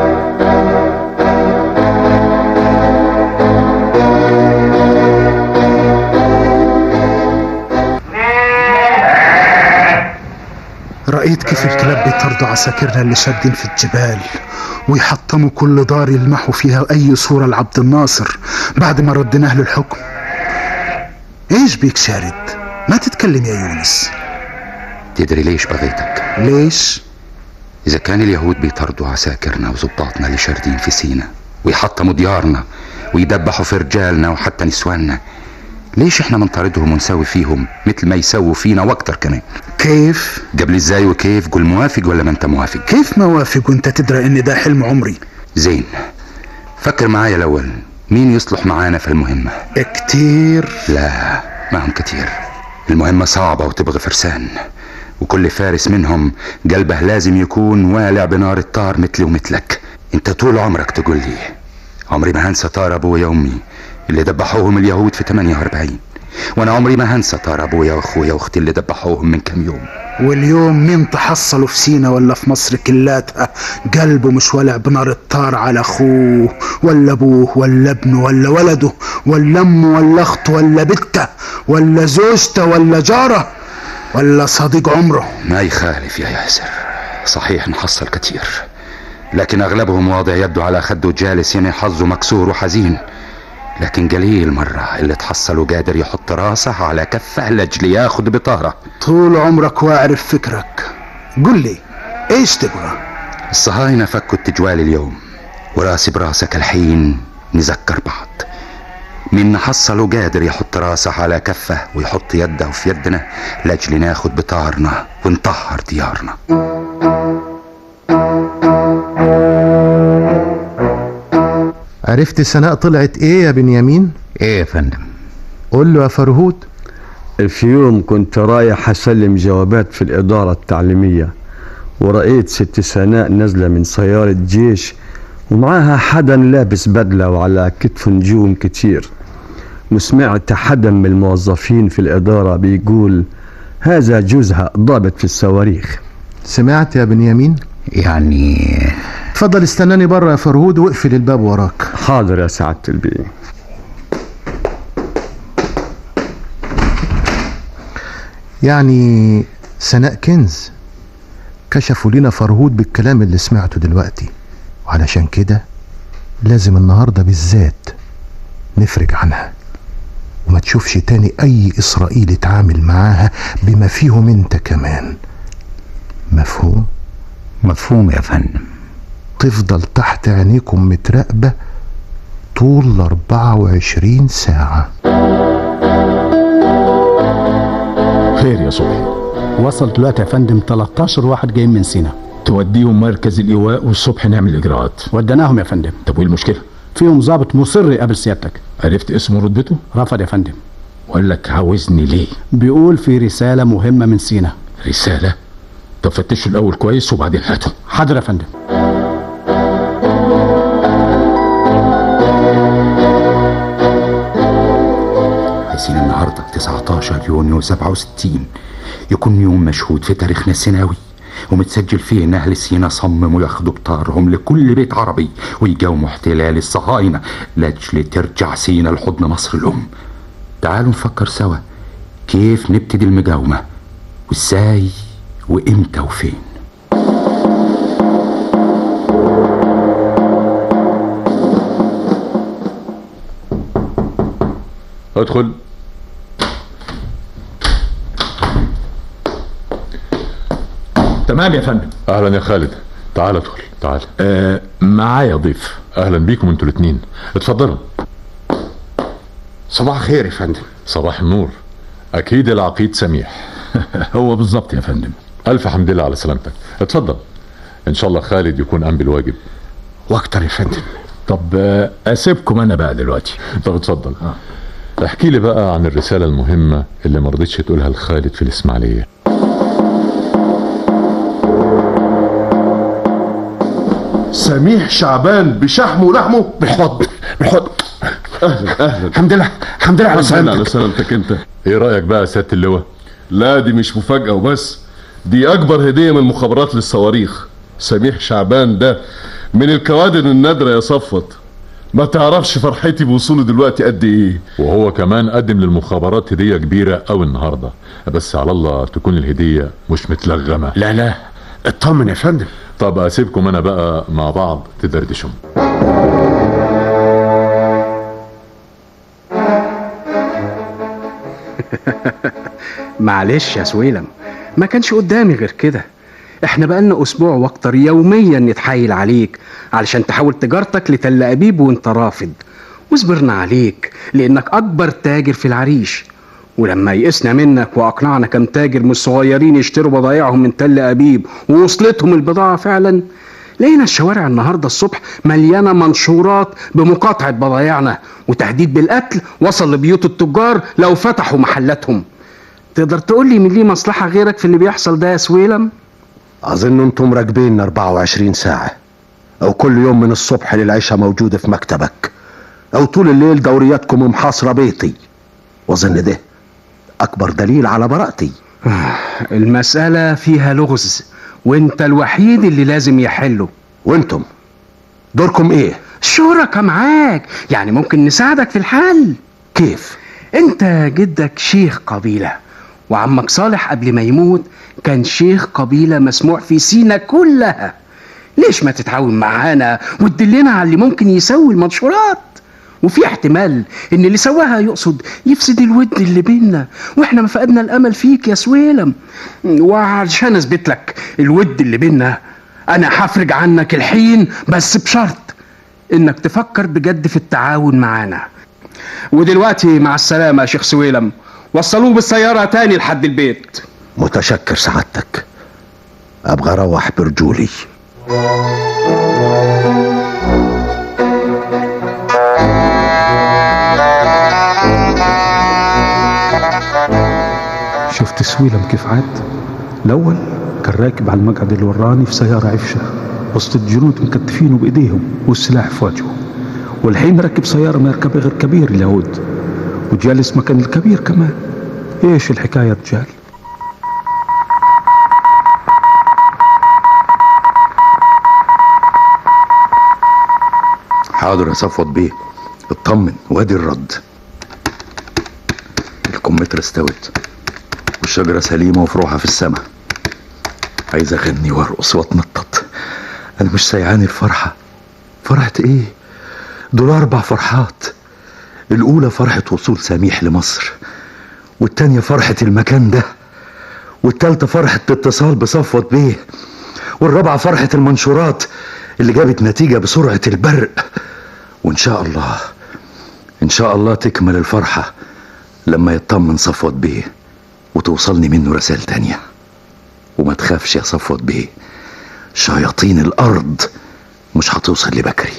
[SPEAKER 8] رأيت كيف الكلاب بيطردوا عساكرنا اللي شادين في الجبال ويحطموا كل دار يلمحوا فيها أي صورة لعبد الناصر بعد ما رديناه للحكم ايش بيك شارد ما تتكلم يا يونس
[SPEAKER 3] تدري ليش بغيتك
[SPEAKER 8] ليش
[SPEAKER 3] إذا كان اليهود بيطردوا عساكرنا وظباطنا اللي شاردين في سينا ويحطموا ديارنا ويدبحوا في رجالنا وحتى نسواننا ليش احنا منطردهم ونسوي فيهم مثل ما يسووا فينا واكتر كمان
[SPEAKER 8] كيف
[SPEAKER 3] قبل ازاي وكيف قول موافق ولا ما انت موافق
[SPEAKER 8] كيف ما وافق وانت تدرى ان ده حلم عمري
[SPEAKER 3] زين فكر معايا الاول مين يصلح معانا في المهمة
[SPEAKER 8] كتير
[SPEAKER 3] لا ما هم كتير المهمة صعبة وتبغى فرسان وكل فارس منهم قلبه لازم يكون والع بنار الطار مثلي ومثلك انت طول عمرك تقول لي عمري ما هنسى طار ابويا وامي اللي دبحوهم اليهود في 48 وانا عمري ما هنسى طار ابويا واخويا واختي اللي دبحوهم من كم يوم
[SPEAKER 8] واليوم مين تحصلوا في سينا ولا في مصر كلاتها قلبه مش ولع بنار الطار على اخوه ولا ابوه ولا ابنه ولا ولده ولا امه ولا اخته ولا بنته ولا زوجته ولا جاره ولا صديق عمره
[SPEAKER 3] ما يخالف يا ياسر صحيح نحصل كتير لكن اغلبهم واضع يده على خده جالس يعني حظه مكسور وحزين لكن قليل مرة اللي تحصل وقادر يحط راسه على كفه لجل ياخد بطاره
[SPEAKER 8] طول عمرك واعرف فكرك قل لي ايش تبغى
[SPEAKER 3] الصهاينة فكوا التجوال اليوم وراسي براسك الحين نذكر بعض مين حصل وقادر يحط راسه على كفه ويحط يده في يدنا لاجل ناخد بطارنا ونطهر ديارنا
[SPEAKER 21] عرفت سناء طلعت ايه يا بنيامين
[SPEAKER 19] ايه يا فندم
[SPEAKER 21] قول له يا فرهود
[SPEAKER 1] في يوم كنت رايح أسلم جوابات في الإدارة التعليمية ورأيت ست سناء نازلة من سيارة جيش ومعاها حدا لابس بدلة وعلى كتفه نجوم كتير وسمعت حدا من الموظفين في الإدارة بيقول هذا جوزها ضابط في الصواريخ
[SPEAKER 21] سمعت يا بنيامين
[SPEAKER 19] يعني
[SPEAKER 21] اتفضل استناني بره يا فرهود واقفل الباب وراك
[SPEAKER 1] حاضر يا سعادة البيه
[SPEAKER 21] يعني سناء كنز كشفوا لنا فرهود بالكلام اللي سمعته دلوقتي وعلشان كده لازم النهارده بالذات نفرج عنها وما تشوفش تاني اي اسرائيلي اتعامل معاها بما فيهم انت كمان مفهوم
[SPEAKER 19] مفهوم يا فندم
[SPEAKER 21] تفضل تحت عينيكم متراقبة طول ال 24 ساعة
[SPEAKER 7] خير يا صبحي وصل دلوقتي يا فندم 13 واحد جايين من سينا توديهم مركز الايواء والصبح نعمل اجراءات وديناهم يا فندم طب وايه المشكله فيهم ضابط مصر يقابل سيادتك عرفت اسمه ورتبته رفض يا فندم وقال لك عاوزني ليه بيقول في رساله مهمه من سينا رساله طب فتشوا الاول كويس وبعدين هاتوا حاضر يا فندم
[SPEAKER 3] عايزين النهارده 19 يونيو 67 يكون يوم مشهود في تاريخنا السيناوي ومتسجل فيه ان اهل سينا صمموا ياخدوا بطارهم لكل بيت عربي ويقاوموا احتلال الصهاينه لاجل ترجع سينا لحضن مصر الام تعالوا نفكر سوا كيف نبتدي المقاومه وازاي وامتى وفين
[SPEAKER 12] ادخل
[SPEAKER 7] تمام يا فندم
[SPEAKER 12] اهلا يا خالد تعال ادخل تعال
[SPEAKER 7] آه معايا ضيف
[SPEAKER 12] اهلا بيكم انتوا الاثنين اتفضلوا
[SPEAKER 7] صباح الخير يا فندم
[SPEAKER 12] صباح النور اكيد العقيد سميح
[SPEAKER 7] هو بالظبط يا فندم
[SPEAKER 12] الف حمد لله على سلامتك اتفضل ان شاء الله خالد يكون قام بالواجب
[SPEAKER 7] واكتر يا فندم طب آه، اسيبكم انا بقى دلوقتي
[SPEAKER 12] طب اتفضل احكي لي بقى عن الرسالة المهمة اللي ما رضيتش تقولها لخالد في الإسماعيلية
[SPEAKER 18] سميح شعبان بشحمه ولحمه
[SPEAKER 7] بالحضن بالحضن
[SPEAKER 18] اهلا اهلا
[SPEAKER 7] الحمد لله الحمد لله على
[SPEAKER 18] الحمد لله
[SPEAKER 7] سلامتك
[SPEAKER 18] على سلامتك انت
[SPEAKER 12] ايه رأيك بقى يا سيادة اللواء
[SPEAKER 18] لا دي مش مفاجأة وبس دي أكبر هدية من المخابرات للصواريخ سميح شعبان ده من الكوادر النادرة يا صفوت ما تعرفش فرحتي بوصوله دلوقتي قد ايه
[SPEAKER 12] وهو كمان قدم للمخابرات هدية كبيرة أوي النهاردة بس على الله تكون الهدية مش متلغمة
[SPEAKER 7] لا لا اطمن يا فندم
[SPEAKER 12] طب أسيبكم أنا بقى مع بعض تدردشوا
[SPEAKER 6] معلش يا سويلم ما كانش قدامي غير كده احنا بقالنا اسبوع واكتر يوميا نتحايل عليك علشان تحول تجارتك لتل ابيب وانت رافض وصبرنا عليك لانك اكبر تاجر في العريش ولما يئسنا منك واقنعنا كم تاجر من الصغيرين يشتروا بضايعهم من تل ابيب ووصلتهم البضاعه فعلا لقينا الشوارع النهارده الصبح مليانه منشورات بمقاطعه بضايعنا وتهديد بالقتل وصل لبيوت التجار لو فتحوا محلاتهم تقدر تقول لي من ليه مصلحه غيرك في اللي بيحصل ده يا سويلم
[SPEAKER 5] أظن أنتم راكبين 24 ساعة أو كل يوم من الصبح للعشاء موجودة في مكتبك أو طول الليل دورياتكم محاصرة بيتي وأظن ده أكبر دليل على براءتي
[SPEAKER 6] المسألة فيها لغز وانت الوحيد اللي لازم يحله
[SPEAKER 5] وانتم دوركم ايه
[SPEAKER 6] شركة معاك يعني ممكن نساعدك في الحل
[SPEAKER 5] كيف
[SPEAKER 6] انت جدك شيخ قبيلة وعمك صالح قبل ما يموت كان شيخ قبيلة مسموع في سينا كلها ليش ما تتعاون معانا وتدلنا على اللي ممكن يسوي المنشورات وفي احتمال ان اللي سواها يقصد يفسد الود اللي بينا واحنا ما فقدنا الامل فيك يا سويلم وعشان اثبت لك الود اللي بينا انا هفرج عنك الحين بس بشرط انك تفكر بجد في التعاون معانا ودلوقتي مع السلامه يا شيخ سويلم وصلوه بالسياره تاني لحد البيت
[SPEAKER 5] متشكر سعادتك أبغى أروح برجولي
[SPEAKER 6] شفت سويلم كيف عاد الاول كان راكب على المقعد اللي وراني في سياره عفشه وسط الجنود مكتفينه بايديهم والسلاح في وجهه والحين راكب سياره ما يركبها غير كبير اليهود وجالس مكان الكبير كمان ايش الحكايه يا رجال
[SPEAKER 22] حاضر يا صفوت بيه اطمن وادي الرد الكمثرى استوت والشجرة سليمة وفروعها في السماء عايز اغني وارقص واتنطط انا مش سيعاني الفرحة فرحة ايه دول اربع فرحات الاولى فرحة وصول سميح لمصر والتانية فرحة المكان ده والتالتة فرحة الاتصال بصفوت بيه والرابعة فرحة المنشورات اللي جابت نتيجة بسرعة البرق وإن شاء الله إن شاء الله تكمل الفرحة لما يطمن صفوت بيه وتوصلني منه رسائل تانية وما تخافش يا صفوت بيه شياطين الأرض مش هتوصل لبكري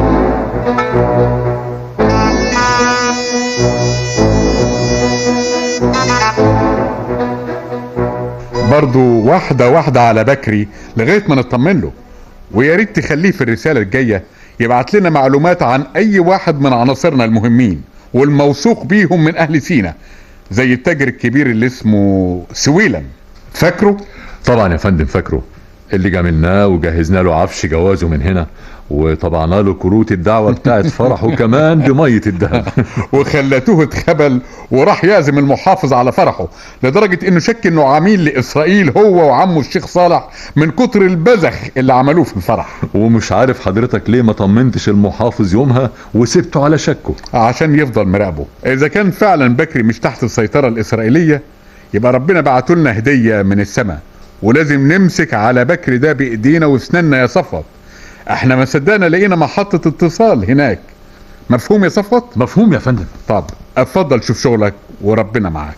[SPEAKER 13] برضو واحدة واحدة على بكري لغاية ما نطمن له ويا ريت تخليه في الرسالة الجاية يبعت لنا معلومات عن أي واحد من عناصرنا المهمين والموثوق بيهم من أهل سينا زي التاجر الكبير اللي اسمه سويلم فاكره؟
[SPEAKER 20] طبعا يا فندم فاكره اللي جاملناه وجهزنا له عفش جوازه من هنا وطبعنا له كروت الدعوة بتاعت فرحه كمان بمية الدهب
[SPEAKER 13] وخلتوه اتخبل وراح يعزم المحافظ على فرحه لدرجة انه شك انه عميل لاسرائيل هو وعمه الشيخ صالح من كتر البذخ اللي عملوه في الفرح
[SPEAKER 20] ومش عارف حضرتك ليه ما طمنتش المحافظ يومها وسبته على شكه
[SPEAKER 13] عشان يفضل مراقبه اذا كان فعلا بكري مش تحت السيطرة الاسرائيلية يبقى ربنا بعته لنا هدية من السماء ولازم نمسك على بكري ده بايدينا واسناننا يا صفوت احنا ما صدقنا لقينا محطة اتصال هناك مفهوم يا صفوت؟
[SPEAKER 20] مفهوم يا فندم
[SPEAKER 13] طب اتفضل شوف شغلك وربنا معاك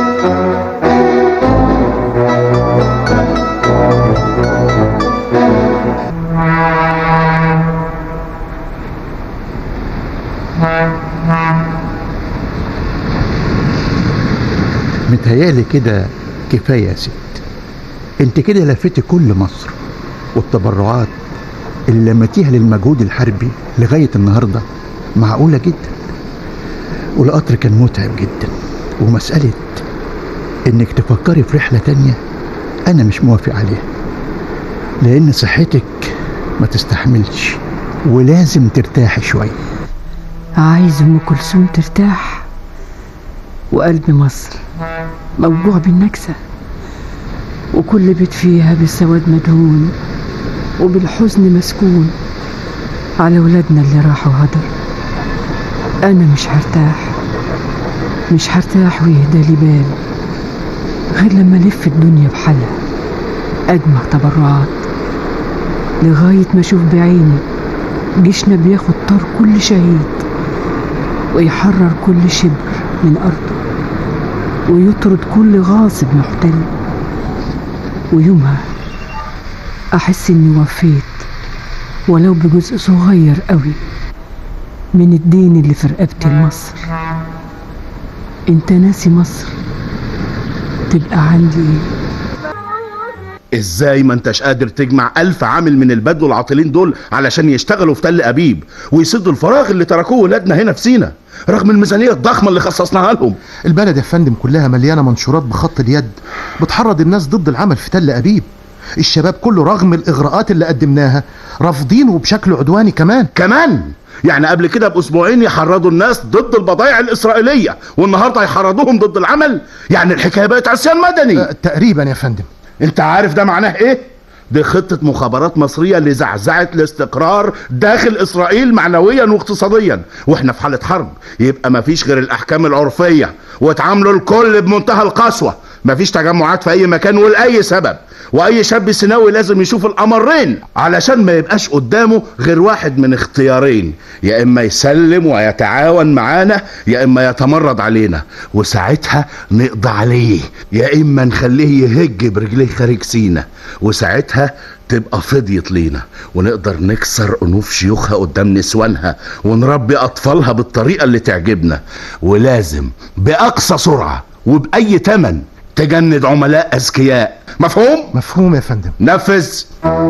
[SPEAKER 21] متهيألي كده كفاية يا ست انت كده لفتي كل مصر والتبرعات اللي لمتيها للمجهود الحربي لغاية النهاردة معقولة جدا والقطر كان متعب جدا ومسألة انك تفكري في رحلة تانية انا مش موافق عليها لان صحتك ما تستحملش ولازم ترتاحي شوية
[SPEAKER 23] عايز ام كلثوم ترتاح وقلب مصر موجوع بالنكسة وكل بيت فيها بالسواد مدهون وبالحزن مسكون على ولادنا اللي راحوا هدر أنا مش هرتاح مش هرتاح ويهدى لي بال غير لما الف الدنيا بحالها اجمع تبرعات لغايه ما اشوف بعيني جيشنا بياخد طار كل شهيد ويحرر كل شبر من ارضه ويطرد كل غاصب محتل ويومها احس اني وفيت ولو بجزء صغير قوي من الدين اللي في رقبتي لمصر انت ناسي مصر تبقى عندي ايه
[SPEAKER 5] ازاي ما انتش قادر تجمع ألف عامل من البدو العاطلين دول علشان يشتغلوا في تل أبيب ويسدوا الفراغ اللي تركوه ولادنا هنا في سينا رغم الميزانية الضخمة اللي خصصناها لهم
[SPEAKER 21] البلد يا فندم كلها مليانة منشورات بخط اليد بتحرض الناس ضد العمل في تل أبيب الشباب كله رغم الإغراءات اللي قدمناها رافضينه بشكل عدواني كمان
[SPEAKER 5] كمان يعني قبل كده بأسبوعين يحرضوا الناس ضد البضائع الإسرائيلية والنهاردة يحرضوهم ضد العمل يعني الحكاية بقت عصيان مدني
[SPEAKER 21] أه تقريبا يا فندم
[SPEAKER 5] انت عارف ده معناه ايه؟ دي خطة مخابرات مصرية لزعزعة الاستقرار داخل إسرائيل معنويا واقتصاديا وإحنا في حالة حرب يبقى مفيش غير الأحكام العرفية وتعاملوا الكل بمنتهى القسوة مفيش تجمعات في أي مكان ولأي سبب وأي شاب سيناوي لازم يشوف الأمرين علشان ما يبقاش قدامه غير واحد من اختيارين يا إما يسلم ويتعاون معانا يا إما يتمرد علينا وساعتها نقضي عليه يا إما نخليه يهج برجليه خارج سينا وساعتها تبقى فضيت لينا ونقدر نكسر أنوف شيوخها قدام نسوانها ونربي أطفالها بالطريقة اللي تعجبنا ولازم بأقصى سرعة وبأي تمن تجند عملاء أذكياء مفهوم؟
[SPEAKER 21] مفهوم يا فندم
[SPEAKER 5] نفذ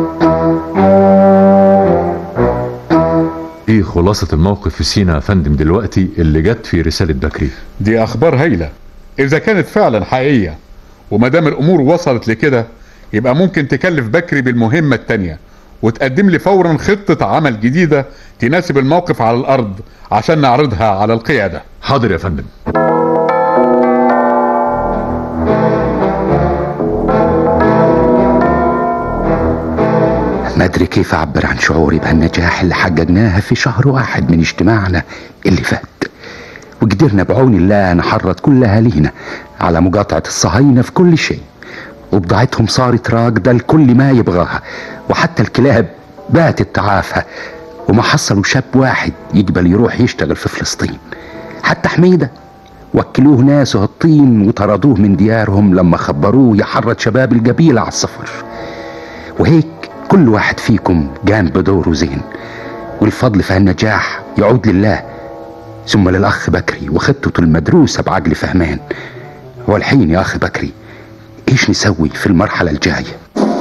[SPEAKER 20] ايه خلاصة الموقف في سينا يا فندم دلوقتي اللي جت في رسالة بكري
[SPEAKER 13] دي اخبار هايله اذا كانت فعلا حقيقيه وما دام الامور وصلت لكده يبقى ممكن تكلف بكري بالمهمه التانيه وتقدم لي فورا خطه عمل جديده تناسب الموقف على الارض عشان نعرضها على القياده
[SPEAKER 20] حاضر يا فندم
[SPEAKER 3] ما ادري كيف اعبر عن شعوري بهالنجاح اللي حققناها في شهر واحد من اجتماعنا اللي فات وقدرنا بعون الله نحرض كل اهالينا على مقاطعة الصهاينة في كل شيء وبضاعتهم صارت راكدة لكل ما يبغاها وحتى الكلاب باتت تعافى وما حصلوا شاب واحد يقبل يروح يشتغل في فلسطين حتى حميدة وكلوه ناسه الطين وطردوه من ديارهم لما خبروه يحرض شباب القبيلة على السفر وهيك كل واحد فيكم قام بدوره زين والفضل في هالنجاح يعود لله ثم للأخ بكري وخطته المدروسة بعقل فهمان والحين يا أخ بكري إيش نسوي في المرحلة الجاية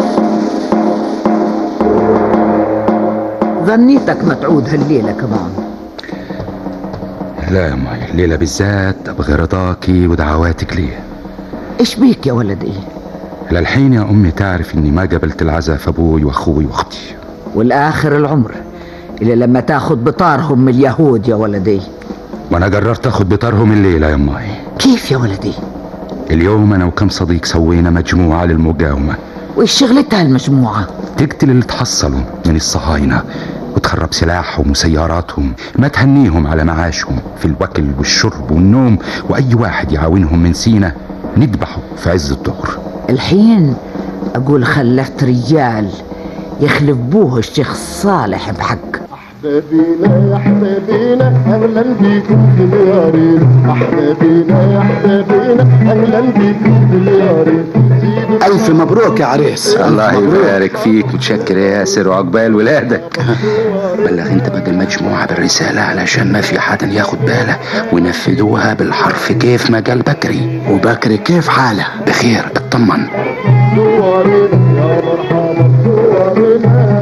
[SPEAKER 2] ظنيتك ما تعود هالليلة كمان
[SPEAKER 3] لا يا ماي الليلة بالذات أبغى رضاكي ودعواتك لي
[SPEAKER 2] إيش بيك يا ولدي
[SPEAKER 3] للحين يا أمي تعرف إني ما قبلت العزاء في أبوي وأخوي وأختي
[SPEAKER 2] والآخر العمر اللي لما تاخد بطارهم من اليهود يا ولدي
[SPEAKER 3] وأنا قررت أخد بطارهم الليلة يا ماي
[SPEAKER 2] كيف يا ولدي
[SPEAKER 3] اليوم أنا وكم صديق سوينا مجموعة للمقاومة
[SPEAKER 2] وإيش شغلتها المجموعة
[SPEAKER 3] تقتل اللي تحصلوا من الصهاينة وتخرب سلاحهم وسياراتهم ما تهنيهم على معاشهم في الوكل والشرب والنوم وأي واحد يعاونهم من سينا نذبحه في عز الظهر
[SPEAKER 2] الحين أقول خلفت رجال يخلف بوه الشيخ صالح بحق
[SPEAKER 9] احبابينا يا احبابينا اهلا بيكم في ديارين احبابينا يا احبابينا اهلا بيكم في ديارين
[SPEAKER 6] ألف مبروك يا عريس
[SPEAKER 3] الله يبارك فيك متشكر يا ياسر وعقبال ولادك بلغ انت بقى المجموعة بالرسالة علشان ما في حدا ياخد باله وينفذوها بالحرف كيف ما قال بكري
[SPEAKER 6] وبكري كيف حاله
[SPEAKER 3] بخير اطمن
[SPEAKER 9] ديارين يا مرحبا ديارين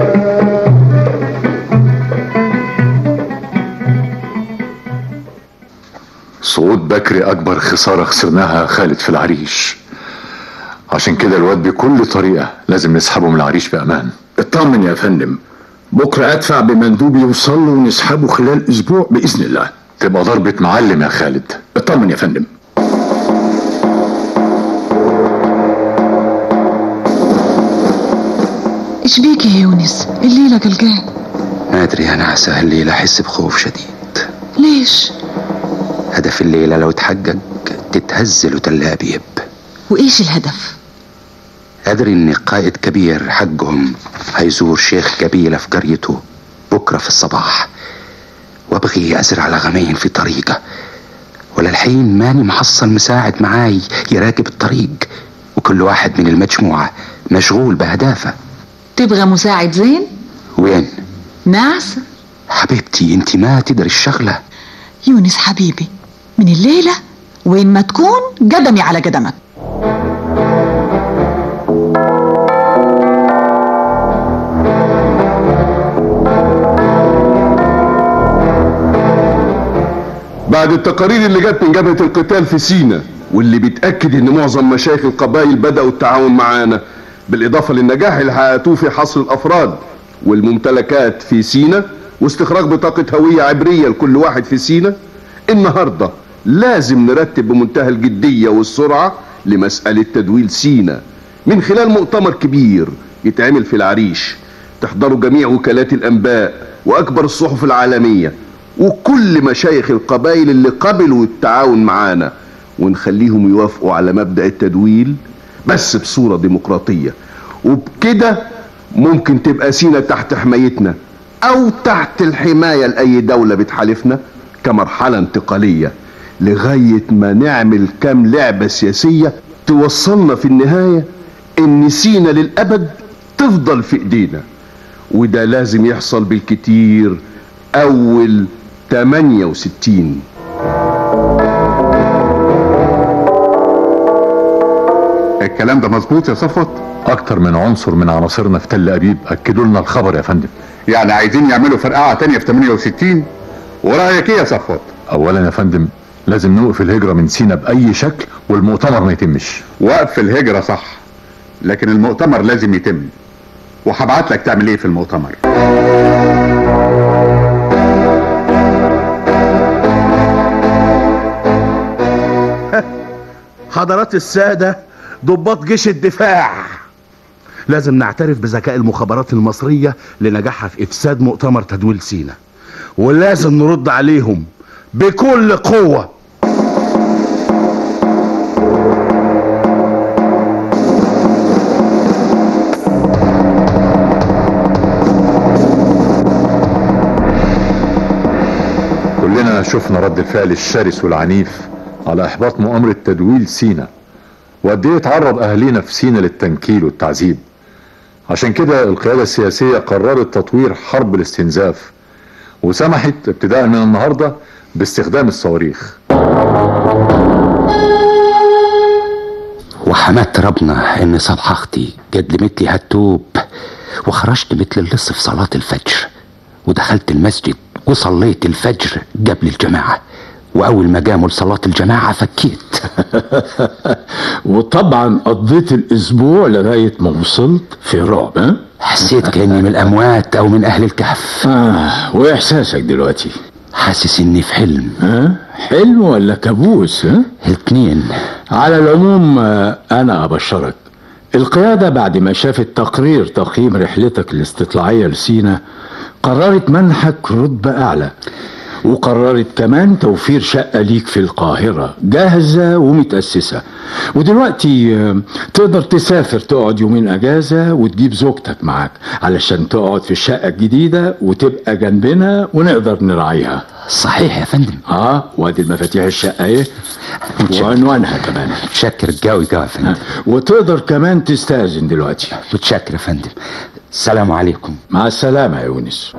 [SPEAKER 12] صعود بكري أكبر خسارة خسرناها يا خالد في العريش عشان كده الواد بكل طريقة لازم نسحبه من العريش بأمان
[SPEAKER 10] اطمن يا فندم بكرة أدفع بمندوب يوصل له ونسحبه خلال أسبوع بإذن الله
[SPEAKER 12] تبقى ضربة معلم يا خالد
[SPEAKER 10] اطمن يا فندم
[SPEAKER 16] ايش بيك يا يونس الليلة قلقان
[SPEAKER 3] ما ادري انا عسى هالليلة احس بخوف شديد
[SPEAKER 16] ليش
[SPEAKER 3] هدف الليلة لو اتحقق تتهزل وتلابيب
[SPEAKER 16] وإيش الهدف؟
[SPEAKER 3] أدري إن قائد كبير حقهم هيزور شيخ قبيلة في قريته بكرة في الصباح وأبغي أزرع لغمين في طريقه وللحين ماني محصل مساعد معاي يراقب الطريق وكل واحد من المجموعة مشغول بأهدافه
[SPEAKER 16] تبغى مساعد زين؟
[SPEAKER 3] وين؟
[SPEAKER 16] ناس؟
[SPEAKER 3] حبيبتي انت ما تدري الشغلة
[SPEAKER 16] يونس حبيبي من الليلة وين ما تكون قدمي على قدمك
[SPEAKER 4] بعد التقارير اللي جت من جبهة القتال في سينا واللي بتأكد ان معظم مشايخ القبائل بدأوا التعاون معانا بالإضافة للنجاح اللي حققتوه في حصر الأفراد والممتلكات في سينا واستخراج بطاقة هوية عبرية لكل واحد في سينا النهاردة لازم نرتب بمنتهى الجدية والسرعة لمسألة تدويل سينا من خلال مؤتمر كبير يتعمل في العريش تحضروا جميع وكالات الأنباء وأكبر الصحف العالمية وكل مشايخ القبائل اللي قبلوا التعاون معانا ونخليهم يوافقوا على مبدأ التدويل بس بصورة ديمقراطية وبكده ممكن تبقى سينا تحت حمايتنا او تحت الحماية لأي دولة بتحالفنا كمرحلة انتقالية لغاية ما نعمل كام لعبة سياسية توصلنا في النهاية ان سينا للأبد تفضل في ايدينا وده لازم يحصل بالكتير اول 68
[SPEAKER 13] الكلام ده مظبوط يا صفوت
[SPEAKER 20] اكتر من عنصر من عناصرنا في تل ابيب اكدوا لنا الخبر يا فندم
[SPEAKER 13] يعني عايزين يعملوا فرقعة تانية في 68 ورأيك ايه يا صفوت
[SPEAKER 20] اولا يا فندم لازم نوقف الهجرة من سينا بأي شكل والمؤتمر ما يتمش
[SPEAKER 13] وقف الهجرة صح لكن المؤتمر لازم يتم وهبعت لك تعمل ايه في المؤتمر
[SPEAKER 5] حضرات السادة ضباط جيش الدفاع لازم نعترف بذكاء المخابرات المصرية لنجاحها في إفساد مؤتمر تدويل سينا ولازم نرد عليهم بكل قوة
[SPEAKER 20] كلنا شفنا رد الفعل الشرس والعنيف على احباط مؤامرة تدويل سينا وقد ايه اتعرض اهالينا في سينا للتنكيل والتعذيب عشان كده القيادة السياسية قررت تطوير حرب الاستنزاف وسمحت ابتداء من النهاردة باستخدام الصواريخ
[SPEAKER 3] وحمدت ربنا ان صبح اختي قدمت لي هالتوب وخرجت مثل اللص في صلاة الفجر ودخلت المسجد وصليت الفجر قبل الجماعة وأول ما قاموا لصلاة الجماعة فكيت
[SPEAKER 12] وطبعا قضيت الاسبوع لغايه ما وصلت في رعب ها
[SPEAKER 3] حسيت كأني من الأموات أو من أهل الكهف
[SPEAKER 12] آه واحساسك دلوقتي
[SPEAKER 3] حاسس إني في حلم
[SPEAKER 12] ها حلم ولا كابوس ها
[SPEAKER 3] الاثنين
[SPEAKER 12] على العموم آه، انا ابشرك القيادة بعد ما شافت تقرير تقييم رحلتك الاستطلاعية لسينا قررت منحك رتبة أعلى وقررت كمان توفير شقة ليك في القاهرة جاهزة ومتأسسة ودلوقتي آه، تقدر تسافر تقعد يومين أجازة وتجيب زوجتك معاك علشان تقعد في الشقة الجديدة وتبقى جنبنا ونقدر نراعيها
[SPEAKER 3] صحيح يا فندم
[SPEAKER 12] اه وادي المفاتيح الشقة ايه وعنوانها كمان
[SPEAKER 3] متشكر قوي قوي يا فندم
[SPEAKER 12] وتقدر كمان تستأذن دلوقتي
[SPEAKER 3] متشكر يا فندم السلام عليكم
[SPEAKER 12] مع السلامة يا يونس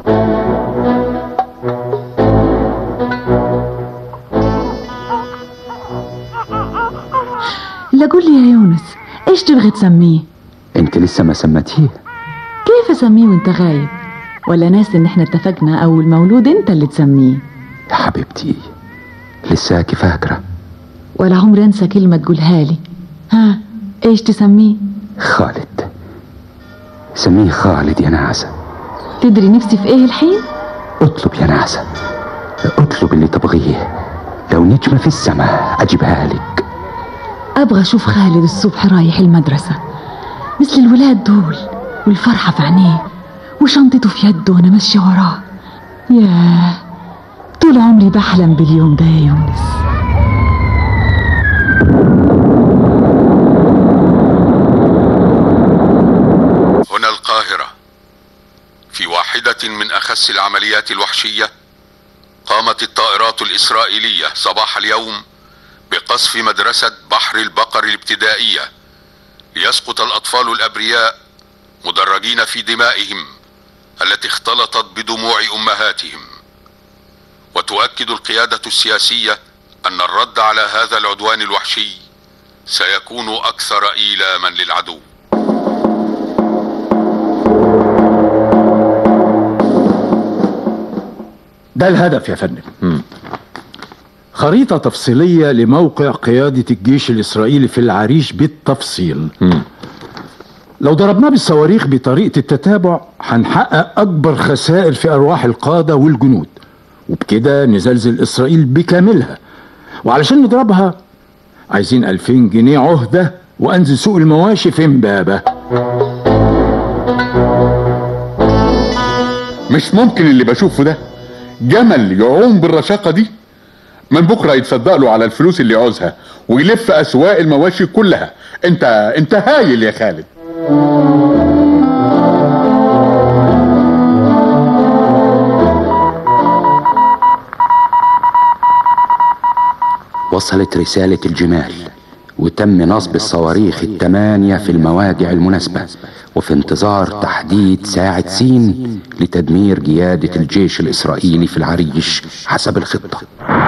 [SPEAKER 11] لا قول لي يا يونس ايش تبغي تسميه
[SPEAKER 3] انت لسه ما سمتيه
[SPEAKER 11] كيف اسميه وانت غايب ولا ناس ان احنا اتفقنا اول مولود انت اللي تسميه
[SPEAKER 3] يا حبيبتي لساكي فاكرة
[SPEAKER 11] ولا عمري انسى كلمة تقولها لي ها ايش تسميه
[SPEAKER 3] خالد سميه خالد يا نعسة
[SPEAKER 11] تدري نفسي في ايه الحين
[SPEAKER 3] اطلب يا نعسة اطلب اللي تبغيه لو نجمة في السماء اجيبها لك
[SPEAKER 11] ابغى اشوف خالد الصبح رايح المدرسة مثل الولاد دول والفرحة في عينيه وشنطته في يده وانا ماشية وراه ياه طول عمري بحلم باليوم ده يا يونس
[SPEAKER 14] هنا القاهرة في واحدة من أخس العمليات الوحشية قامت الطائرات الإسرائيلية صباح اليوم بقصف مدرسة بحر البقر الابتدائية ليسقط الأطفال الأبرياء مدرجين في دمائهم التي اختلطت بدموع أمهاتهم وتؤكد القيادة السياسية أن الرد على هذا العدوان الوحشي سيكون أكثر إيلاما للعدو
[SPEAKER 15] ده الهدف يا فندم خريطة تفصيلية لموقع قيادة الجيش الإسرائيلي في العريش بالتفصيل لو ضربناه بالصواريخ بطريقة التتابع هنحقق أكبر خسائر في أرواح القادة والجنود وبكده نزلزل إسرائيل بكاملها وعلشان نضربها عايزين 2000 جنيه عهدة وأنزل سوق المواشي في امبابة
[SPEAKER 13] مش ممكن اللي بشوفه ده جمل يعوم بالرشاقة دي من بكرة يتصدق له على الفلوس اللي عاوزها ويلف أسواق المواشي كلها انت انت هايل يا خالد
[SPEAKER 3] وصلت رسالة الجمال وتم نصب الصواريخ الثمانية في المواجع المناسبة وفي انتظار تحديد ساعة سين لتدمير جيادة الجيش الإسرائيلي في العريش حسب الخطة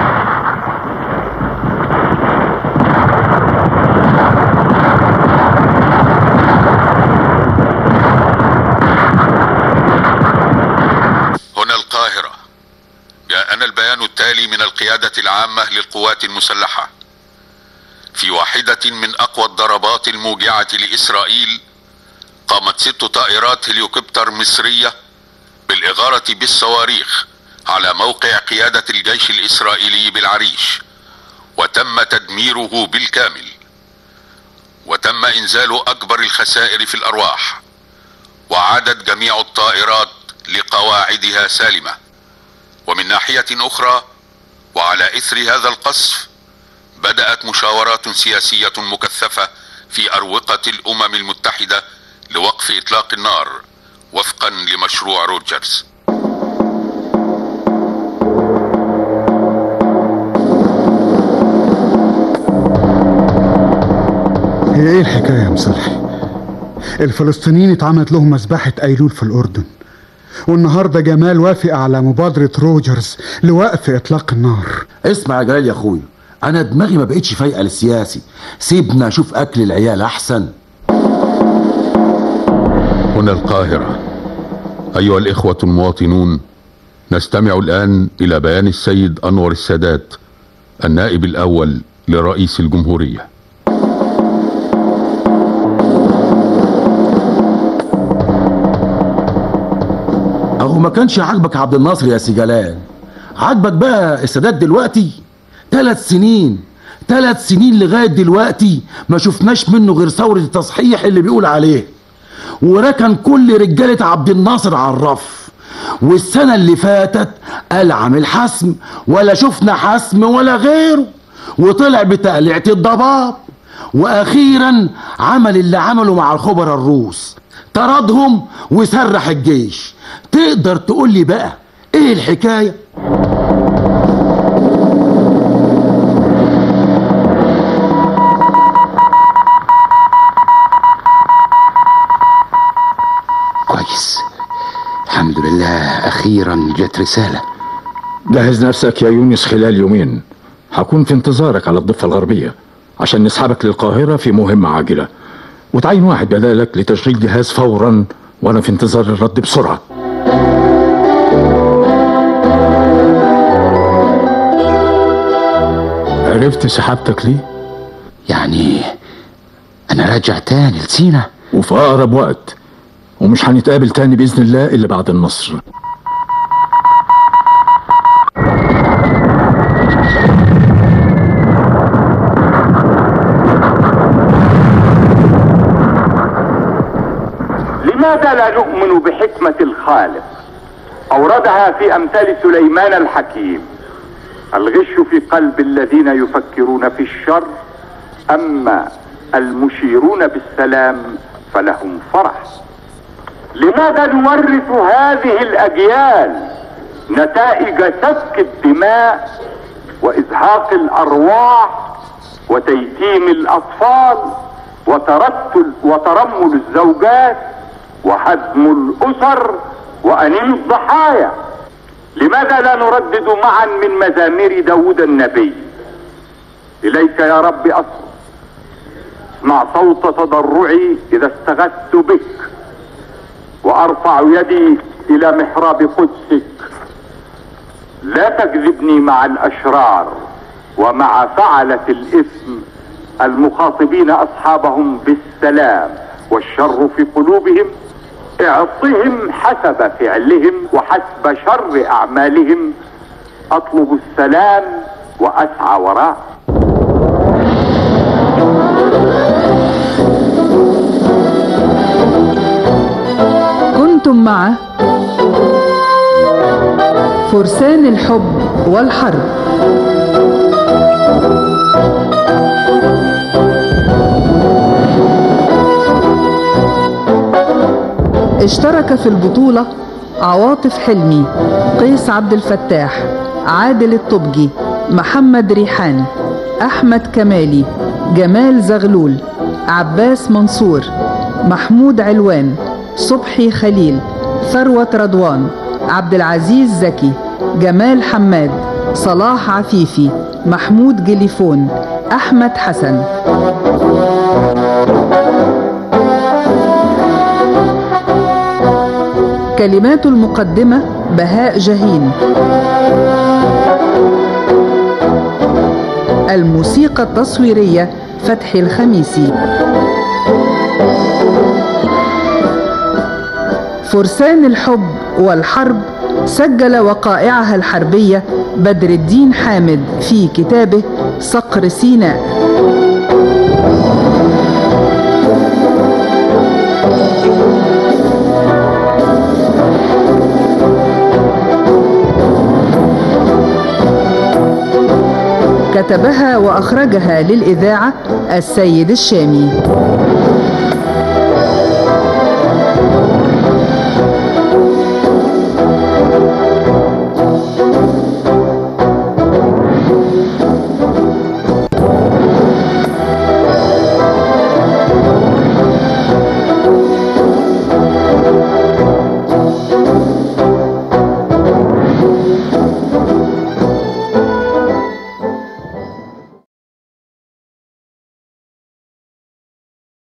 [SPEAKER 14] هنا القاهرة جاءنا البيان التالي من القيادة العامة للقوات المسلحة في واحدة من أقوى الضربات الموجعة لإسرائيل قامت ست طائرات هليكوبتر مصرية بالإغارة بالصواريخ على موقع قيادة الجيش الإسرائيلي بالعريش وتم تدميره بالكامل وتم إنزال أكبر الخسائر في الأرواح وعادت جميع الطائرات لقواعدها سالمة ومن ناحية أخرى وعلى إثر هذا القصف بدأت مشاورات سياسية مكثفة في أروقة الأمم المتحدة لوقف إطلاق النار وفقا لمشروع روجرز
[SPEAKER 17] هي ايه الحكايه يا مصلحي الفلسطينيين اتعملت لهم مذبحه ايلول في الاردن والنهارده جمال وافق على مبادره روجرز لوقف اطلاق النار
[SPEAKER 24] اسمع يا جلال يا اخويا انا دماغي ما بقتش فايقه للسياسي سيبنا اشوف اكل العيال احسن
[SPEAKER 14] هنا القاهرة أيها الإخوة المواطنون نستمع الآن إلى بيان السيد أنور السادات النائب الأول لرئيس الجمهورية
[SPEAKER 24] اهو ما كانش عاجبك عبد الناصر يا سي جلال عاجبك بقى السادات دلوقتي ثلاث سنين ثلاث سنين لغايه دلوقتي ما شفناش منه غير ثوره التصحيح اللي بيقول عليه وركن كل رجاله عبد الناصر على الرف والسنه اللي فاتت قال عامل حسم ولا شفنا حسم ولا غيره وطلع بتقليعة الضباب واخيرا عمل اللي عمله مع الخبراء الروس طردهم وسرح الجيش تقدر تقول لي بقى ايه الحكايه
[SPEAKER 3] كويس الحمد لله أخيرا جت رسالة
[SPEAKER 15] جهز نفسك يا يونس خلال يومين هكون في انتظارك على الضفة الغربية عشان نسحبك للقاهرة في مهمة عاجلة وتعين واحد بدالك لتشغيل جهاز فورا وانا في انتظار الرد بسرعة عرفت سحبتك ليه؟
[SPEAKER 3] يعني أنا راجع تاني لسينا
[SPEAKER 15] وفي أقرب وقت ومش هنتقابل تاني بإذن الله إلا بعد النصر
[SPEAKER 25] لماذا لا نؤمن بحكمة الخالق أوردها في أمثال سليمان الحكيم الغش في قلب الذين يفكرون في الشر اما المشيرون بالسلام فلهم فرح لماذا نورث هذه الاجيال نتائج سفك الدماء وازهاق الارواح وتيتيم الاطفال وترتل وترمل الزوجات وهدم الاسر وانين الضحايا لماذا لا نردد معا من مزامير داود النبي اليك يا رب اصرخ اسمع صوت تضرعي اذا استغثت بك وارفع يدي الى محراب قدسك لا تجذبني مع الاشرار ومع فعلة الاثم المخاطبين اصحابهم بالسلام والشر في قلوبهم اعطهم حسب فعلهم وحسب شر اعمالهم اطلب السلام واسعى وراءه
[SPEAKER 1] كنتم مع فرسان الحب والحرب اشترك في البطولة عواطف حلمي قيس عبد الفتاح عادل الطبجي محمد ريحان أحمد كمالي جمال زغلول عباس منصور محمود علوان صبحي خليل ثروة رضوان عبد العزيز زكي جمال حماد صلاح عفيفي محمود جليفون أحمد حسن كلمات المقدمة بهاء جهين الموسيقى التصويرية فتحي الخميسي فرسان الحب والحرب سجل وقائعها الحربية بدر الدين حامد في كتابه صقر سيناء كتبها وأخرجها للإذاعة السيد الشامي